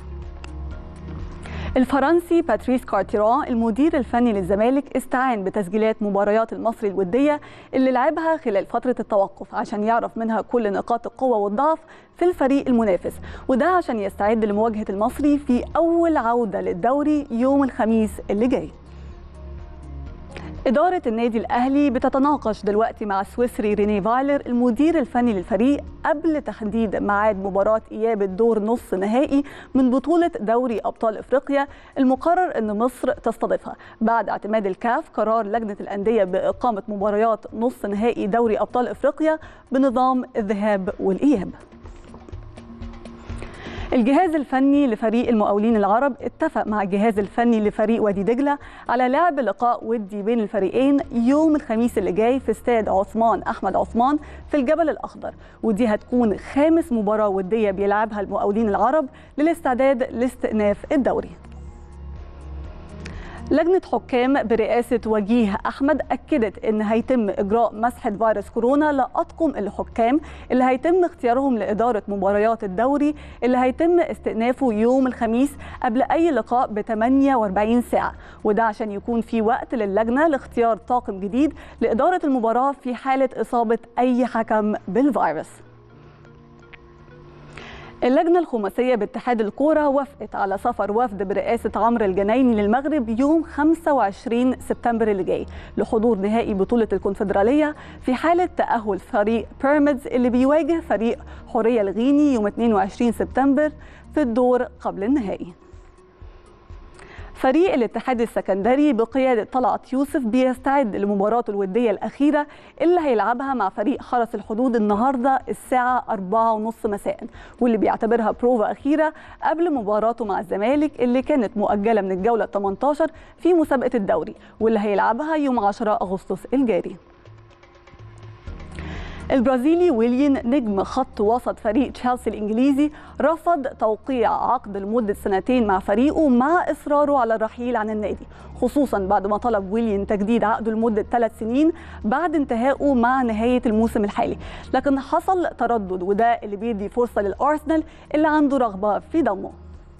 الفرنسي باتريس كارتيرون المدير الفني للزمالك استعان بتسجيلات مباريات المصري الودية اللي لعبها خلال فترة التوقف عشان يعرف منها كل نقاط القوة والضعف في الفريق المنافس وده عشان يستعد لمواجهة المصري في أول عودة للدوري يوم الخميس اللي جاي إدارة النادي الأهلي بتتناقش دلوقتي مع السويسري ريني فايلر المدير الفني للفريق قبل تحديد ميعاد مباراة إياب الدور نص نهائي من بطولة دوري أبطال إفريقيا المقرر أن مصر تستضيفها بعد اعتماد الكاف قرار لجنة الأندية بإقامة مباريات نص نهائي دوري أبطال إفريقيا بنظام الذهاب والإياب الجهاز الفني لفريق المقاولين العرب اتفق مع الجهاز الفني لفريق وادي دجله على لعب لقاء ودي بين الفريقين يوم الخميس اللي جاي في استاد عثمان احمد عثمان في الجبل الاخضر ودي هتكون خامس مباراه وديه بيلعبها المقاولين العرب للاستعداد لاستئناف الدوري لجنة حكام برئاسة وجيه أحمد أكدت أن هيتم إجراء مسحة فيروس كورونا لأطقم الحكام اللي هيتم اختيارهم لإدارة مباريات الدوري اللي هيتم استئنافه يوم الخميس قبل أي لقاء ب 48 ساعة وده عشان يكون في وقت للجنة لاختيار طاقم جديد لإدارة المباراة في حالة إصابة أي حكم بالفيروس اللجنة الخماسية باتحاد الكورة وافقت على سفر وفد برئاسة عمرو الجنايني للمغرب يوم 25 سبتمبر اللي جاي لحضور نهائي بطولة الكونفدرالية في حالة تأهل فريق بيراميدز اللي بيواجه فريق حورية الغيني يوم 22 سبتمبر في الدور قبل النهائي فريق الاتحاد السكندري بقيادة طلعت يوسف بيستعد لمباراته الودية الأخيرة اللي هيلعبها مع فريق حرس الحدود النهاردة الساعة 4:30 مساء واللي بيعتبرها بروفا أخيرة قبل مباراته مع الزمالك اللي كانت مؤجلة من الجولة 18 في مسابقة الدوري واللي هيلعبها يوم 10 أغسطس الجاري البرازيلي ويليان نجم خط وسط فريق تشيلسي الانجليزي رفض توقيع عقد لمده سنتين مع فريقه مع اصراره على الرحيل عن النادي خصوصا بعد ما طلب ويليان تجديد عقده لمده ثلاث سنين بعد انتهائه مع نهايه الموسم الحالي لكن حصل تردد وده اللي بيدي فرصه للارسنال اللي عنده رغبه في ضمه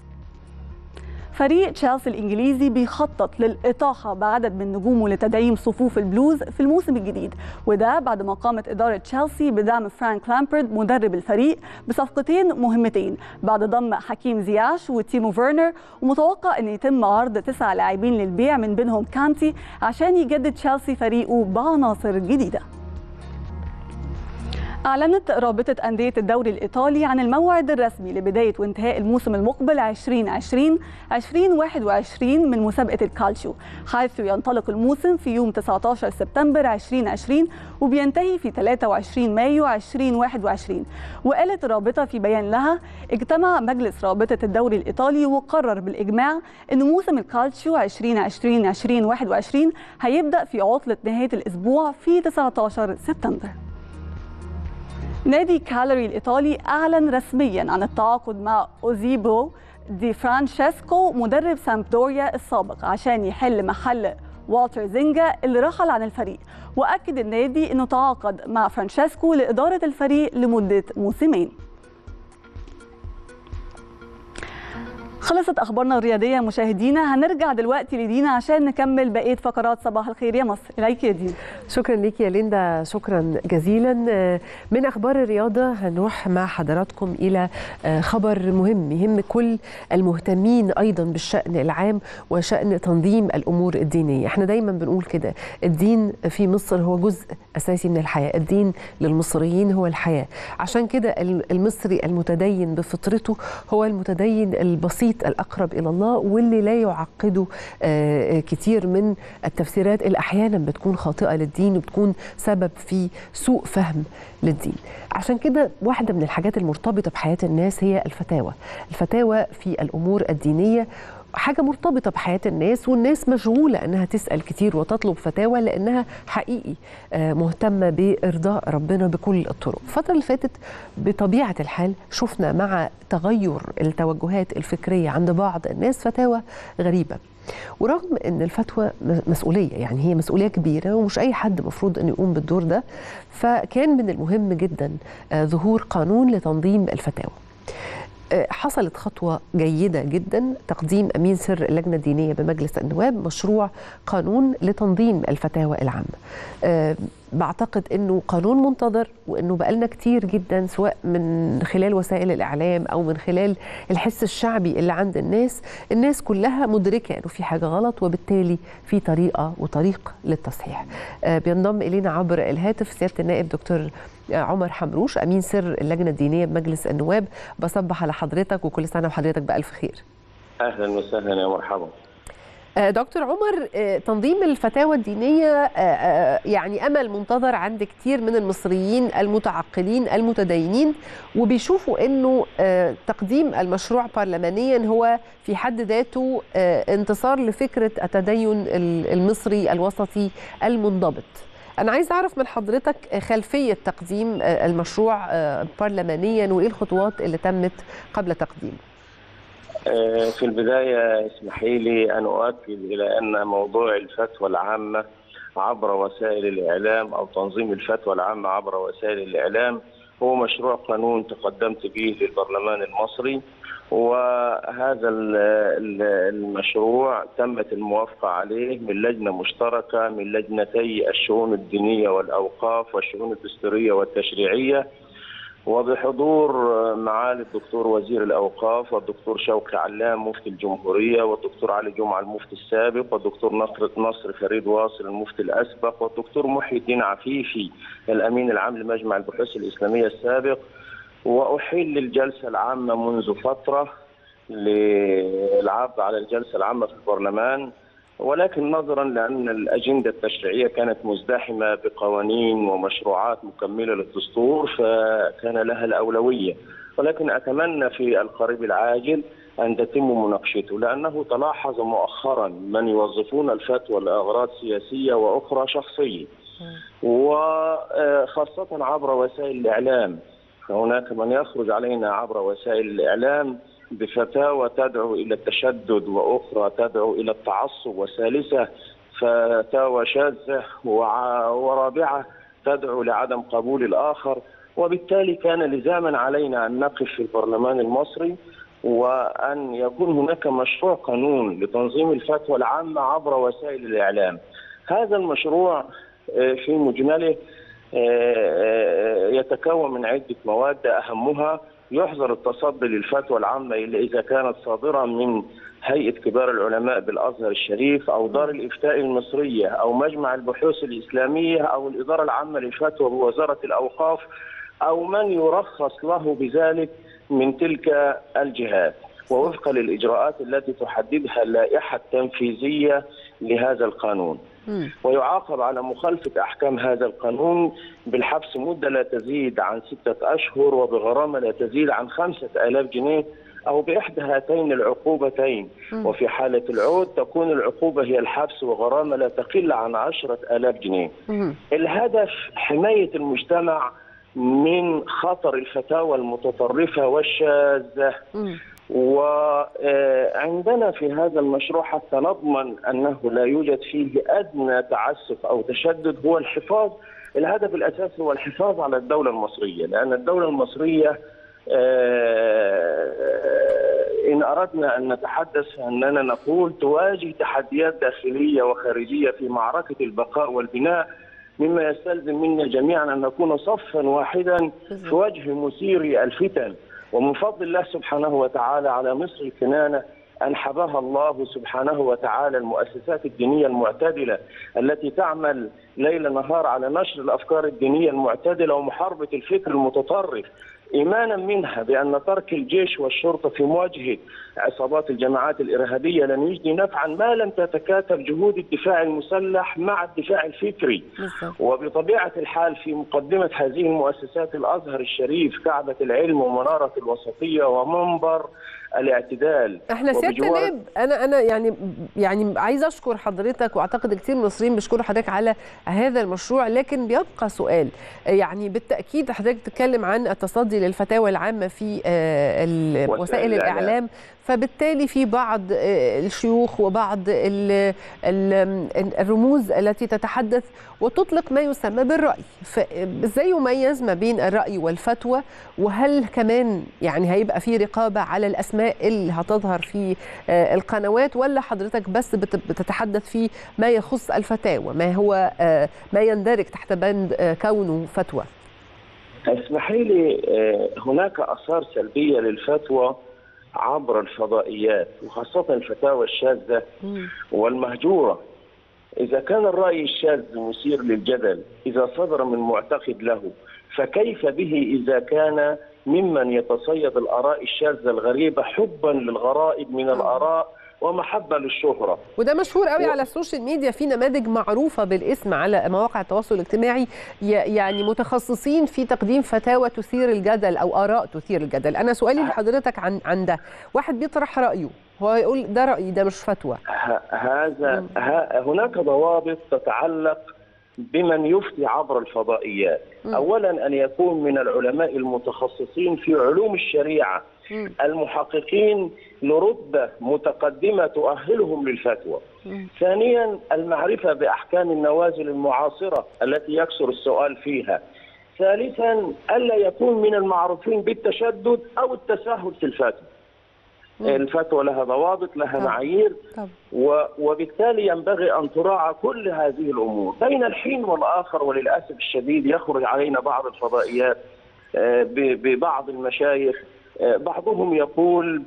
فريق تشيلسي الانجليزي بيخطط للاطاحه بعدد من نجومه لتدعيم صفوف البلوز في الموسم الجديد وده بعد ما قامت اداره تشيلسي بدعم فرانك لامبرد مدرب الفريق بصفقتين مهمتين بعد ضم حكيم زياش وتيمو فيرنر ومتوقع ان يتم عرض تسع لاعبين للبيع من بينهم كانتي عشان يجدد تشيلسي فريقه بعناصر جديده أعلنت رابطة أندية الدوري الإيطالي عن الموعد الرسمي لبداية وانتهاء الموسم المقبل 2020 2021 من مسابقة الكالشيو حيث ينطلق الموسم في يوم 19 سبتمبر 2020 وبينتهي في 23 مايو 2021 وقالت الرابطة في بيان لها اجتمع مجلس رابطة الدوري الإيطالي وقرر بالإجماع أن موسم الكالشيو 2020 2021 هيبدأ في عطلة نهاية الأسبوع في 19 سبتمبر نادي كالوري الإيطالي أعلن رسميا عن التعاقد مع أوزيبو دي فرانشيسكو مدرب سامبدوريا السابق عشان يحل محل والتر زينجا اللي رحل عن الفريق وأكد النادي أنه تعاقد مع فرانشيسكو لإدارة الفريق لمدة موسمين خلصت اخبارنا الرياضيه مشاهدينا هنرجع دلوقتي لدينا عشان نكمل بقيه فقرات صباح الخير يا مصر اليك يا دينا شكرا ليك يا ليندا شكرا جزيلا من اخبار الرياضه هنروح مع حضراتكم الى خبر مهم يهم كل المهتمين ايضا بالشان العام وشان تنظيم الامور الدينيه احنا دايما بنقول كده الدين في مصر هو جزء اساسي من الحياه الدين للمصريين هو الحياه عشان كده المصري المتدين بفطرته هو المتدين البسيط الأقرب إلى الله واللي لا يعقده كتير من التفسيرات اللي أحيانا بتكون خاطئة للدين وبتكون سبب في سوء فهم للدين عشان كده واحدة من الحاجات المرتبطة بحياة الناس هي الفتاوى الفتاوى في الأمور الدينية حاجه مرتبطه بحياه الناس والناس مشغوله انها تسال كتير وتطلب فتاوى لانها حقيقي مهتمه بارضاء ربنا بكل الطرق. الفتره اللي فاتت بطبيعه الحال شفنا مع تغير التوجهات الفكريه عند بعض الناس فتاوى غريبه. ورغم ان الفتوى مسؤوليه يعني هي مسؤوليه كبيره ومش اي حد مفروض انه يقوم بالدور ده فكان من المهم جدا ظهور قانون لتنظيم الفتاوى. حصلت خطوة جيدة جدا تقديم أمين سر اللجنة الدينية بمجلس النواب مشروع قانون لتنظيم الفتاوى العامة أه بعتقد أنه قانون منتظر وأنه بقالنا كتير جدا سواء من خلال وسائل الإعلام أو من خلال الحس الشعبي اللي عند الناس الناس كلها مدركة أنه في حاجة غلط وبالتالي في طريقة وطريق للتصحيح أه بينضم إلينا عبر الهاتف سيادة النائب دكتور عمر حمروش امين سر اللجنه الدينيه بمجلس النواب بصبح على حضرتك وكل سنه وحضرتك بالف خير اهلا وسهلا يا مرحبا دكتور عمر تنظيم الفتاوى الدينية يعني أمل منتظر عند كتير من المصريين المتعقلين المتدينين وبيشوفوا أنه تقديم المشروع برلمانيا هو في حد ذاته انتصار لفكرة التدين المصري الوسطي المنضبط أنا عايز أعرف من حضرتك خلفية تقديم المشروع برلمانيا وإيه الخطوات اللي تمت قبل تقديمه في البداية اسمحي لي أن أؤكد إلى أن موضوع الفتوى العامة عبر وسائل الإعلام أو تنظيم الفتوى العامة عبر وسائل الإعلام هو مشروع قانون تقدمت به للبرلمان المصري وهذا المشروع تمت الموافقة عليه من لجنة مشتركة من لجنتي الشؤون الدينية والأوقاف والشؤون الدستورية والتشريعية وبحضور معالي الدكتور وزير الأوقاف والدكتور شوقي علام مفتي الجمهورية والدكتور علي جمعة المفتي السابق والدكتور نصر نصر فريد واصل المفتي الأسبق والدكتور محي الدين عفيفي الأمين العام لمجمع البحوث الإسلامية السابق وأحيل الجلسة العامة منذ فترة للعرض على الجلسة العامة في البرلمان ولكن نظرا لأن الأجندة التشريعية كانت مزدحمة بقوانين ومشروعات مكملة للدستور فكان لها الأولوية ولكن أتمنى في القريب العاجل أن تتم مناقشته لأنه تلاحظ مؤخرا من يوظفون الفتوى لأغراض سياسية وأخرى شخصية وخاصة عبر وسائل الإعلام فهناك من يخرج علينا عبر وسائل الإعلام بفتاوى تدعو إلى التشدد وأخرى تدعو إلى التعصب وثالثة فتاوى شاذة ورابعة تدعو لعدم قبول الآخر وبالتالي كان لزاما علينا أن نقف في البرلمان المصري وأن يكون هناك مشروع قانون لتنظيم الفتوى العامة عبر وسائل الإعلام هذا المشروع في مجمله يتكون من عدة مواد أهمها يحظر التصدي للفتوى العامة إلا إذا كانت صادرة من هيئة كبار العلماء بالأزهر الشريف أو دار الإفتاء المصرية أو مجمع البحوث الإسلامية أو الإدارة العامة للفتوى بوزارة الأوقاف أو من يرخص له بذلك من تلك الجهات ووفقا للإجراءات التي تحددها اللائحة التنفيذية لهذا القانون ويعاقب على مخالفة أحكام هذا القانون بالحبس مدة لا تزيد عن ستة أشهر وبغرامة لا تزيد عن خمسة آلاف جنيه أو بإحدى هاتين العقوبتين وفي حالة العود تكون العقوبة هي الحبس وغرامة لا تقل عن عشرة آلاف جنيه الهدف حماية المجتمع من خطر الفتاوى المتطرفة والشاذة وعندنا في هذا المشروع حتى نضمن أنه لا يوجد فيه أدنى تعسف أو تشدد هو الحفاظ الهدف الأساسي هو الحفاظ على الدولة المصرية لأن الدولة المصرية إن أردنا أن نتحدث فإننا نقول تواجه تحديات داخلية وخارجية في معركة البقاء والبناء مما يستلزم منا جميعا أن نكون صفا واحدا في وجه مثير الفتن ومن فضل الله سبحانه وتعالى على مصر الكنانة أنحبها الله سبحانه وتعالى المؤسسات الدينية المعتدلة التي تعمل ليل نهار على نشر الأفكار الدينية المعتدلة ومحاربة الفكر المتطرف إيمانا منها بأن ترك الجيش والشرطة في مواجهة عصابات الجماعات الإرهابية لن يجدي نفعا ما لم تتكاتف جهود الدفاع المسلح مع الدفاع الفكري وبطبيعة الحال في مقدمة هذه المؤسسات الأزهر الشريف كعبة العلم ومنارة الوسطية ومنبر الاعتدال احنا سياده النائب انا انا يعني يعني عايز اشكر حضرتك واعتقد كثير من المصريين بيشكروا حضرتك على هذا المشروع لكن بيبقى سؤال يعني بالتاكيد حضرتك بتتكلم عن التصدي للفتاوى العامه في وسائل الاعلام فبالتالي في بعض الشيوخ وبعض الرموز التي تتحدث وتطلق ما يسمى بالرأي فازاي يميز ما بين الرأي والفتوى وهل كمان يعني هيبقى في رقابة على الأسماء اللي هتظهر في القنوات ولا حضرتك بس بتتحدث في ما يخص الفتاوى ما هو ما يندرج تحت بند كونه فتوى اسمحي لي هناك آثار سلبية للفتوى عبر الفضائيات وخاصة الفتاوى الشاذة والمهجورة إذا كان الرأي الشاذ مثير للجدل إذا صدر من معتقد له فكيف به إذا كان ممن يتصيد الآراء الشاذة الغريبة حبا للغرائب من الآراء ومحبة للشهرة وده مشهور قوي و... على السوشيال ميديا في نماذج معروفة بالاسم على مواقع التواصل الاجتماعي يعني متخصصين في تقديم فتاوى تثير الجدل أو آراء تثير الجدل أنا سؤالي لحضرتك عن عن ده واحد بيطرح رأيه هو يقول ده رأيي ده مش فتوى هذا ه... هناك ضوابط تتعلق بمن يفتي عبر الفضائيات م. أولا أن يكون من العلماء المتخصصين في علوم الشريعة م. المحققين لرتبة متقدمة تؤهلهم للفتوى م. ثانيا المعرفة بأحكام النوازل المعاصرة التي يكثر السؤال فيها ثالثا ألا يكون من المعروفين بالتشدد أو التساهل في الفتوى الفتوى لها ضوابط لها معايير وبالتالي ينبغي ان تراعى كل هذه الامور بين الحين والاخر وللاسف الشديد يخرج علينا بعض الفضائيات ببعض المشايخ بعضهم يقول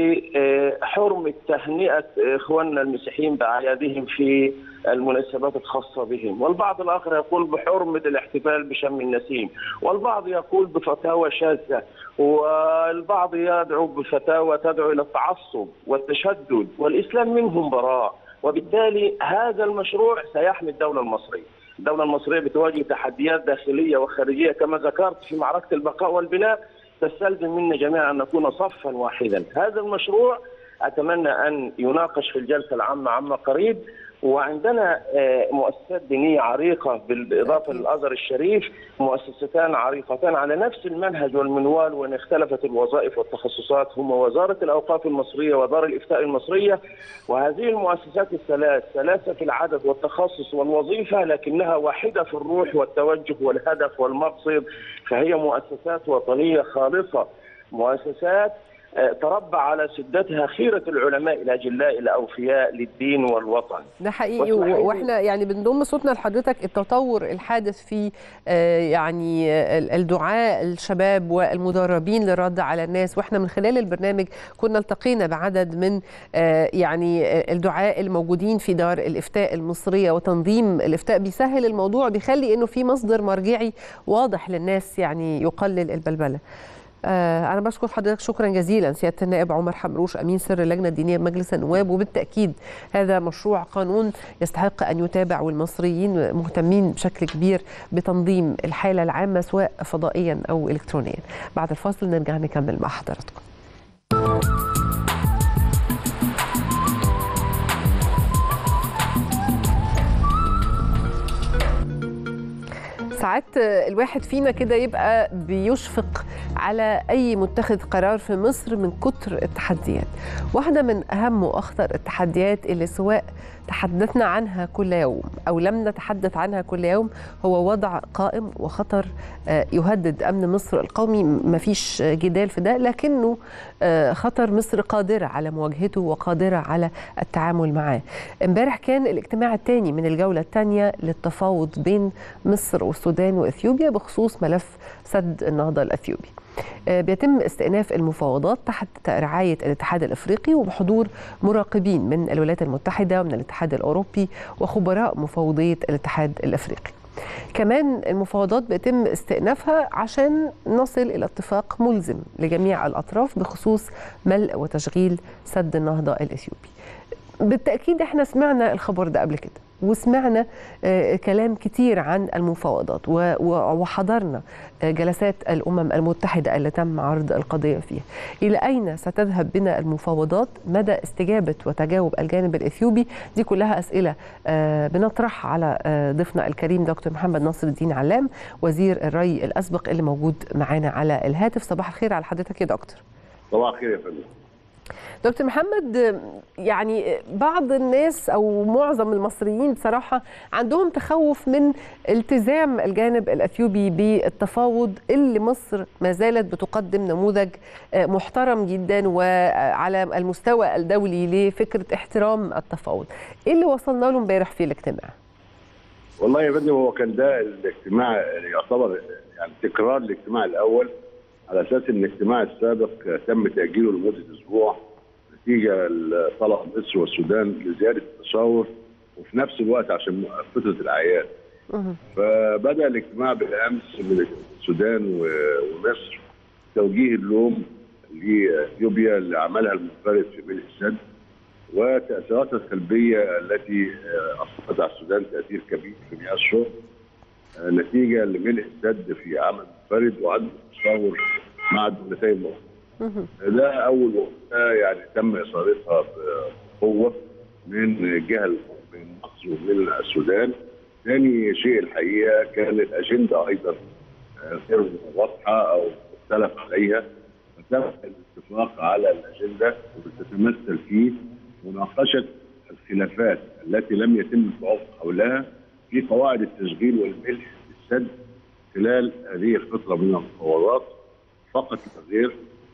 بحرمة تهنئة إخواننا المسيحيين بأعيادهم في المناسبات الخاصة بهم والبعض الآخر يقول بحرمة الاحتفال بشم النسيم والبعض يقول بفتاوى شاذة والبعض يدعو بفتاوى تدعو إلى التعصب والتشدد والإسلام منهم براء وبالتالي هذا المشروع سيحمي الدولة المصرية الدولة المصرية بتواجه تحديات داخلية وخارجية كما ذكرت في معركة البقاء والبناء تستلزم منا جميعا ان نكون صفا واحدا، هذا المشروع اتمنى ان يناقش في الجلسه العامه عما قريب وعندنا مؤسسات دينيه عريقه بالاضافه للازهر الشريف مؤسستان عريقتان على نفس المنهج والمنوال وان اختلفت الوظائف والتخصصات هما وزاره الاوقاف المصريه ودار الافتاء المصريه وهذه المؤسسات الثلاث ثلاثه في العدد والتخصص والوظيفه لكنها واحده في الروح والتوجه والهدف والمقصد فهي مؤسسات وطنيه خالصه مؤسسات تربى على سدتها خيرة العلماء الأجلاء الأوفياء للدين والوطن ده حقيقي وإحنا يعني بنضم صوتنا لحضرتك التطور الحادث في يعني الدعاء الشباب والمدربين للرد على الناس وإحنا من خلال البرنامج كنا التقينا بعدد من يعني الدعاء الموجودين في دار الإفتاء المصرية وتنظيم الإفتاء بيسهل الموضوع بيخلي إنه في مصدر مرجعي واضح للناس يعني يقلل البلبلة أنا بشكر حضرتك شكرا جزيلا سيادة النائب عمر حمروش أمين سر اللجنة الدينية بمجلس النواب وبالتأكيد هذا مشروع قانون يستحق أن يتابع والمصريين مهتمين بشكل كبير بتنظيم الحالة العامة سواء فضائيا أو إلكترونيا بعد الفاصل نرجع نكمل مع حضراتكم ساعات الواحد فينا كده يبقى بيشفق على اي متخذ قرار في مصر من كتر التحديات واحده من اهم واخطر التحديات اللي سواء تحدثنا عنها كل يوم او لم نتحدث عنها كل يوم هو وضع قائم وخطر آه، يهدد امن مصر القومي مفيش جدال في ده لكنه آه، خطر مصر قادره على مواجهته وقادره على التعامل معاه امبارح كان الاجتماع الثاني من الجوله الثانيه للتفاوض بين مصر والسودان واثيوبيا بخصوص ملف سد النهضه الاثيوبي آه، بيتم استئناف المفاوضات تحت رعايه الاتحاد الافريقي وبحضور مراقبين من الولايات المتحده ومن الاتحاد الاوروبي وخبراء مفوضيه الاتحاد الافريقي. كمان المفاوضات بيتم استئنافها عشان نصل الى اتفاق ملزم لجميع الاطراف بخصوص ملء وتشغيل سد النهضه الاثيوبي. بالتاكيد احنا سمعنا الخبر ده قبل كده وسمعنا آه، كلام كتير عن المفاوضات و- و- وحضرنا آه، جلسات الامم المتحده اللي تم عرض القضيه فيها. الى اين ستذهب بنا المفاوضات؟ مدى استجابه وتجاوب الجانب الاثيوبي؟ دي كلها اسئله آه، بنطرحها على آه، ضيفنا الكريم دكتور محمد ناصر الدين علام وزير الري الاسبق اللي موجود معانا على الهاتف. صباح الخير على حضرتك يا دكتور. صباح الخير يا فندم دكتور محمد يعني بعض الناس او معظم المصريين بصراحه عندهم تخوف من التزام الجانب الاثيوبي بالتفاوض اللي مصر ما زالت بتقدم نموذج محترم جدا وعلى المستوى الدولي لفكره احترام التفاوض. ايه اللي وصلنا له امبارح في الاجتماع؟ والله يا فندم هو كان ده الاجتماع يعتبر يعني تكرار الاجتماع الاول على اساس ان الاجتماع السابق تم تاجيله لمده اسبوع نتيجه لطلب مصر والسودان لزياده التشاور وفي نفس الوقت عشان فتره الاعياد. فبدا الاجتماع بالامس من السودان و- ومصر توجيه اللوم لاثيوبيا اللي عملها المنفرد في ملء السد وتاثيراتها السلبيه التي آه، اثرت على السودان تاثير كبير في مياه الشرب آه، نتيجه لملء السد في عمل منفرد وعدم التشاور مع الدولتين الاخرى. ده اول وقتها يعني تم اثارتها بقوه من جهه من مصر ومن السودان. ثاني شيء الحقيقه كانت اجنده ايضا آه، غير واضحه او مختلف عليها فتم الاتفاق على الاجنده وتتمثل في مناقشه الخلافات التي لم يتم التوافق حولها في قواعد التشغيل والملح للسد خلال هذه الفتره من المفاوضات فقط لا غير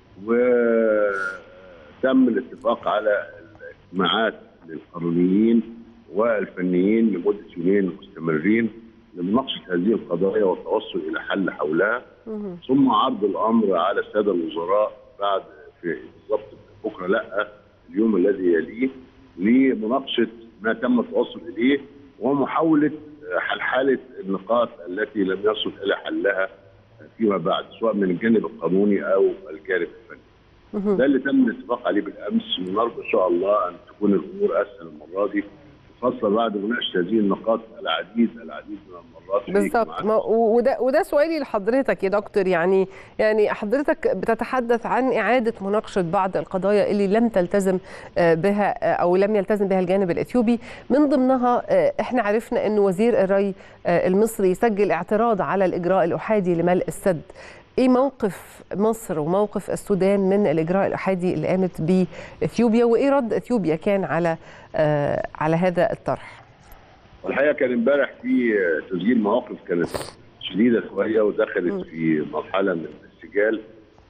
وتم الاتفاق على الاجتماعات للقانونيين والفنيين لمده يومين مستمرين لمناقشه هذه القضايا والتوصل الى حل حولها ثم عرض الامر على الساده الوزراء بعد في بالضبط بكره لا اليوم الذي يليه لمناقشه ما تم التوصل اليه ومحاوله حل حاله النقاط التي لم يصل الى حلها فيما بعد سواء من الجانب القانوني او الجانب الفني. ده اللي تم الاتفاق عليه بالامس ونرجو ان شاء الله ان تكون الامور اسهل المره دي خاصه بعد مناقشه هذه النقاط العديد العديد من المرات في بالظبط اجتماعات ما- وده وده سؤالي لحضرتك يا دكتور يعني يعني حضرتك بتتحدث عن اعاده مناقشه بعض القضايا اللي لم تلتزم آه، بها آه، او لم يلتزم بها الجانب الاثيوبي من ضمنها آه، احنا عرفنا ان وزير الري آه، المصري سجل اعتراض على الاجراء الاحادي لملء السد ايه موقف مصر وموقف السودان من الاجراء الاحادي اللي قامت به اثيوبيا وايه رد اثيوبيا كان على آه، على هذا الطرح والحقيقه كان امبارح في تسجيل مواقف كانت شديده شويه ودخلت في مرحله من السجال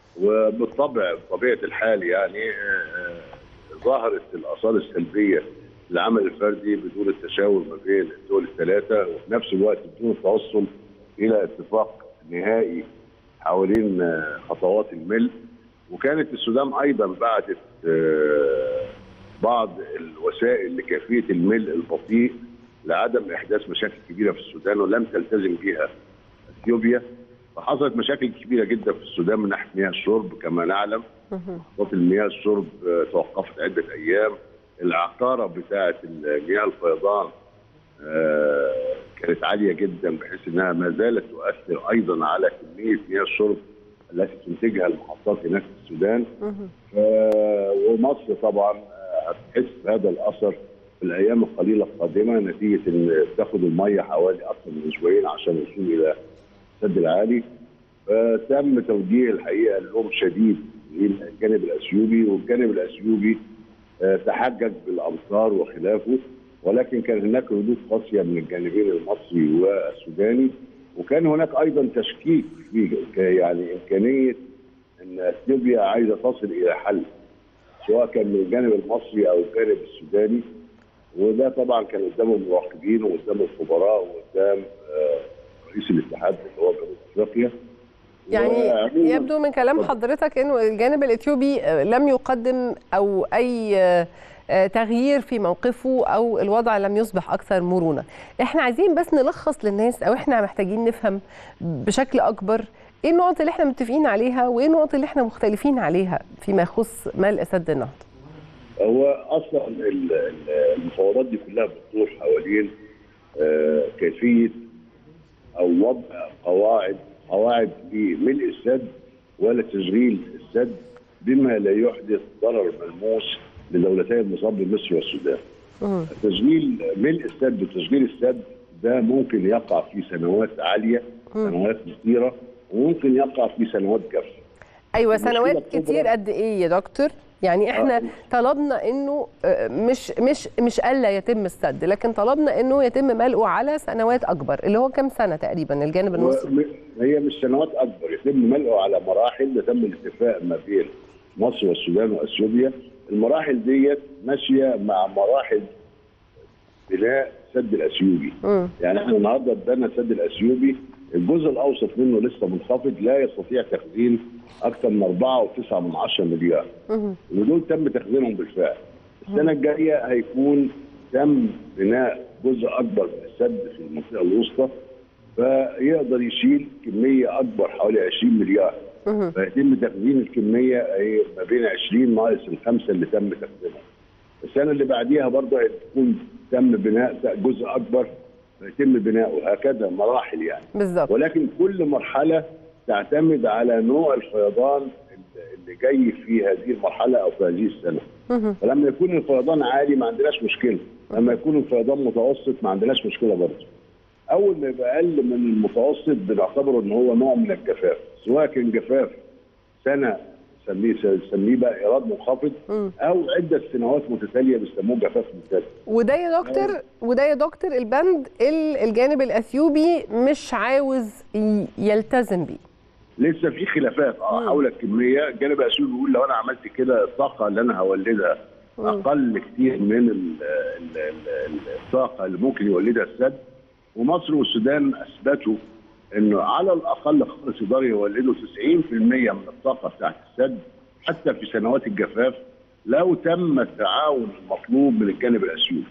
وبالطبع بطبيعه الحال يعني آه، آه، ظهرت الاثار السلبيه للعمل الفردي بدون التشاور ما بين الدول الثلاثه وفي نفس الوقت بدون التوصل الى اتفاق نهائي حوالين آه، خطوات الملء وكانت السودان ايضا بعتت آه، بعض الوسائل لكيفيه الملء البطيء لعدم احداث مشاكل كبيره في السودان ولم تلتزم بها اثيوبيا فحصلت مشاكل كبيره جدا في السودان من ناحيه مياه الشرب كما نعلم محطات المياه الشرب آه، توقفت عده ايام العقاره بتاعه مياه الفيضان آه، كانت عاليه جدا بحيث انها ما زالت تؤثر ايضا على كميه مياه الشرب التي تنتجها المحطات هناك في السودان آه، ومصر طبعا آه، هتحس بهذا الاثر في الايام القليله القادمه نتيجه ان تاخد الميه حوالي اكثر من اسبوعين عشان الوصول الى السد العالي فتم توجيه الحقيقه اللوم شديد للجانب الاثيوبي والجانب الاثيوبي آه، تحجج بالامطار وخلافه ولكن كان هناك ردود قاسيه من الجانبين المصري والسوداني وكان هناك ايضا تشكيك في ك- يعني امكانيه ان اثيوبيا عايزه تصل الى حل سواء كان من الجانب المصري او الجانب السوداني وده طبعا كان قدام المراقبين وقدام الخبراء وقدام آه، رئيس الاتحاد اللي هو جنوب افريقيا يعني وعموماً يبدو من كلام حضرتك انه الجانب الاثيوبي آه، لم يقدم او اي آه، آه، تغيير في موقفه او الوضع لم يصبح اكثر مرونه. احنا عايزين بس نلخص للناس او احنا محتاجين نفهم بشكل اكبر ايه النقط اللي احنا متفقين عليها وايه النقط اللي احنا مختلفين عليها فيما يخص ملء سد النهضه. هو اصلا ال- ال- المفاوضات دي كلها بتدور حوالين آه، كيفيه او وضع قواعد قواعد لملء السد ولتشغيل السد بما لا يحدث ضرر ملموس لدولتي المصاب مصر والسودان. تشغيل ملء السد وتشغيل السد ده ممكن يقع في سنوات عاليه سنوات كثيره وممكن يقع في سنوات جافه. ايوه المشكلة سنوات الكبرى- كتير قد ايه يا دكتور؟ يعني احنا طلبنا انه آه، مش مش مش الا يتم السد لكن طلبنا انه يتم ملئه على سنوات اكبر اللي هو كام سنه تقريبا الجانب المصري و- هي مش سنوات اكبر يتم ملئه على مراحل ده تم الاتفاق ما بين مصر والسودان واثيوبيا المراحل ديت ماشيه مع مراحل بناء سد الاثيوبي يعني احنا النهارده بدانا السد الاثيوبي الجزء الاوسط منه لسه منخفض لا يستطيع تخزين اكثر من 4.9 من 10 مليار ودول تم تخزينهم بالفعل السنه الجايه هيكون تم بناء جزء اكبر من السد في المنطقه الوسطى فيقدر يشيل كميه اكبر حوالي 20 مليار فيتم تخزين الكميه أي ما بين 20 ناقص الخمسه اللي تم تخزينها. السنه اللي بعديها برضه هتكون تم بناء جزء اكبر فيتم بناؤه هكذا مراحل يعني. بالظبط ولكن كل مرحله تعتمد على نوع الفيضان اللي جاي في هذه المرحله او في هذه السنه. فلما يكون الفيضان عالي ما عندناش مشكله، لما يكون الفيضان متوسط ما عندناش مشكله برضه. اول ما يبقى اقل من المتوسط بنعتبره ان هو نوع من الجفاف، سواء كان جفاف سنه سميه سميه بقى ايراد منخفض او عده سنوات متتاليه بيسموه جفاف ممتاز. وده يا دكتور وده يا دكتور البند اللي الجانب الاثيوبي مش عاوز ي- يلتزم بيه لسه في خلافات اه حول الكميه الجانب الاثيوبي بيقول لو انا عملت كده الطاقه اللي انا هولدها اقل كتير من ال- ال- ال- الطاقه اللي ممكن يولدها السد ومصر والسودان اثبتوا انه على الاقل خالص يقدروا يولدوا 90% من الطاقه بتاعت السد حتى في سنوات الجفاف لو تم التعاون المطلوب من الجانب الاثيوبي.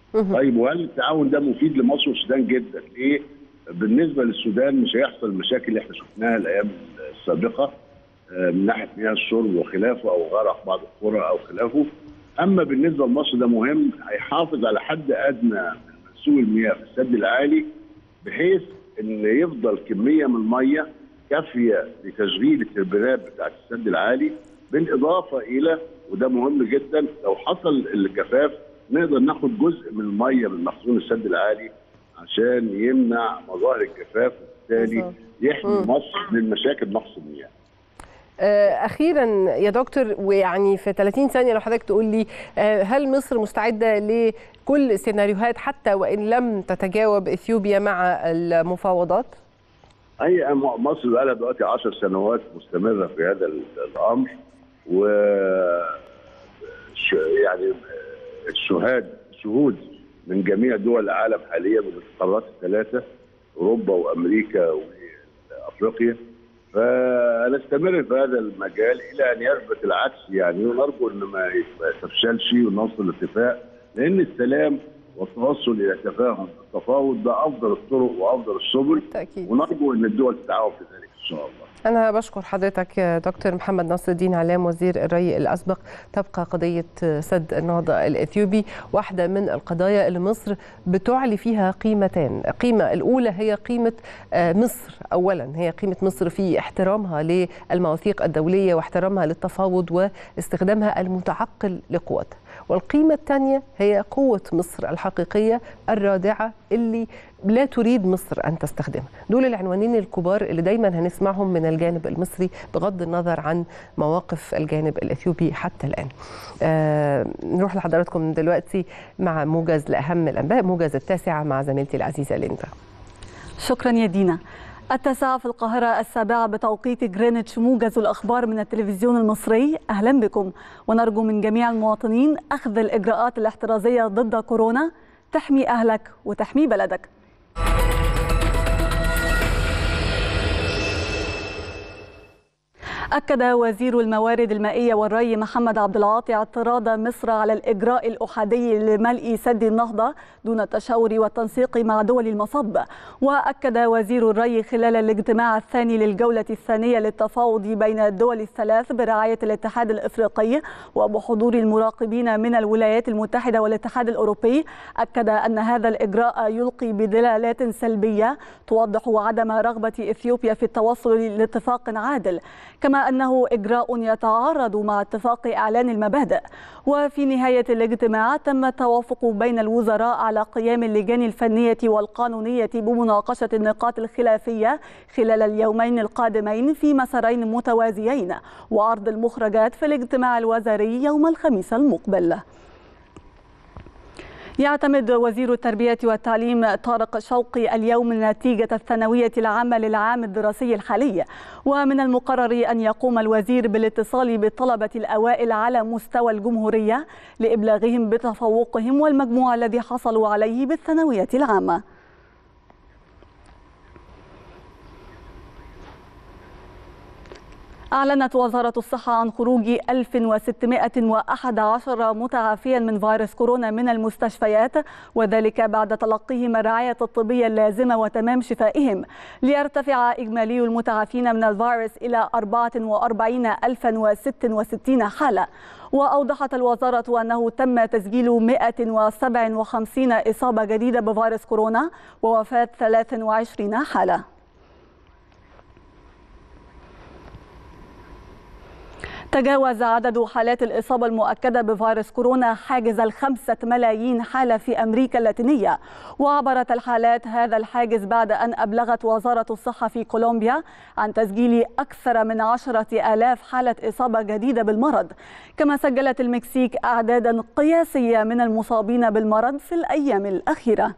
طيب وهل التعاون ده مفيد لمصر والسودان جدا؟ ليه؟ بالنسبه للسودان مش هيحصل المشاكل اللي احنا شفناها الايام السابقه آه، من ناحيه مياه الشرب وخلافه او غرق بعض القرى او خلافه. اما بالنسبه لمصر ده مهم هيحافظ على حد ادنى من منسوب المياه في السد العالي بحيث ان يفضل كميه من الميه كافيه لتشغيل التربينات بتاعت السد العالي بالاضافه الى وده مهم جدا لو حصل الجفاف نقدر ناخد جزء من الميه من مخزون السد العالي عشان يمنع مظاهر الجفاف وبالتالي يحمي مصر من مشاكل نقص المياه. آه، اخيرا يا دكتور ويعني في 30 ثانيه لو حضرتك تقول لي آه، هل مصر مستعده لكل السيناريوهات حتى وان لم تتجاوب اثيوبيا مع المفاوضات؟ هي م- مصر بقى لها دلوقتي 10 سنوات مستمره في هذا ال- الامر و ش- يعني الشهاد شهود من جميع دول العالم حاليا من القارات الثلاثه اوروبا وامريكا وافريقيا فنستمر في هذا المجال الى ان يثبت العكس يعني ونرجو ان ما ما تفشلش ونوصل لاتفاق لان السلام والتوصل الى تفاهم التفاوض ده افضل الطرق وافضل السبل بالتاكيد ونرجو ان الدول تتعاون في ذلك ان شاء الله أنا بشكر حضرتك يا دكتور محمد نصر الدين علام وزير الري الأسبق تبقى قضية سد النهضة الإثيوبي واحدة من القضايا اللي مصر بتعلي فيها قيمتان القيمة الأولى هي قيمة آه، مصر أولا هي قيمة مصر في احترامها للمواثيق الدولية واحترامها للتفاوض واستخدامها المتعقل لقوتها والقيمة الثانية هي قوة مصر الحقيقية الرادعة اللي لا تريد مصر أن تستخدمها دول العنوانين الكبار اللي دايما هنسمعهم من الجانب المصري بغض النظر عن مواقف الجانب الإثيوبي حتى الآن آه نروح لحضراتكم دلوقتي مع موجز لأهم الأنباء موجز التاسعة مع زميلتي العزيزة ليندا شكرا يا دينا التاسعة في القاهرة السابعة بتوقيت جرينتش موجز الأخبار من التلفزيون المصري أهلا بكم ونرجو من جميع المواطنين أخذ الإجراءات الاحترازية ضد كورونا تحمي أهلك وتحمي بلدك أكد وزير الموارد المائية والري محمد عبد العاطي اعتراض مصر على الإجراء الأحادي لملء سد النهضة دون التشاور والتنسيق مع دول المصب وأكد وزير الري خلال الاجتماع الثاني للجولة الثانية للتفاوض بين الدول الثلاث برعاية الاتحاد الإفريقي وبحضور المراقبين من الولايات المتحدة والاتحاد الأوروبي أكد أن هذا الإجراء يلقي بدلالات سلبية توضح عدم رغبة إثيوبيا في التوصل لاتفاق عادل كما أنه إجراء يتعارض مع اتفاق إعلان المبادئ وفي نهاية الاجتماع تم التوافق بين الوزراء على قيام اللجان الفنية والقانونية بمناقشة النقاط الخلافية خلال اليومين القادمين في مسارين متوازيين وعرض المخرجات في الاجتماع الوزاري يوم الخميس المقبل يعتمد وزير التربية والتعليم طارق شوقي اليوم نتيجة الثانوية العامة للعام الدراسي الحالي ومن المقرر أن يقوم الوزير بالاتصال بالطلبة الأوائل على مستوى الجمهورية لإبلاغهم بتفوقهم والمجموع الذي حصلوا عليه بالثانوية العامة أعلنت وزارة الصحة عن خروج 1611 متعافيا من فيروس كورونا من المستشفيات وذلك بعد تلقيهم الرعاية الطبية اللازمة وتمام شفائهم ليرتفع إجمالي المتعافين من الفيروس إلى 44066 حالة وأوضحت الوزارة أنه تم تسجيل 157 إصابة جديدة بفيروس كورونا ووفاة 23 حالة تجاوز عدد حالات الإصابة المؤكدة بفيروس كورونا حاجز الخمسة ملايين حالة في أمريكا اللاتينية وعبرت الحالات هذا الحاجز بعد أن أبلغت وزارة الصحة في كولومبيا عن تسجيل أكثر من عشرة آلاف حالة إصابة جديدة بالمرض كما سجلت المكسيك أعدادا قياسية من المصابين بالمرض في الأيام الأخيرة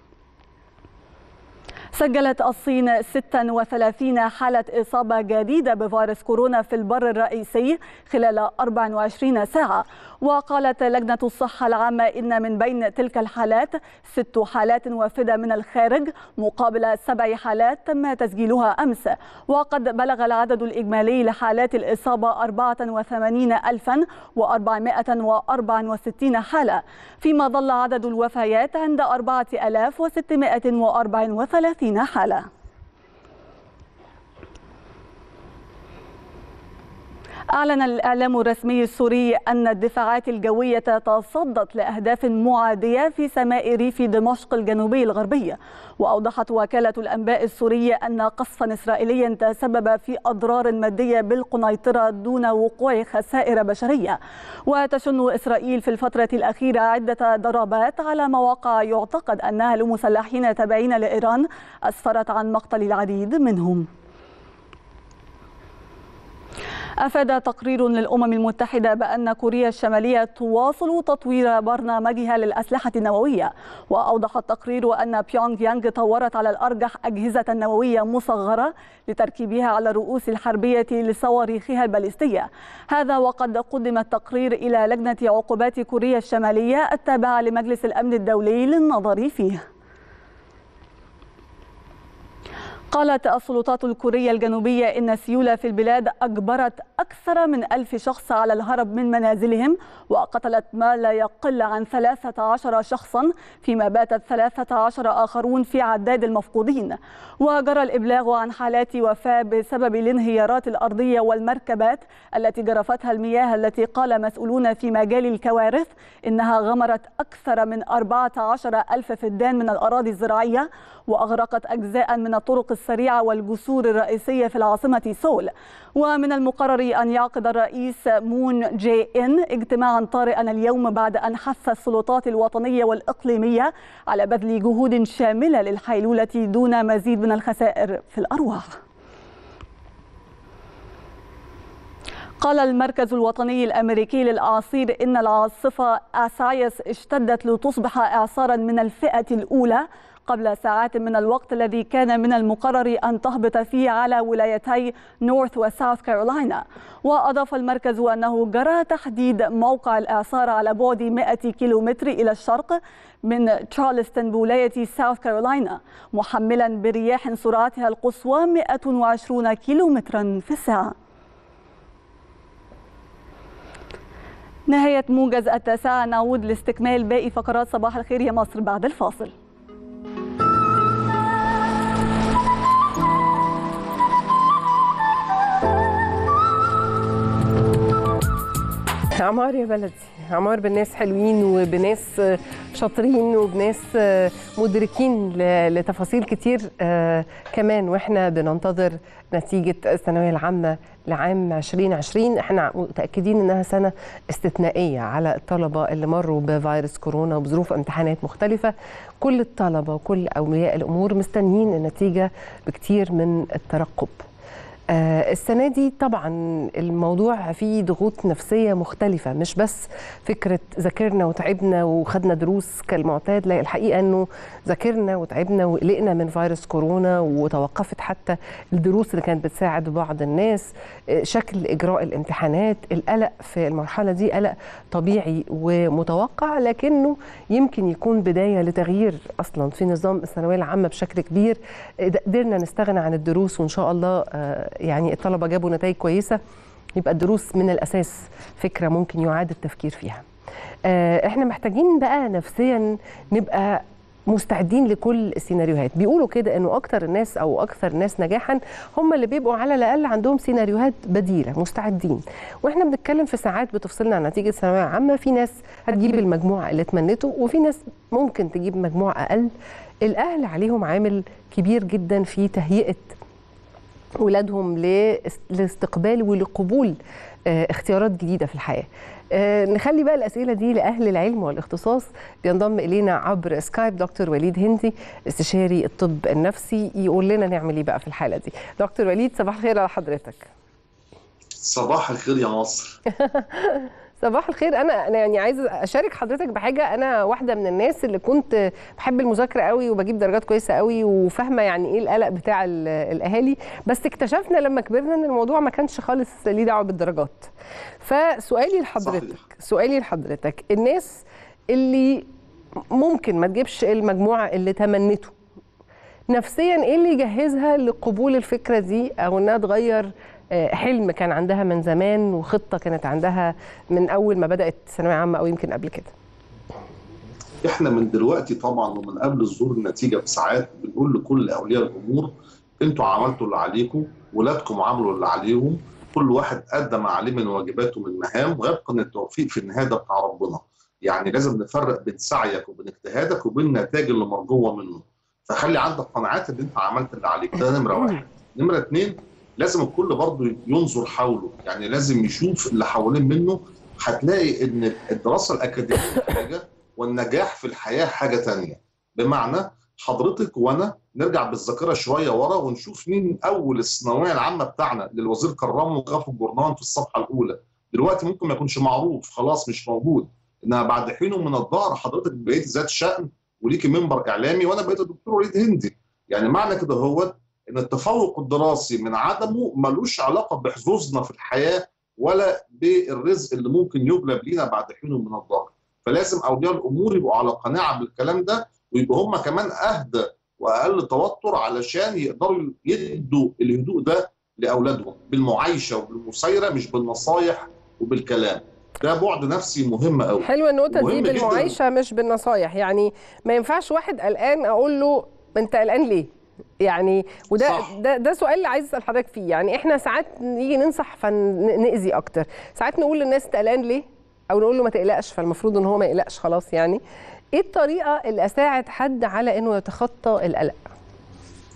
سجلت الصين 36 حالة إصابة جديدة بفيروس كورونا في البر الرئيسي خلال 24 ساعة وقالت لجنة الصحة العامة إن من بين تلك الحالات ست حالات وافدة من الخارج مقابل سبع حالات تم تسجيلها أمس وقد بلغ العدد الإجمالي لحالات الإصابة 84464 حالة فيما ظل عدد الوفيات عند 4634 حالة أعلن الإعلام الرسمي السوري أن الدفاعات الجوية تصدت لأهداف معادية في سماء ريف دمشق الجنوبي الغربي وأوضحت وكالة الأنباء السورية أن قصفا إسرائيليا تسبب في أضرار مادية بالقنيطرة دون وقوع خسائر بشرية وتشن إسرائيل في الفترة الأخيرة عدة ضربات على مواقع يعتقد أنها لمسلحين تابعين لإيران أسفرت عن مقتل العديد منهم أفاد تقرير للأمم المتحدة بأن كوريا الشمالية تواصل تطوير برنامجها للأسلحة النووية وأوضح التقرير أن بيونغ يانغ طورت على الأرجح أجهزة نووية مصغرة لتركيبها على الرؤوس الحربية لصواريخها البالستية هذا وقد قدم التقرير إلى لجنة عقوبات كوريا الشمالية التابعة لمجلس الأمن الدولي للنظر فيه قالت السلطات الكورية الجنوبية إن السيولة في البلاد أجبرت أكثر من ألف شخص على الهرب من منازلهم وقتلت ما لا يقل عن 13 شخصا فيما باتت 13 آخرون في عداد المفقودين وجرى الإبلاغ عن حالات وفاة بسبب الانهيارات الأرضية والمركبات التي جرفتها المياه التي قال مسؤولون في مجال الكوارث إنها غمرت أكثر من 14 ألف فدان من الأراضي الزراعية وأغرقت أجزاء من الطرق السريعة والجسور الرئيسية في العاصمة سول ومن المقرر أن يعقد الرئيس مون جي إن اجتماعا طارئا اليوم بعد أن حث السلطات الوطنية والإقليمية على بذل جهود شاملة للحيلولة دون مزيد من الخسائر في الأرواح قال المركز الوطني الامريكي للاعاصير ان العاصفه اسايس اشتدت لتصبح اعصارا من الفئه الاولى قبل ساعات من الوقت الذي كان من المقرر ان تهبط فيه على ولايتي نورث وساوث كارولاينا واضاف المركز انه جرى تحديد موقع الاعصار على بعد 100 كيلومتر الى الشرق من تشارلستون بولايه ساوث كارولاينا محملا برياح سرعتها القصوى 120 كيلومترا في الساعه نهاية موجز التاسعة نعود لاستكمال باقي فقرات صباح الخير يا مصر بعد الفاصل عمار يا بلدي عمار بناس حلوين وبناس شاطرين وبناس مدركين لتفاصيل كتير كمان واحنا بننتظر نتيجة الثانوية العامة لعام 2020 احنا متأكدين انها سنة استثنائية على الطلبة اللي مروا بفيروس كورونا وبظروف امتحانات مختلفة كل الطلبة وكل أولياء الأمور مستنيين النتيجة بكتير من الترقب آه السنة دي طبعا الموضوع فيه ضغوط نفسية مختلفة مش بس فكرة ذاكرنا وتعبنا وخدنا دروس كالمعتاد لا الحقيقة أنه ذاكرنا وتعبنا وقلقنا من فيروس كورونا وتوقفت حتى الدروس اللي كانت بتساعد بعض الناس آه شكل إجراء الامتحانات القلق في المرحلة دي قلق طبيعي ومتوقع لكنه يمكن يكون بداية لتغيير أصلا في نظام الثانوية العامة بشكل كبير قدرنا نستغنى عن الدروس وإن شاء الله آه يعني الطلبه جابوا نتائج كويسه يبقى الدروس من الاساس فكره ممكن يعاد التفكير فيها. احنا محتاجين بقى نفسيا نبقى مستعدين لكل السيناريوهات بيقولوا كده انه اكتر الناس او اكثر الناس نجاحا هم اللي بيبقوا على الاقل عندهم سيناريوهات بديله مستعدين واحنا بنتكلم في ساعات بتفصلنا عن نتيجه ثانويه عامه في ناس هتجيب المجموع اللي تمنته وفي ناس ممكن تجيب مجموع اقل الاهل عليهم عامل كبير جدا في تهيئه ولادهم لاستقبال ولقبول اختيارات جديده في الحياه. نخلي بقى الاسئله دي لاهل العلم والاختصاص بينضم الينا عبر سكايب دكتور وليد هندي استشاري الطب النفسي يقول لنا نعمل ايه بقى في الحاله دي. دكتور وليد صباح الخير على حضرتك. صباح الخير يا مصر. صباح الخير انا انا يعني عايزه اشارك حضرتك بحاجه انا واحده من الناس اللي كنت بحب المذاكره قوي وبجيب درجات كويسه قوي وفاهمه يعني ايه القلق بتاع الاهالي بس اكتشفنا لما كبرنا ان الموضوع ما كانش خالص ليه دعوه بالدرجات فسؤالي لحضرتك سؤالي لحضرتك الناس اللي ممكن ما تجيبش المجموعه اللي تمنته نفسيا ايه اللي يجهزها لقبول الفكره دي او انها تغير حلم كان عندها من زمان وخطه كانت عندها من اول ما بدات ثانويه عامه او يمكن قبل كده احنا من دلوقتي طبعا ومن قبل ظهور النتيجه بساعات بنقول لكل اولياء الامور انتوا عملتوا اللي عليكم ولادكم عملوا اللي عليهم كل واحد ادى ما عليه من واجباته من مهام ويبقى ان التوفيق في النهايه ده بتاع ربنا يعني لازم نفرق بين سعيك وبين اجتهادك وبين النتائج اللي مرجوه منه فخلي عندك قناعات ان انت عملت اللي عليك ده نمره واحد نمره اثنين لازم الكل برضه ينظر حوله يعني لازم يشوف اللي حوالين منه هتلاقي ان الدراسه الاكاديميه حاجه والنجاح في الحياه حاجه تانية بمعنى حضرتك وانا نرجع بالذاكره شويه ورا ونشوف مين اول الثانويه العامه بتاعنا اللي الوزير كرمه وغاف الجورنان في الصفحه الاولى دلوقتي ممكن ما يكونش معروف خلاص مش موجود انها بعد حين من الظهر حضرتك بقيت ذات شأن وليكي منبر اعلامي وانا بقيت الدكتور وليد هندي يعني معنى كده هو ان التفوق الدراسي من عدمه ملوش علاقه بحظوظنا في الحياه ولا بالرزق اللي ممكن يجلب لينا بعد حين من الظهر فلازم اولياء الامور يبقوا على قناعه بالكلام ده ويبقوا هم كمان اهدى واقل توتر علشان يقدروا يدوا الهدوء ده لاولادهم بالمعايشه وبالمسايره مش بالنصايح وبالكلام ده بعد نفسي مهم قوي حلوه النقطه دي بالمعايشه مش بالنصايح يعني ما ينفعش واحد قلقان اقول له انت قلقان ليه يعني وده صح. ده ده سؤال اللي عايز اسال حضرتك فيه يعني احنا ساعات نيجي ننصح فنأذي اكتر ساعات نقول للناس قلقان ليه او نقول له ما تقلقش فالمفروض ان هو ما يقلقش خلاص يعني ايه الطريقه اللي اساعد حد على انه يتخطى القلق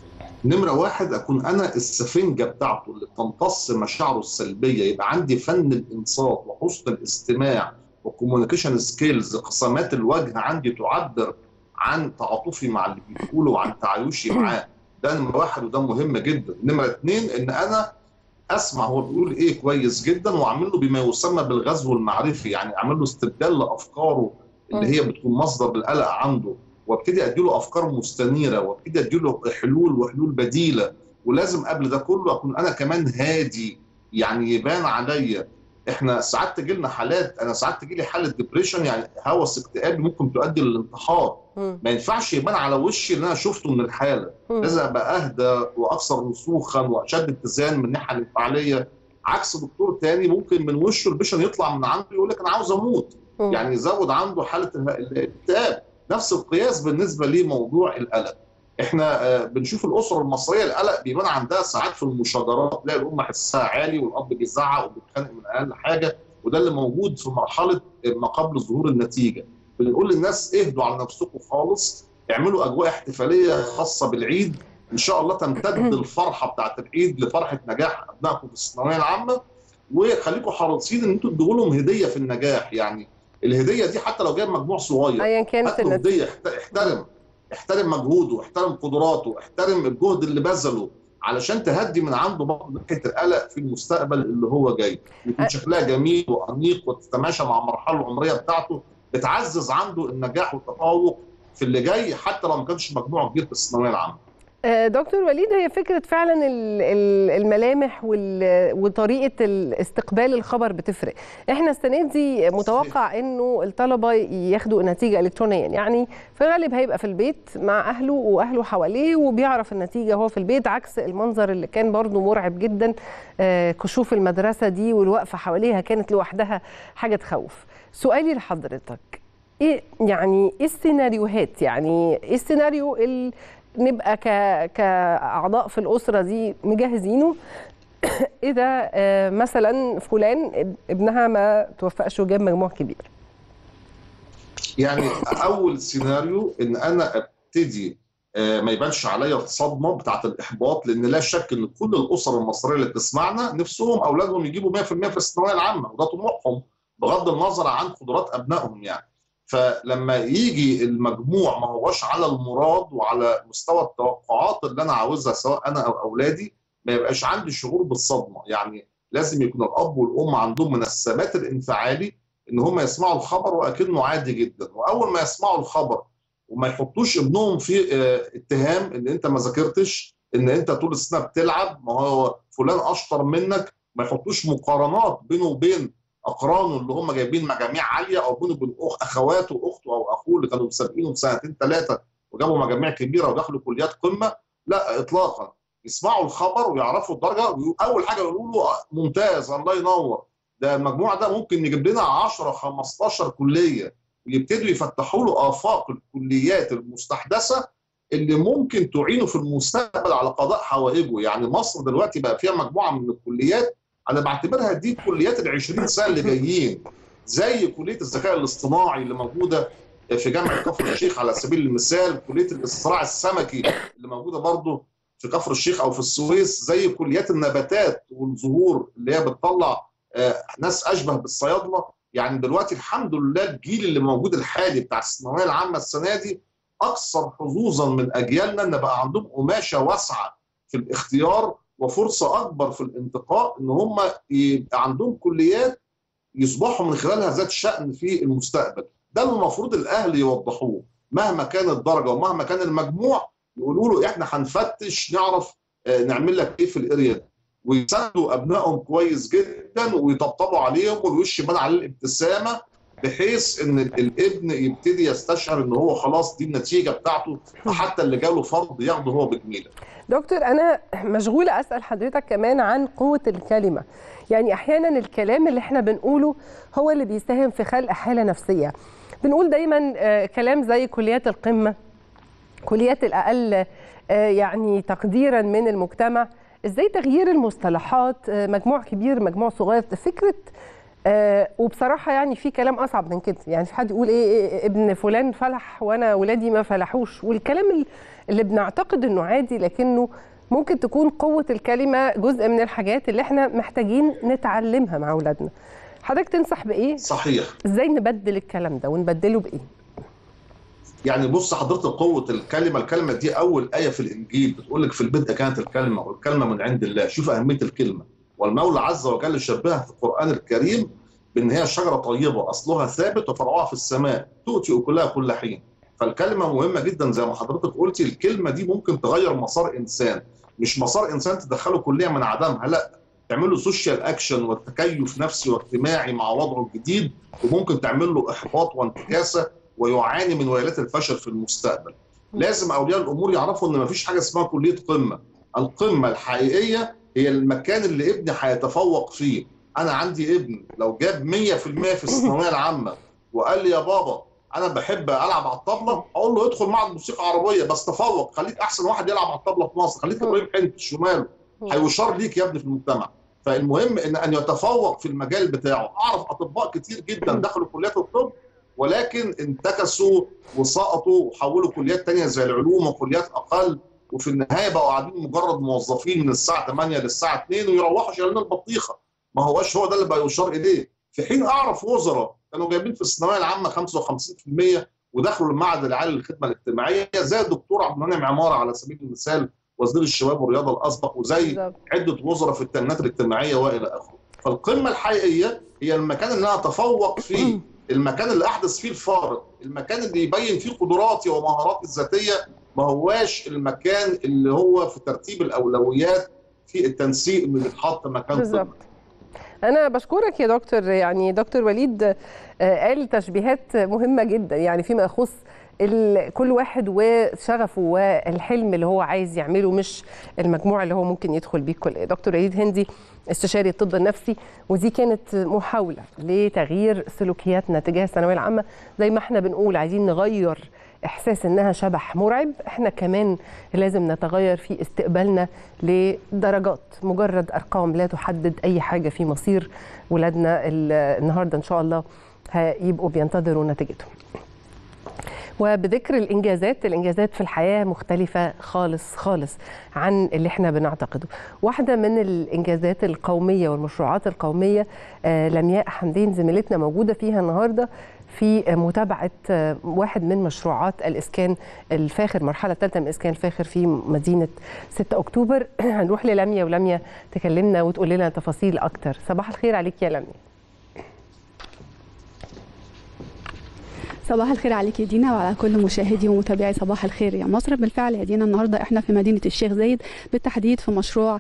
نمرة واحد أكون أنا السفنجة بتاعته اللي بتمتص مشاعره السلبية يبقى عندي فن الإنصات وحسن الاستماع والكوميونيكيشن سكيلز قسمات الوجه عندي تعبر عن تعاطفي مع اللي بيقوله وعن تعايشي معاه ده نمرة واحد وده مهم جدا نمرة اتنين إن أنا اسمع هو بيقول ايه كويس جدا واعمل له بما يسمى بالغزو المعرفي يعني اعمل له استبدال لافكاره اللي هي بتكون مصدر للقلق عنده وابتدي ادي له افكار مستنيره وابتدي ادي له حلول وحلول بديله ولازم قبل ده كله اكون انا كمان هادي يعني يبان عليا احنا ساعات تجي لنا حالات انا ساعات تجي لي حاله ديبريشن يعني هوس اكتئاب ممكن تؤدي للانتحار ما ينفعش يبان على وشي اللي انا شفته من الحاله مم. لازم ابقى اهدى واكثر رسوخا واشد اتزان من الناحيه الانفعاليه عكس دكتور تاني ممكن من وشه البيشن يطلع من عنده يقول لك انا عاوز اموت مم. يعني يزود عنده حاله اله- الاكتئاب نفس القياس بالنسبه لموضوع القلق احنا آه، بنشوف الاسر المصريه القلق بيبان عندها ساعات في المشاجرات تلاقي الام حسها عالي والاب بيزعق وبيتخانق من اقل حاجه وده اللي موجود في مرحله ما قبل ظهور النتيجه بنقول للناس اهدوا على نفسكم خالص اعملوا اجواء احتفاليه خاصه بالعيد ان شاء الله تمتد الفرحه بتاعت العيد لفرحه نجاح ابنائكم في الثانويه العامه وخليكم حريصين ان انتوا تدوا لهم هديه في النجاح يعني الهديه دي حتى لو جايب مجموع صغير ايا كانت هات له النتيجه هديه احت- احترم احترم مجهوده احترم قدراته احترم الجهد اللي بذله علشان تهدي من عنده برضه ناحيه القلق في المستقبل اللي هو جاي يكون شكلها جميل وانيق وتتماشى مع المرحله العمريه بتاعته بتعزز عنده النجاح والتفوق في اللي جاي حتى لو ما كانش مجموع كبير في الثانويه العامه آه، دكتور وليد هي فكرة فعلا ال- ال- الملامح وال- وطريقة ال- استقبال الخبر بتفرق احنا السنة دي متوقع انه الطلبة ياخدوا نتيجة الكترونيا يعني في الغالب هيبقى في البيت مع اهله واهله حواليه وبيعرف النتيجة هو في البيت عكس المنظر اللي كان برضو مرعب جدا آه، كشوف المدرسة دي والوقفة حواليها كانت لوحدها حاجة تخوف سؤالي لحضرتك ايه يعني ايه السيناريوهات يعني ايه السيناريو اللي نبقى ك... كاعضاء في الاسره دي مجهزينه اذا آه، مثلا فلان ابنها ما توفقش وجاب مجموع كبير يعني اول سيناريو ان انا ابتدي آه، ما يبانش عليا الصدمه بتاعت الاحباط لان لا شك ان كل الاسر المصريه اللي بتسمعنا نفسهم اولادهم يجيبوا 100% في الثانويه العامه وده طموحهم بغض النظر عن قدرات ابنائهم يعني فلما يجي المجموع ما هوش على المراد وعلى مستوى التوقعات اللي انا عاوزها سواء انا او اولادي ما يبقاش عندي شعور بالصدمه يعني لازم يكون الاب والام عندهم من الثبات الانفعالي ان هم يسمعوا الخبر واكنه عادي جدا واول ما يسمعوا الخبر وما يحطوش ابنهم في آه، اتهام ان انت ما ذاكرتش ان انت طول السنه بتلعب ما هو فلان اشطر منك ما يحطوش مقارنات بينه وبين اقرانه اللي هم جايبين مجاميع عاليه او بينه وبين أخ- اخواته واخته او اخوه اللي كانوا مسابقينه بسنتين ثلاثه وجابوا مجاميع كبيره ودخلوا كليات قمه لا اطلاقا يسمعوا الخبر ويعرفوا الدرجه ويقول- اول حاجه يقولوا له ممتاز الله ينور ده المجموع ده ممكن يجيب لنا 10 15 كليه ويبتدوا يفتحوا له افاق الكليات المستحدثه اللي ممكن تعينه في المستقبل على قضاء حوائجه يعني مصر دلوقتي بقى فيها مجموعه من الكليات انا بعتبرها دي كليات ال 20 سنه اللي جايين زي كليه الذكاء الاصطناعي اللي موجوده في جامعه كفر الشيخ على سبيل المثال كليه الزراعه السمكي اللي موجوده برضه في كفر الشيخ او في السويس زي كليات النباتات والزهور اللي هي بتطلع آه، ناس اشبه بالصيادله يعني دلوقتي الحمد لله الجيل اللي موجود الحالي بتاع الثانويه العامه السنه دي اكثر حظوظا من اجيالنا ان بقى عندهم قماشه واسعه في الاختيار وفرصه اكبر في الانتقاء ان هم يبقى عندهم كليات يصبحوا من خلالها ذات شأن في المستقبل ده اللي المفروض الاهل يوضحوه مهما كانت الدرجه ومهما كان المجموع يقولوا له احنا هنفتش نعرف آه، نعمل لك ايه في الاريا دي ويساندوا ابنائهم كويس جدا ويطبطبوا عليهم والوش يبان عليه الابتسامه بحيث ان الابن يبتدي يستشعر ان هو خلاص دي النتيجه بتاعته فحتى اللي جاله فرض ياخده هو بجميله دكتور انا مشغوله اسال حضرتك كمان عن قوه الكلمه يعني احيانا الكلام اللي احنا بنقوله هو اللي بيساهم في خلق حاله نفسيه بنقول دايما آه، كلام زي كليات القمه كليات الاقل آه، يعني تقديرا من المجتمع ازاي تغيير المصطلحات آه، مجموع كبير مجموع صغير فكره آه وبصراحه يعني في كلام اصعب من كده يعني في حد يقول ايه, إيه ابن فلان فلح وانا ولادي ما فلحوش والكلام ال- اللي بنعتقد انه عادي لكنه ممكن تكون قوه الكلمه جزء من الحاجات اللي احنا محتاجين نتعلمها مع اولادنا حضرتك تنصح بايه صحيح ازاي نبدل الكلام ده ونبدله بايه يعني بص حضرتك قوة الكلمة الكلمة دي أول آية في الإنجيل بتقول لك في البدء كانت الكلمة والكلمة من عند الله شوف أهمية الكلمة والمولى عز وجل شبهها في القرآن الكريم بأن هي شجرة طيبة أصلها ثابت وفرعها في السماء تؤتي أكلها كل حين فالكلمة مهمة جدا زي ما حضرتك قلتي الكلمة دي ممكن تغير مسار إنسان مش مسار إنسان تدخله كلية من عدمها لا تعمل له سوشيال اكشن وتكيف نفسي واجتماعي مع وضعه الجديد وممكن تعمل له احباط وانتكاسه ويعاني من ويلات الفشل في المستقبل. لازم اولياء الامور يعرفوا ان مفيش حاجه اسمها كليه قمه. القمه الحقيقيه هي المكان اللي ابني هيتفوق فيه. انا عندي ابن لو جاب 100% في الثانويه العامه وقال لي يا بابا انا بحب العب على الطبله اقول له ادخل معهد موسيقى عربيه بس تفوق خليك احسن واحد يلعب على الطبله في مصر خليك ابراهيم حنت شمال هيشار ليك يا ابني في المجتمع فالمهم ان ان يتفوق في المجال بتاعه اعرف اطباء كتير جدا دخلوا كليات الطب ولكن انتكسوا وسقطوا وحولوا كليات تانية زي العلوم وكليات اقل وفي النهايه بقوا قاعدين مجرد موظفين من الساعه 8 للساعه 2 ويروحوا شايلين البطيخه ما هوش هو ده اللي بقى يشار اليه في حين اعرف وزراء كانوا جايبين في الثانويه العامه 55% ودخلوا المعهد العالي للخدمه الاجتماعيه زي الدكتور عبد المنعم عماره على سبيل المثال وزير الشباب والرياضه الاسبق وزي عده وزراء في التنميات الاجتماعيه والى اخره. فالقمه الحقيقيه هي المكان اللي انا اتفوق فيه، المكان اللي احدث فيه الفارق، المكان اللي يبين فيه قدراتي ومهاراتي الذاتيه ما هواش المكان اللي هو في ترتيب الاولويات في التنسيق اللي بيتحط مكان بالظبط. انا بشكرك يا دكتور يعني دكتور وليد قال تشبيهات مهمه جدا يعني فيما يخص كل واحد وشغفه والحلم اللي هو عايز يعمله مش المجموع اللي هو ممكن يدخل بيه الكليه دكتور وليد هندي استشاري الطب النفسي ودي كانت محاوله لتغيير سلوكياتنا تجاه الثانويه العامه زي ما احنا بنقول عايزين نغير احساس انها شبح مرعب احنا كمان لازم نتغير في استقبالنا لدرجات مجرد ارقام لا تحدد اي حاجه في مصير ولادنا النهارده ان شاء الله هيبقوا بينتظروا نتيجتهم وبذكر الانجازات الانجازات في الحياه مختلفه خالص خالص عن اللي احنا بنعتقده واحده من الانجازات القوميه والمشروعات القوميه آه لمياء حمدين زميلتنا موجوده فيها النهارده في متابعه واحد من مشروعات الاسكان الفاخر مرحله ثالثه من الاسكان الفاخر في مدينه 6 اكتوبر هنروح للميا ولميا تكلمنا وتقول لنا تفاصيل اكتر صباح الخير عليك يا لميا صباح الخير عليك يا دينا وعلى كل مشاهدي ومتابعي صباح الخير يا مصر بالفعل يا دينا النهارده احنا في مدينه الشيخ زايد بالتحديد في مشروع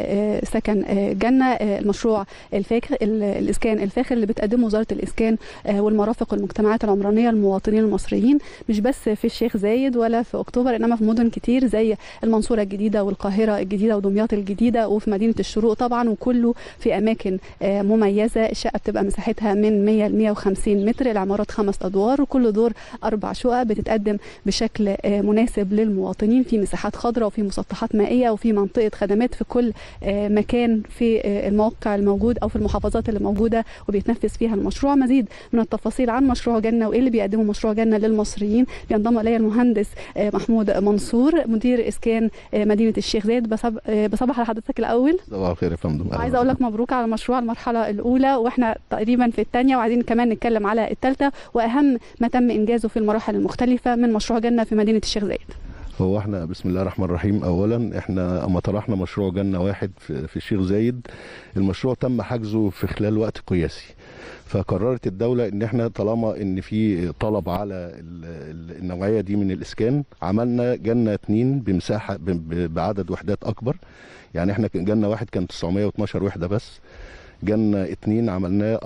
سكن جنه المشروع الفاخر الاسكان الفاخر اللي بتقدمه وزاره الاسكان والمرافق والمجتمعات العمرانيه للمواطنين المصريين مش بس في الشيخ زايد ولا في اكتوبر انما في مدن كتير زي المنصوره الجديده والقاهره الجديده ودمياط الجديده وفي مدينه الشروق طبعا وكله في اماكن مميزه الشقه بتبقى مساحتها من 100 ل 150 متر العمارات خمس ادوار وكل دور اربع شقق بتتقدم بشكل مناسب للمواطنين في مساحات خضراء وفي مسطحات مائيه وفي منطقه خدمات في كل مكان في الموقع الموجود او في المحافظات اللي موجوده وبيتنفذ فيها المشروع مزيد من التفاصيل عن مشروع جنه وايه اللي بيقدمه مشروع جنه للمصريين بينضم الي المهندس محمود منصور مدير اسكان مدينه الشيخ زايد بصبح على حضرتك الاول صباح الخير يا فندم عايزه اقول لك مبروك على مشروع المرحله الاولى واحنا تقريبا في الثانيه وعايزين كمان نتكلم على الثالثه واهم ما تم انجازه في المراحل المختلفه من مشروع جنه في مدينه الشيخ زايد هو احنا بسم الله الرحمن الرحيم اولا احنا اما طرحنا مشروع جنه واحد في, في الشيخ زايد المشروع تم حجزه في خلال وقت قياسي فقررت الدوله ان احنا طالما ان في طلب على النوعيه دي من الاسكان عملنا جنه اتنين بمساحه بعدد وحدات اكبر يعني احنا جنه واحد كان 912 وحده بس جنه اتنين عملناه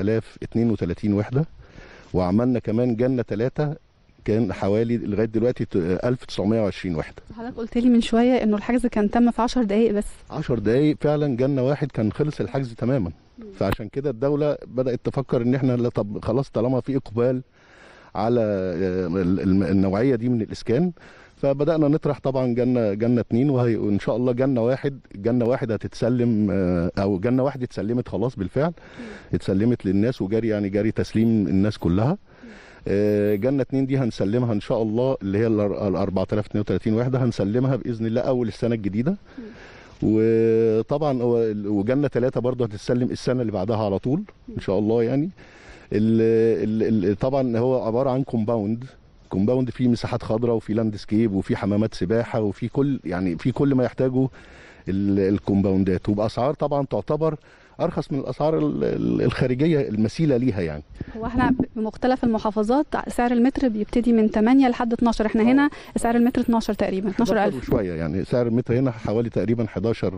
4032 وحده وعملنا كمان جنه ثلاثه كان حوالي لغايه دلوقتي 1920 وحده حضرتك قلت لي من شويه انه الحجز كان تم في 10 دقائق بس 10 دقائق فعلا جنه واحد كان خلص الحجز تماما فعشان كده الدوله بدات تفكر ان احنا لا طب خلاص طالما في اقبال على النوعيه دي من الاسكان فبدانا نطرح طبعا جنه جنه اتنين وهي وان شاء الله جنه واحد جنه واحد هتتسلم او جنه واحد اتسلمت خلاص بالفعل اتسلمت للناس وجاري يعني جاري تسليم الناس كلها آه، جنة 2 دي هنسلمها ان شاء الله اللي هي ال 4032 وحده هنسلمها باذن الله اول السنه الجديده وطبعا هو ال- وجنة 3 برضه هتتسلم السنه اللي بعدها على طول ان شاء الله يعني ال ال ال طبعا هو عباره عن كومباوند كومباوند فيه مساحات خضراء وفي لاندسكيب وفي حمامات سباحه وفي كل يعني في كل ما يحتاجه ال- الكومباوندات وباسعار طبعا تعتبر ارخص من الاسعار ال- ال- الخارجيه المثيله ليها يعني هو احنا بمختلف المحافظات سعر المتر بيبتدي من 8 لحد 12 احنا هنا سعر المتر 12 تقريبا 12000 وشويه يعني سعر المتر هنا حوالي تقريبا 11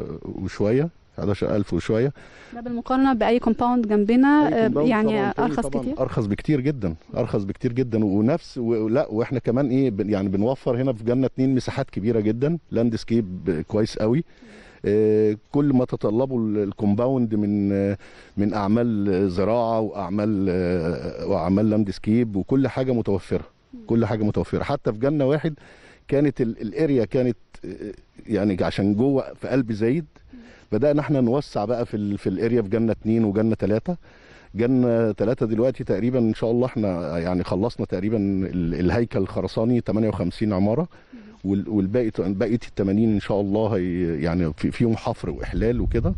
وشويه 11000 وشويه ده بالمقارنه باي كومباوند جنبنا آه، كومباوند يعني طبعاً تاني ارخص طبعاً كتير ارخص بكتير جدا ارخص بكتير جدا ونفس ولا واحنا كمان ايه بن- يعني بنوفر هنا في جنة اتنين مساحات كبيره جدا لاندسكيب كويس قوي آه، كل ما تطلبه ال- الكومباوند من آه، من اعمال زراعه واعمال آه، واعمال لاندسكيب وكل حاجه متوفره كل حاجه متوفره حتى في جنه واحد كانت ال- الاريا كانت آه، يعني عشان جوه في قلب زايد بدانا احنا نوسع بقى في ال- في الاريا في جنه اتنين وجنه ثلاثه جنة ثلاثة دلوقتي تقريبا ان شاء الله احنا يعني خلصنا تقريبا ال- الهيكل الخرساني 58 عمارة وال- والباقي بقية ال 80 ان شاء الله هي يعني في- فيهم حفر واحلال وكده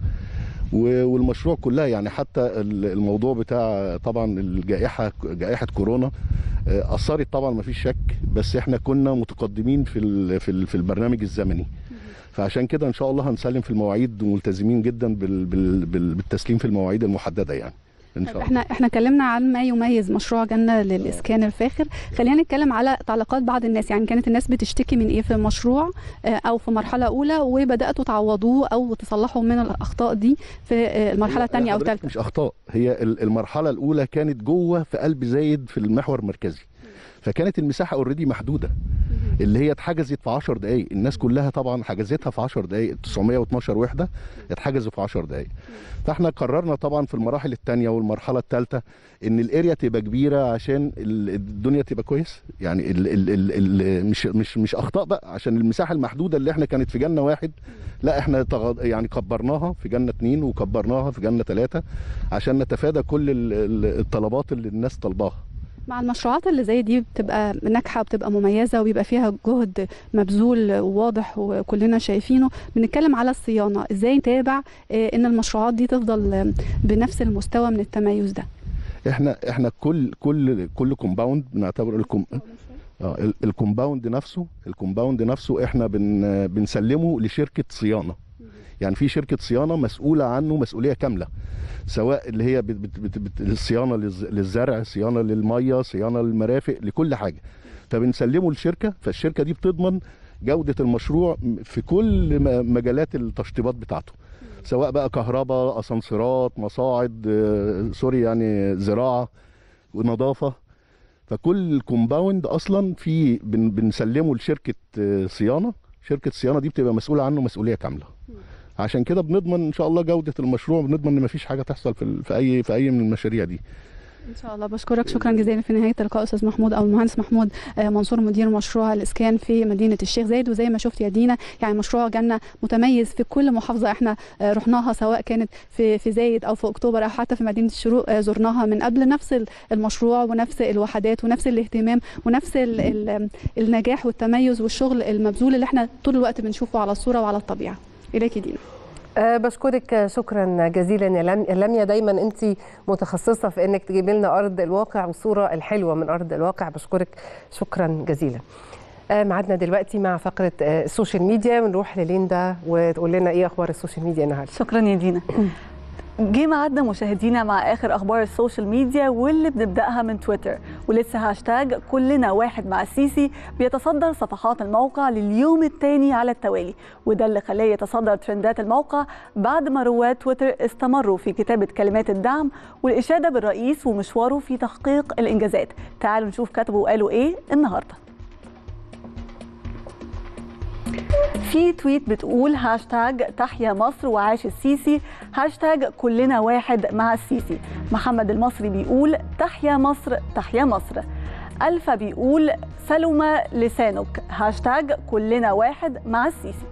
و- والمشروع كلها يعني حتى ال- الموضوع بتاع طبعا الجائحة جائحة كورونا آه، اثرت طبعا ما فيش شك بس احنا كنا متقدمين في ال- في ال- في البرنامج الزمني فعشان كده ان شاء الله هنسلم في المواعيد وملتزمين جدا بال- بال- بال- بالتسليم في المواعيد المحدده يعني ان شاء الله احنا احنا اتكلمنا عن ما يميز مشروع جنة للاسكان الفاخر خلينا نتكلم على تعليقات بعض الناس يعني كانت الناس بتشتكي من ايه في المشروع آه، او في مرحله اولى وبداتوا تعوضوه او تصلحوا من الاخطاء دي في آه، المرحله الثانيه او حضرتك الثالثه مش اخطاء هي ال- المرحله الاولى كانت جوه في قلب زايد في المحور المركزي فكانت المساحه اوريدي محدوده اللي هي اتحجزت في 10 دقائق الناس كلها طبعا حجزتها في 10 دقائق 912 وحده اتحجزوا في 10 دقائق فاحنا قررنا طبعا في المراحل الثانيه والمرحله الثالثه ان الاريا تبقى كبيره عشان ال- الدنيا تبقى كويس يعني ال ال ال ال مش مش مش اخطاء بقى عشان المساحه المحدوده اللي احنا كانت في جنه واحد لا احنا تغ- يعني كبرناها في جنه اثنين وكبرناها في جنه ثلاثه عشان نتفادى كل ال- ال- الطلبات اللي الناس طالباها مع المشروعات اللي زي دي بتبقى ناجحه وبتبقى مميزه وبيبقى فيها جهد مبذول واضح وكلنا شايفينه بنتكلم على الصيانه ازاي نتابع آه، ان المشروعات دي تفضل آه، بنفس المستوى من التميز ده احنا احنا كل كل كل كومباوند بنعتبر الكم اه ال- الكومباوند نفسه الكومباوند نفسه احنا بن بنسلمه لشركه صيانه يعني في شركه صيانه مسؤوله عنه مسؤوليه كامله سواء اللي هي بت بت بت بت الصيانه للز- للزرع صيانه للميه صيانه للمرافق لكل حاجه فبنسلمه للشركه فالشركه دي بتضمن جوده المشروع في كل م- مجالات التشطيبات بتاعته سواء بقى كهرباء اسانسيرات مصاعد آه، سوري يعني زراعه ونظافه فكل كومباوند اصلا في بن بنسلمه لشركه آه، صيانه شركه الصيانه دي بتبقى مسؤوله عنه مسؤوليه كامله عشان كده بنضمن ان شاء الله جوده المشروع بنضمن ان مفيش حاجه تحصل في ال- في اي في اي من المشاريع دي ان شاء الله بشكرك شكرا جزيلا في نهايه اللقاء استاذ محمود او المهندس محمود آه، منصور مدير مشروع الاسكان في مدينه الشيخ زايد وزي ما شفت يا دينا يعني مشروع جنه متميز في كل محافظه احنا آه، رحناها سواء كانت في في زايد او في اكتوبر او حتى في مدينه الشروق آه، زرناها من قبل نفس ال- المشروع ونفس الوحدات ونفس الاهتمام ونفس ال ال النجاح والتميز والشغل المبذول اللي احنا طول الوقت بنشوفه على الصوره وعلى الطبيعه اليك دينا أه بشكرك شكرا جزيلا يا لم- يا لميا دايما انت متخصصه في انك تجيبي لنا ارض الواقع والصوره الحلوه من ارض الواقع بشكرك شكرا جزيلا أه معادنا دلوقتي مع فقره أه السوشيال ميديا ونروح لليندا وتقول لنا ايه اخبار السوشيال ميديا النهارده شكرا يا دينا جه ميعادنا مشاهدينا مع اخر اخبار السوشيال ميديا واللي بنبداها من تويتر ولسه هاشتاج كلنا واحد مع السيسي بيتصدر صفحات الموقع لليوم الثاني على التوالي وده اللي خلاه يتصدر ترندات الموقع بعد ما رواد تويتر استمروا في كتابه كلمات الدعم والاشاده بالرئيس ومشواره في تحقيق الانجازات تعالوا نشوف كتبوا وقالوا ايه النهارده في تويت بتقول هاشتاج تحيا مصر وعاش السيسي هاشتاج كلنا واحد مع السيسي محمد المصري بيقول تحيا مصر تحيا مصر ألفا بيقول سلم لسانك هاشتاج كلنا واحد مع السيسي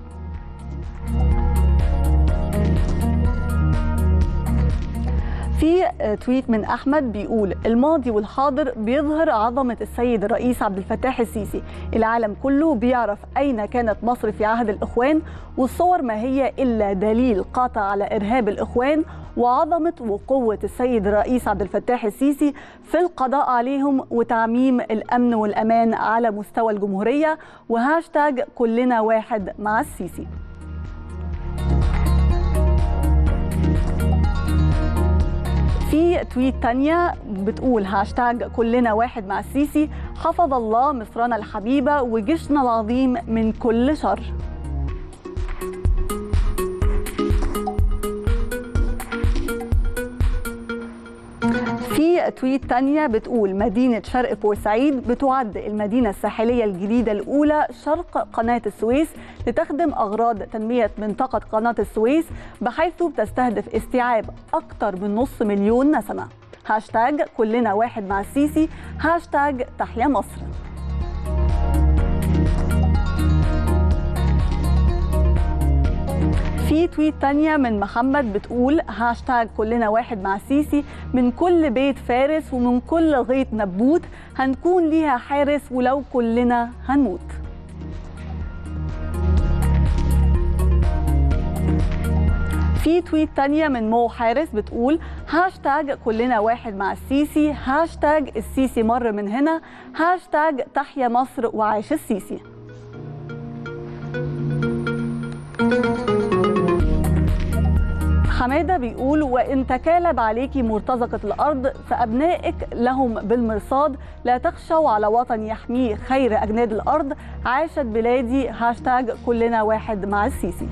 في تويت من احمد بيقول الماضي والحاضر بيظهر عظمه السيد الرئيس عبد الفتاح السيسي العالم كله بيعرف اين كانت مصر في عهد الاخوان والصور ما هي الا دليل قاطع على ارهاب الاخوان وعظمه وقوه السيد الرئيس عبد الفتاح السيسي في القضاء عليهم وتعميم الامن والامان على مستوى الجمهوريه وهاشتاج كلنا واحد مع السيسي في تويت تانية بتقول هاشتاج كلنا واحد مع السيسي حفظ الله مصرنا الحبيبة وجيشنا العظيم من كل شر في تويت تانية بتقول مدينة شرق بورسعيد بتعد المدينة الساحلية الجديدة الأولى شرق قناة السويس لتخدم أغراض تنمية منطقة قناة السويس بحيث بتستهدف استيعاب أكثر من نص مليون نسمة هاشتاج كلنا واحد مع السيسي هاشتاج تحيا مصر في تويت تانية من محمد بتقول هاشتاج كلنا واحد مع السيسي من كل بيت فارس ومن كل غيط نبوت هنكون ليها حارس ولو كلنا هنموت في تويت تانية من مو حارس بتقول هاشتاج كلنا واحد مع السيسي هاشتاج السيسي مر من هنا هاشتاج تحيا مصر وعاش السيسي حماده بيقول وان تكالب عليك مرتزقه الارض فابنائك لهم بالمرصاد لا تخشوا على وطن يحميه خير اجناد الارض عاشت بلادي هاشتاج كلنا واحد مع السيسي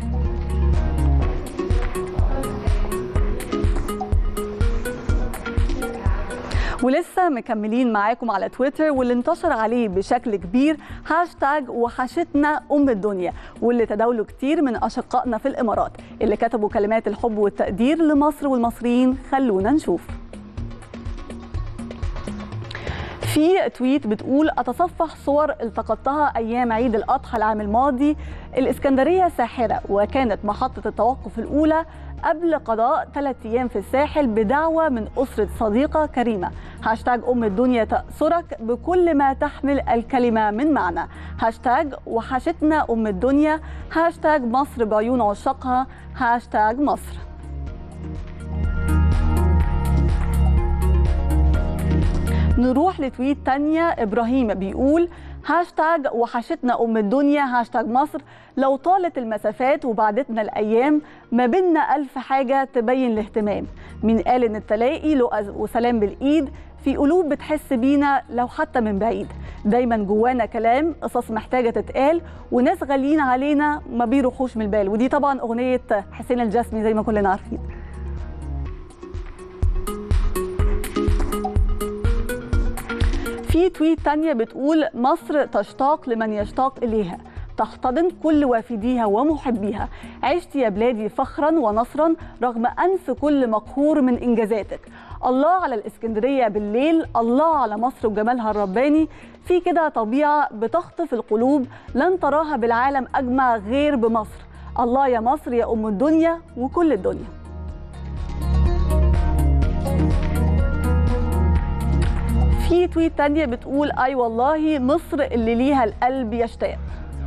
ولسه مكملين معاكم على تويتر واللي انتشر عليه بشكل كبير هاشتاج وحشتنا ام الدنيا واللي تداولوا كتير من اشقائنا في الامارات اللي كتبوا كلمات الحب والتقدير لمصر والمصريين خلونا نشوف في تويت بتقول اتصفح صور التقطتها ايام عيد الاضحى العام الماضي الاسكندريه ساحره وكانت محطه التوقف الاولى قبل قضاء ثلاث ايام في الساحل بدعوه من اسره صديقه كريمه هاشتاج ام الدنيا تاسرك بكل ما تحمل الكلمه من معنى هاشتاج وحشتنا ام الدنيا هاشتاج مصر بعيون عشاقها هاشتاج مصر نروح لتويت تانية إبراهيم بيقول هاشتاج وحشتنا أم الدنيا هاشتاج مصر لو طالت المسافات وبعدتنا الأيام ما بينا ألف حاجة تبين الاهتمام من قال إن التلاقي لقى وسلام بالإيد في قلوب بتحس بينا لو حتى من بعيد دايما جوانا كلام قصص محتاجة تتقال وناس غاليين علينا ما بيروحوش من البال ودي طبعا أغنية حسين الجسمي زي ما كلنا عارفين في تويت تانية بتقول مصر تشتاق لمن يشتاق إليها تحتضن كل وافديها ومحبيها عشت يا بلادي فخرا ونصرا رغم أنف كل مقهور من إنجازاتك الله على الإسكندرية بالليل الله على مصر وجمالها الرباني في كده طبيعة بتخطف القلوب لن تراها بالعالم أجمع غير بمصر الله يا مصر يا أم الدنيا وكل الدنيا في تويت تانية بتقول أي والله مصر اللي ليها القلب يشتاق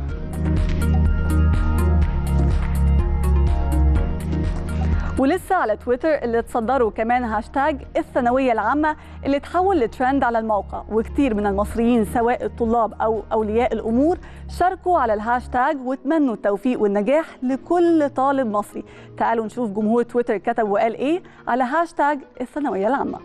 ولسه على تويتر اللي تصدروا كمان هاشتاج الثانوية العامة اللي تحول لترند على الموقع وكتير من المصريين سواء الطلاب أو أولياء الأمور شاركوا على الهاشتاج وتمنوا التوفيق والنجاح لكل طالب مصري تعالوا نشوف جمهور تويتر كتب وقال إيه على هاشتاج الثانوية العامة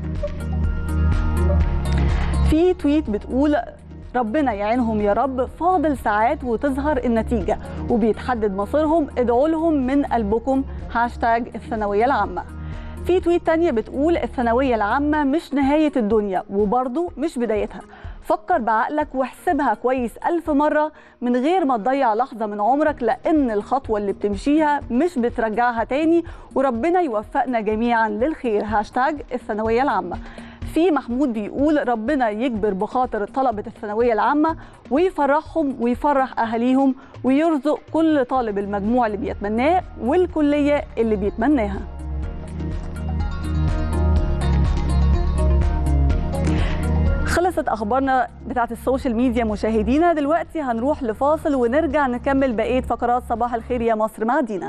في تويت بتقول ربنا يعينهم يا رب فاضل ساعات وتظهر النتيجة وبيتحدد مصيرهم ادعوا لهم من قلبكم هاشتاج الثانوية العامة في تويت تانية بتقول الثانوية العامة مش نهاية الدنيا وبرضه مش بدايتها فكر بعقلك واحسبها كويس ألف مرة من غير ما تضيع لحظة من عمرك لأن الخطوة اللي بتمشيها مش بترجعها تاني وربنا يوفقنا جميعا للخير هاشتاج الثانوية العامة في محمود بيقول ربنا يجبر بخاطر طلبة الثانوية العامة ويفرحهم ويفرح أهاليهم ويرزق كل طالب المجموع اللي بيتمناه والكلية اللي بيتمناها خلصت اخبارنا بتاعت السوشيال ميديا مشاهدينا دلوقتي هنروح لفاصل ونرجع نكمل بقيه فقرات صباح الخير يا مصر مع دينا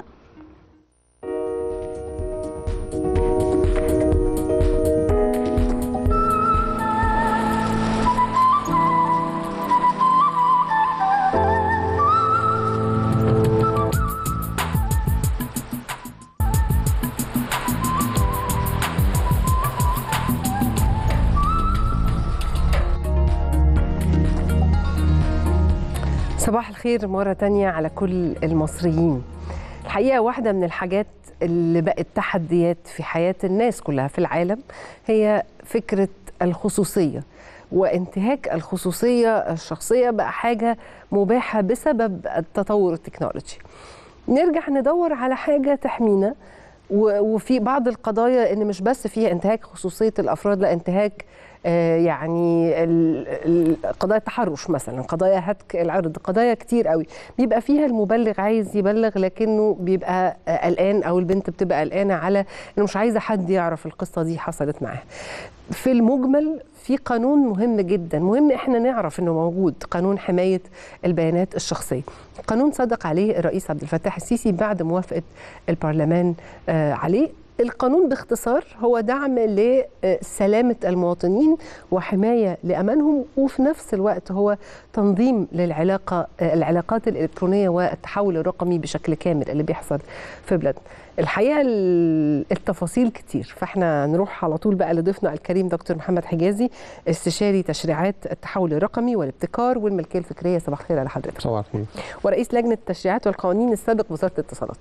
صباح الخير مرة تانية على كل المصريين الحقيقة واحدة من الحاجات اللي بقت تحديات في حياة الناس كلها في العالم هي فكرة الخصوصية وانتهاك الخصوصية الشخصية بقى حاجة مباحة بسبب التطور التكنولوجي نرجع ندور على حاجة تحمينا و- وفي بعض القضايا ان مش بس فيها انتهاك خصوصيه الافراد لا انتهاك آه، يعني ال- ال- قضايا التحرش مثلا قضايا هتك العرض قضايا كتير قوي بيبقى فيها المبلغ عايز يبلغ لكنه بيبقى آه، قلقان او البنت بتبقى قلقانه على انه مش عايزه حد يعرف القصه دي حصلت معاها في المجمل في قانون مهم جدا مهم احنا نعرف انه موجود قانون حمايه البيانات الشخصيه قانون صدق عليه الرئيس عبد الفتاح السيسي بعد موافقه البرلمان آه، عليه القانون باختصار هو دعم لسلامة المواطنين وحماية لأمانهم وفي نفس الوقت هو تنظيم للعلاقة العلاقات الإلكترونية والتحول الرقمي بشكل كامل اللي بيحصل في بلادنا الحقيقة ال- التفاصيل كتير فاحنا نروح على طول بقى لضيفنا الكريم دكتور محمد حجازي استشاري تشريعات التحول الرقمي والابتكار والملكية الفكرية صباح الخير على حضرتك صباح الخير ورئيس لجنه التشريعات والقوانين السابق وزاره الاتصالات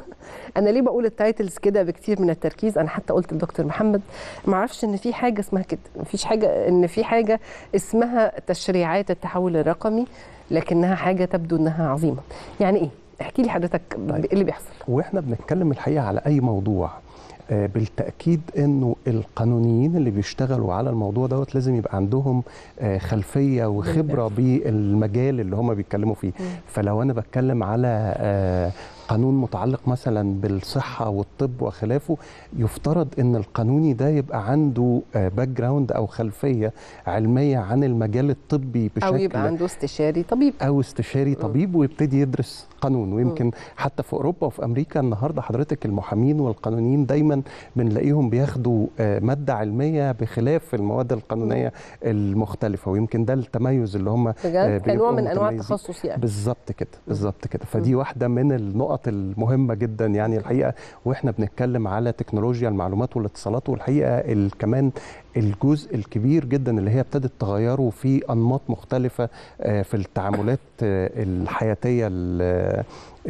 انا ليه بقول التايتلز كده بكتير من التركيز انا حتى قلت لدكتور محمد ما اعرفش ان في حاجه اسمها كده ما فيش حاجه ان في حاجه اسمها تشريعات التحول الرقمي لكنها حاجه تبدو انها عظيمه يعني ايه احكي لي حضرتك ايه اللي بيحصل واحنا بنتكلم الحقيقه على اي موضوع آه، بالتاكيد انه القانونيين اللي بيشتغلوا على الموضوع دوت لازم يبقى عندهم آه، خلفيه وخبره بالمجال اللي هم بيتكلموا فيه فلو انا بتكلم على آه، قانون متعلق مثلا بالصحه والطب وخلافه يفترض ان القانوني ده يبقى عنده باك جراوند او خلفيه علميه عن المجال الطبي بشكل او يبقى عنده استشاري طبيب او استشاري طبيب ويبتدي يدرس قانون ويمكن حتى في اوروبا وفي امريكا النهارده حضرتك المحامين والقانونيين دايما بنلاقيهم بياخدوا آه، ماده علميه بخلاف المواد القانونيه المختلفه ويمكن ده التميز اللي هم بجد كنوع من انواع متميزين. التخصص يعني بالظبط كده بالظبط كده فدي واحده من النقط المهمه جدا يعني الحقيقه واحنا بنتكلم على تكنولوجيا المعلومات والاتصالات والحقيقه ال- كمان الجزء الكبير جدا اللي هي ابتدت تغيره في انماط مختلفه آه، في التعاملات آه، الحياتيه ال-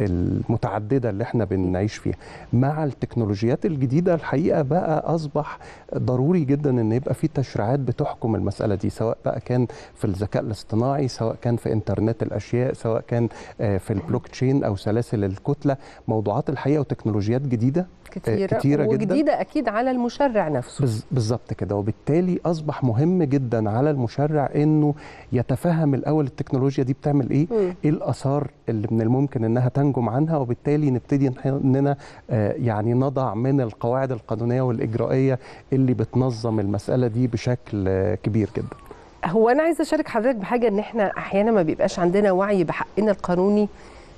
المتعدده اللي احنا بنعيش فيها مع التكنولوجيات الجديده الحقيقه بقى اصبح ضروري جدا ان يبقى في تشريعات بتحكم المساله دي سواء بقى كان في الذكاء الاصطناعي سواء كان في انترنت الاشياء سواء كان آه، في البلوك تشين او سلاسل الكتله موضوعات الحقيقه وتكنولوجيات جديده آه، كتيره, كتيرة جدا وجديده اكيد على المشرع نفسه بز- بالظبط كده وبالتالي اصبح مهم جدا على المشرع انه يتفهم الاول التكنولوجيا دي بتعمل ايه مم. ايه الاثار اللي من الممكن انها تنجم عنها وبالتالي نبتدي نح- اننا آه، يعني نضع من القواعد القانونيه والاجرائيه اللي بتنظم المساله دي بشكل آه، كبير جدا هو انا عايزه اشارك حضرتك بحاجه ان احنا احيانا ما بيبقاش عندنا وعي بحقنا القانوني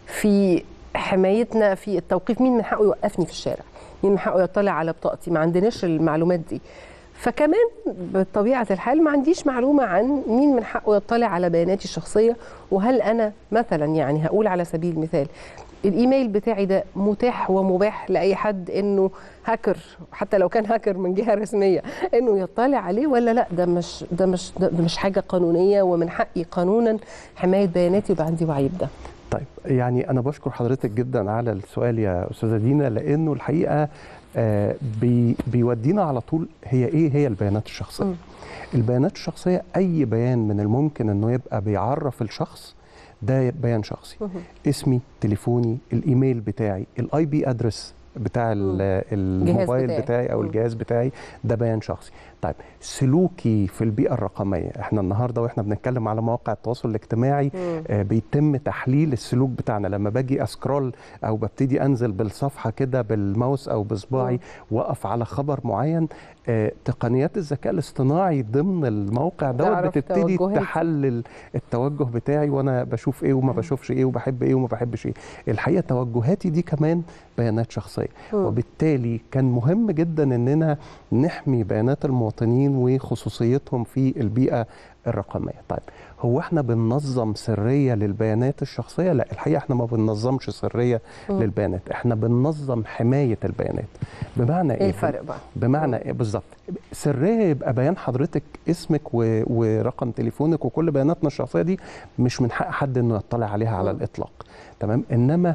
في حمايتنا في التوقيف مين من حقه يوقفني في الشارع مين من حقه يطلع على بطاقتي ما عندناش المعلومات دي فكمان بطبيعه الحال ما عنديش معلومه عن مين من حقه يطلع على بياناتي الشخصيه وهل انا مثلا يعني هقول على سبيل المثال الايميل بتاعي ده متاح ومباح لاي حد انه هاكر حتى لو كان هاكر من جهه رسميه انه يطلع عليه ولا لا ده مش ده مش ده مش حاجه قانونيه ومن حقي قانونا حمايه بياناتي يبقى عندي وعي بده طيب يعني انا بشكر حضرتك جدا على السؤال يا استاذه دينا لانه الحقيقه آه، بي بيودينا على طول هي ايه هي البيانات الشخصيه البيانات الشخصيه اي بيان من الممكن انه يبقى بيعرف الشخص ده بيان شخصي اسمي تليفوني الايميل بتاعي الاي بي ادرس بتاع ال- الموبايل بتاعي. بتاعي او مم. الجهاز بتاعي ده بيان شخصي طيب سلوكي في البيئه الرقميه احنا النهارده واحنا بنتكلم على مواقع التواصل الاجتماعي مم. آه، بيتم تحليل السلوك بتاعنا لما باجي اسكرول او ببتدي انزل بالصفحه كده بالماوس او بصباعي واقف على خبر معين آه، تقنيات الذكاء الاصطناعي ضمن الموقع دوت تعرف بتبتدي توجهاتي. تحلل التوجه بتاعي وانا بشوف ايه وما بشوفش ايه وبحب ايه وما بحبش ايه الحقيقه توجهاتي دي كمان بيانات شخصيه مم. وبالتالي كان مهم جدا اننا نحمي بيانات المواطنين وخصوصيتهم في البيئه الرقميه طيب هو احنا بننظم سريه للبيانات الشخصيه لا الحقيقه احنا ما بننظمش سريه مم. للبيانات احنا بننظم حمايه البيانات بمعنى ايه ايه الفرق بقى؟ بمعنى ايه بالظبط سريه يبقى بيان حضرتك اسمك و... ورقم تليفونك وكل بياناتنا الشخصيه دي مش من حق حد انه يطلع عليها على الاطلاق تمام انما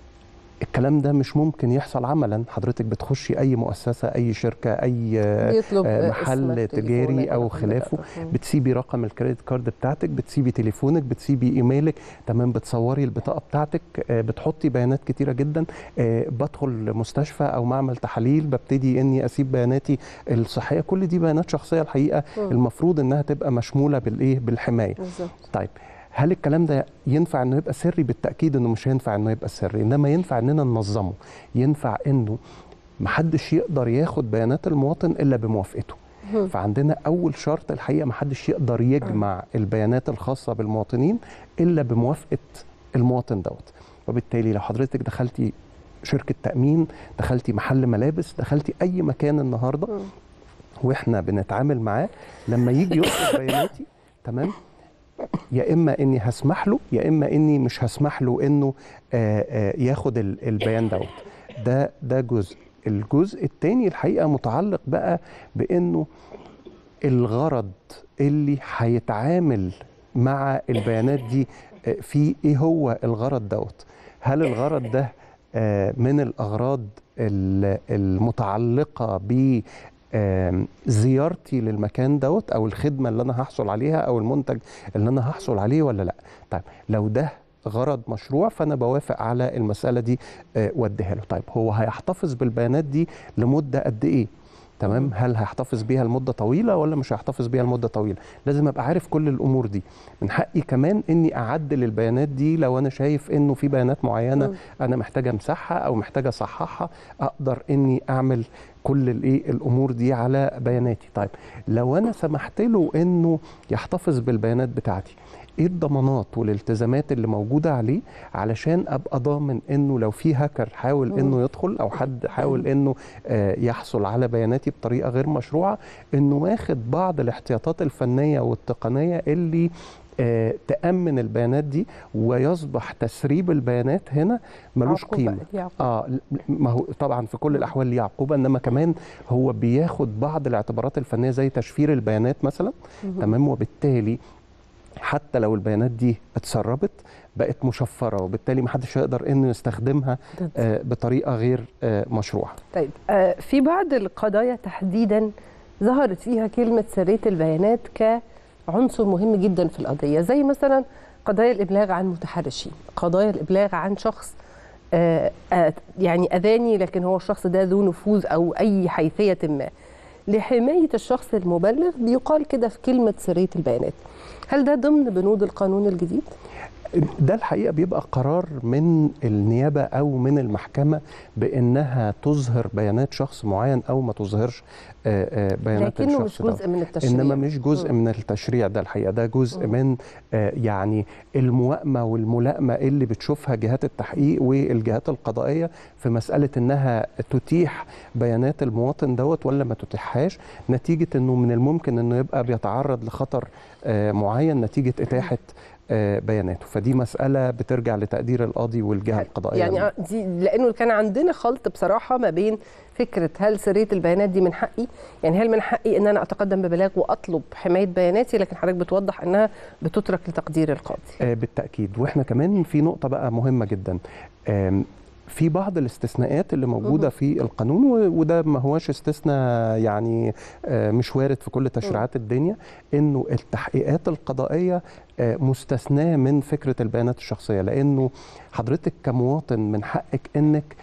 الكلام ده مش ممكن يحصل عملا حضرتك بتخشي اي مؤسسه اي شركه اي آه، بيطلب آه، اسمك، محل تليفونك، تجاري او رقم خلافه بطاقتك. مم. بتسيبي رقم الكريدت كارد بتاعتك بتسيبي تليفونك بتسيبي ايميلك تمام بتصوري البطاقه بتاعتك آه، بتحطي بيانات كتيره جدا آه، بدخل مستشفى او معمل تحاليل ببتدي اني اسيب بياناتي الصحيه كل دي بيانات شخصيه الحقيقه مم. المفروض انها تبقى مشموله بالايه بالحمايه بالظبط طيب هل الكلام ده ينفع انه يبقى سري بالتاكيد انه مش هينفع انه يبقى سري انما ينفع اننا ننظمه ينفع انه محدش يقدر ياخد بيانات المواطن الا بموافقته مم. فعندنا اول شرط الحقيقه محدش يقدر يجمع البيانات الخاصه بالمواطنين الا بموافقه المواطن دوت وبالتالي لو حضرتك دخلتي شركه تامين دخلتي محل ملابس دخلتي اي مكان النهارده واحنا بنتعامل معاه لما يجي يطلب بياناتي تمام يا اما اني هسمح له يا اما اني مش هسمح له انه آه، آه، ياخد ال- البيان دوت ده ده جزء الجزء الثاني الحقيقه متعلق بقى بانه الغرض اللي هيتعامل مع البيانات دي آه، في ايه هو الغرض دوت هل الغرض ده آه، من الاغراض ال- المتعلقه ب آم، زيارتي للمكان دوت او الخدمه اللي انا هحصل عليها او المنتج اللي انا هحصل عليه ولا لا طيب لو ده غرض مشروع فانا بوافق على المساله دي آه، واديها له طيب هو هيحتفظ بالبيانات دي لمده قد ايه تمام هل هيحتفظ بيها لمده طويله ولا مش هيحتفظ بيها لمده طويله لازم ابقى عارف كل الامور دي من حقي كمان اني اعدل البيانات دي لو انا شايف انه في بيانات معينه مم. انا محتاجه امسحها او محتاجه اصححها اقدر اني اعمل كل الايه الامور دي على بياناتي طيب لو انا سمحت له انه يحتفظ بالبيانات بتاعتي ايه الضمانات والالتزامات اللي موجوده عليه علشان ابقى ضامن انه لو في هاكر حاول مم. انه يدخل او حد حاول انه آه، يحصل على بياناتي بطريقه غير مشروعه انه واخد بعض الاحتياطات الفنيه والتقنيه اللي آه، تامن البيانات دي ويصبح تسريب البيانات هنا ملوش عقوبة، قيمه دي عقوبة. اه ما هو طبعا في كل الاحوال ليه عقوبه انما كمان هو بياخد بعض الاعتبارات الفنيه زي تشفير البيانات مثلا مهم. تمام وبالتالي حتى لو البيانات دي اتسربت بقت مشفره وبالتالي محدش هيقدر انه يستخدمها ضد. آه بطريقه غير آه مشروعه طيب آه، في بعض القضايا تحديدا ظهرت فيها كلمة سرية البيانات كعنصر مهم جدا في القضية زي مثلا قضايا الإبلاغ عن متحرشين قضايا الإبلاغ عن شخص آه، آه، يعني أذاني لكن هو الشخص ده ذو نفوذ أو أي حيثية ما لحماية الشخص المبلغ بيقال كده في كلمة سرية البيانات هل ده ضمن بنود القانون الجديد؟ ده الحقيقه بيبقى قرار من النيابه او من المحكمه بانها تظهر بيانات شخص معين او ما تظهرش آه، آه، بيانات لكنه الشخص مش جزء ده. من التشريع. انما مش جزء مم. من التشريع ده الحقيقه ده جزء مم. من آه، يعني الموائمه والملائمه اللي بتشوفها جهات التحقيق والجهات القضائيه في مساله انها تتيح بيانات المواطن دوت ولا ما تتيحهاش نتيجه انه من الممكن انه يبقى بيتعرض لخطر آه، معين نتيجه اتاحه آه، بياناته فدي مساله بترجع لتقدير القاضي والجهه القضائيه يعني آه، دي لانه كان عندنا خلط بصراحه ما بين فكره هل سريه البيانات دي من حقي يعني هل من حقي ان انا اتقدم ببلاغ واطلب حمايه بياناتي لكن حضرتك بتوضح انها بتترك لتقدير القاضي آه، بالتاكيد واحنا كمان في نقطه بقى مهمه جدا آم، في بعض الاستثناءات اللي موجوده مهم. في القانون و- وده ما هوش استثناء يعني آه، مش وارد في كل تشريعات الدنيا انه التحقيقات القضائيه آه، مستثناه من فكره البيانات الشخصيه لانه حضرتك كمواطن من حقك انك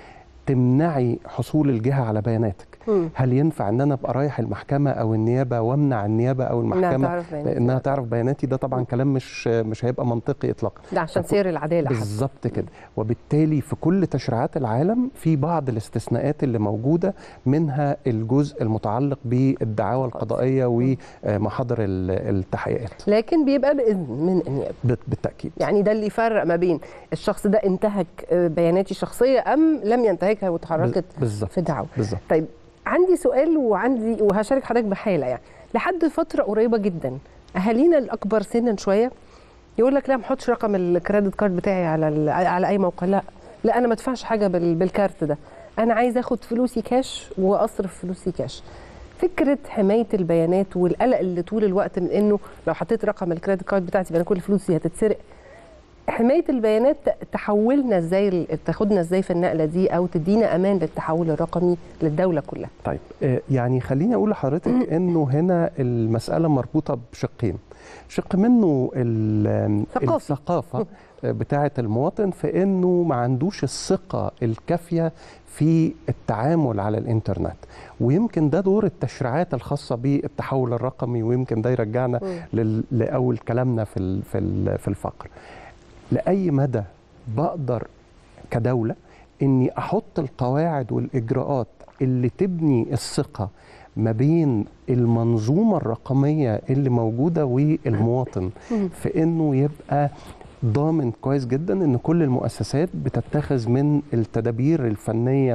تمنعي حصول الجهه على بياناتك مم. هل ينفع ان انا ابقى رايح المحكمه او النيابه وامنع النيابه او المحكمه تعرف بياناتي. انها تعرف بياناتي ده طبعا كلام مش مش هيبقى منطقي اطلاقا ده عشان سير العداله حتى. بالظبط كده وبالتالي في كل تشريعات العالم في بعض الاستثناءات اللي موجوده منها الجزء المتعلق بالدعاوى القضائيه ومحاضر ال- التحقيقات لكن بيبقى باذن من النيابه بت- بالتاكيد يعني ده اللي يفرق ما بين الشخص ده انتهك آه، بياناتي الشخصيه ام لم ينتهكها وتحركت بالظبط في دعوه بالظبط طيب عندي سؤال وعندي وهشارك حضرتك بحاله يعني لحد فتره قريبه جدا اهالينا الاكبر سنا شويه يقول لك لا ما احطش رقم الكريدت كارد بتاعي على ال- على اي موقع لا لا انا ما ادفعش حاجه بال- بالكارت ده انا عايز اخد فلوسي كاش واصرف فلوسي كاش فكره حمايه البيانات والقلق اللي طول الوقت من انه لو حطيت رقم الكريدت كارد بتاعتي يبقى أنا كل فلوسي هتتسرق حمايه البيانات تحولنا ازاي تاخدنا ازاي في النقله دي او تدينا امان للتحول الرقمي للدوله كلها طيب آه، يعني خليني اقول لحضرتك انه هنا المساله مربوطه بشقين شق منه ال- ثقافي. الثقافه بتاعه المواطن في انه ما عندوش الثقه الكافيه في التعامل على الانترنت ويمكن ده دور التشريعات الخاصه بالتحول الرقمي ويمكن ده يرجعنا لل- لاول كلامنا في ال- في ال- في الفقر لاي مدى بقدر كدوله اني احط القواعد والاجراءات اللي تبني الثقه ما بين المنظومه الرقميه اللي موجوده والمواطن في انه يبقى ضامن كويس جدا ان كل المؤسسات بتتخذ من التدابير الفنيه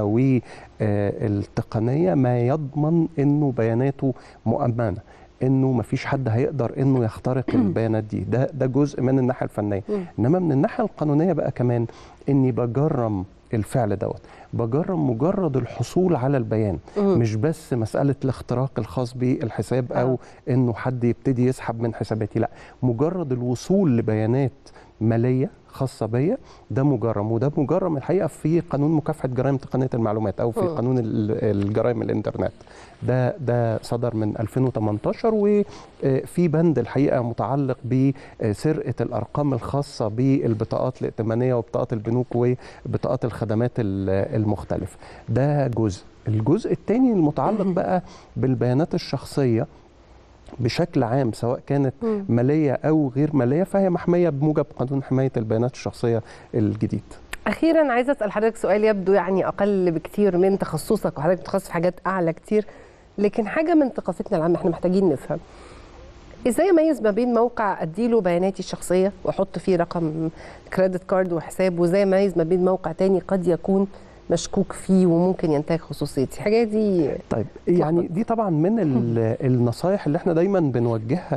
والتقنيه ما يضمن انه بياناته مؤمنه انه مفيش حد هيقدر انه يخترق البيانات دي ده ده جزء من الناحيه الفنيه انما من الناحيه القانونيه بقى كمان اني بجرم الفعل دوت بجرم مجرد الحصول على البيان مم. مش بس مساله الاختراق الخاص بالحساب او انه حد يبتدي يسحب من حساباتي لا مجرد الوصول لبيانات ماليه خاصه بيا ده مجرم وده مجرم الحقيقه في قانون مكافحه جرائم تقنيه المعلومات او في مم. قانون ال- الجرائم الانترنت ده ده صدر من 2018 وفي بند الحقيقه متعلق بسرقه الارقام الخاصه بالبطاقات الائتمانيه وبطاقات البنوك وبطاقات الخدمات ال- المختلفه ده جزء الجزء الثاني المتعلق بقى بالبيانات الشخصيه بشكل عام سواء كانت مم. ماليه او غير ماليه فهي محميه بموجب قانون حمايه البيانات الشخصيه الجديد اخيرا عايزه اسال حضرتك سؤال يبدو يعني اقل بكتير من تخصصك وحضرتك متخصص في حاجات اعلى كتير لكن حاجه من ثقافتنا العامه احنا محتاجين نفهم ازاي اميز ما بين موقع اديله بياناتي الشخصيه واحط فيه رقم كريدت كارد وحساب وازاي اميز ما بين موقع تاني قد يكون مشكوك فيه وممكن ينتهك خصوصيتي الحاجات دي طيب يعني دي طبعا من ال- النصايح اللي احنا دايما بنوجهها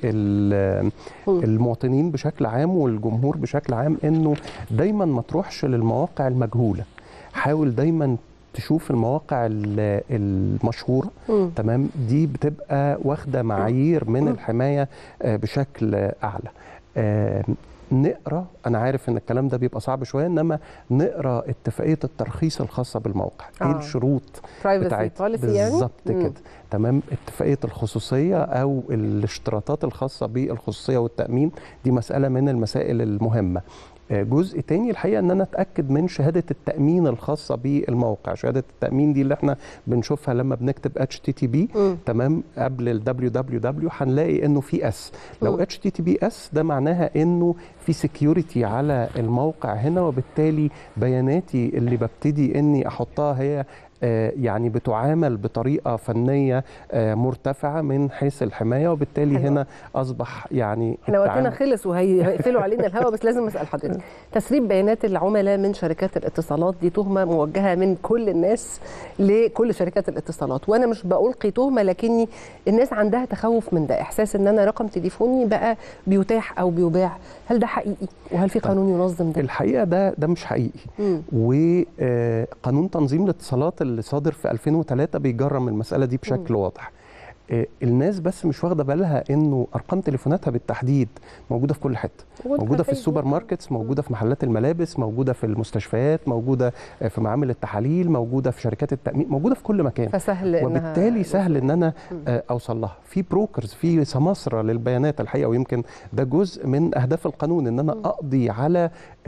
للمواطنين بشكل عام والجمهور بشكل عام انه دايما ما تروحش للمواقع المجهوله حاول دايما تشوف المواقع ال- المشهوره مم. تمام دي بتبقى واخده معايير من الحمايه آه، بشكل اعلى آه، نقرا انا عارف ان الكلام ده بيبقى صعب شويه انما نقرا اتفاقيه الترخيص الخاصه بالموقع ايه آه. الشروط Privacy بتاعتها policy يعني؟ بالظبط مم. كده تمام اتفاقيه الخصوصيه او الاشتراطات الخاصه بالخصوصيه والتامين دي مساله من المسائل المهمه آه، جزء تاني الحقيقه ان انا اتاكد من شهاده التامين الخاصه بالموقع شهاده التامين دي اللي احنا بنشوفها لما بنكتب اتش تي تي بي تمام قبل ال www هنلاقي انه في اس لو مم. اتش تي تي بي اس ده معناها انه في سكيورتي على الموقع هنا وبالتالي بياناتي اللي ببتدي اني احطها هي آه، يعني بتعامل بطريقه فنيه آه، مرتفعه من حيث الحمايه وبالتالي حلو. هنا اصبح يعني احنا وقتنا التعامل- خلص وهيقفلوا علينا الهوا بس لازم اسال حضرتك تسريب بيانات العملاء من شركات الاتصالات دي تهمه موجهه من كل الناس لكل شركات الاتصالات وانا مش بألقي تهمه لكني الناس عندها تخوف من ده احساس ان انا رقم تليفوني بقى بيتاح او بيباع هل ده حقيقي وهل في قانون ينظم ده الحقيقه ده ده مش حقيقي مم. وقانون تنظيم الاتصالات اللي صادر في 2003 بيجرم المساله دي بشكل واضح آه، الناس بس مش واخده بالها انه ارقام تليفوناتها بالتحديد موجوده في كل حته موجودة موجوده في في السوبر ماركتس موجوده في محلات الملابس موجوده في المستشفيات موجوده آه، في معامل التحاليل موجوده في شركات التامين موجوده في كل مكان فسهل إنها وبالتالي سهل ان انا آه، اوصل لها في بروكرز في سماسره للبيانات الحقيقه ويمكن ده جزء من اهداف القانون ان انا اقضي على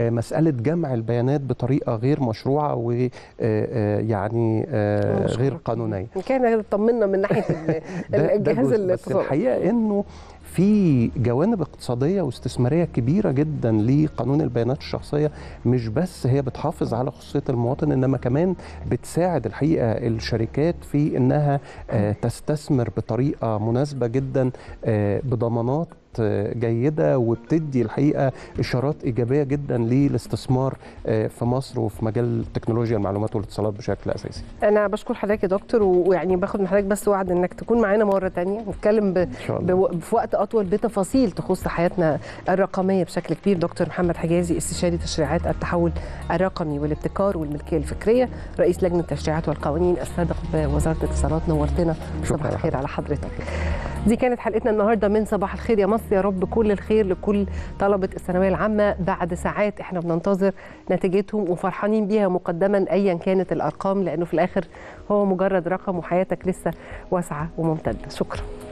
آه، مساله جمع البيانات بطريقه غير مشروعه ويعني غير قانونيه كان طمنا من ناحيه ال- ده- ده الجهاز جزء. بس الاتصالي الحقيقه انه في جوانب اقتصاديه واستثماريه كبيره جدا لقانون البيانات الشخصيه مش بس هي بتحافظ على خصوصيه المواطن انما كمان بتساعد الحقيقه الشركات في انها آه، تستثمر بطريقه مناسبه جدا آه، بضمانات آه، جيده وبتدي الحقيقه اشارات ايجابيه جدا للاستثمار آه، في مصر وفي مجال تكنولوجيا المعلومات والاتصالات بشكل اساسي. انا بشكر حضرتك يا دكتور و- ويعني باخد من حضرتك بس وعد انك تكون معانا مره تانية نتكلم ب... شاء الله. بو... في وقت اطول بتفاصيل تخص حياتنا الرقميه بشكل كبير دكتور محمد حجازي استشاري تشريعات التحول الرقمي والابتكار والملكيه الفكريه رئيس لجنه التشريعات والقوانين السابق بوزاره الاتصالات نورتنا صباح الخير على حضرتك دي كانت حلقتنا النهارده من صباح الخير يا مصر يا رب كل الخير لكل طلبه الثانويه العامه بعد ساعات احنا بننتظر نتيجتهم وفرحانين بيها مقدما ايا كانت الارقام لانه في الاخر هو مجرد رقم وحياتك لسه واسعه وممتده شكرا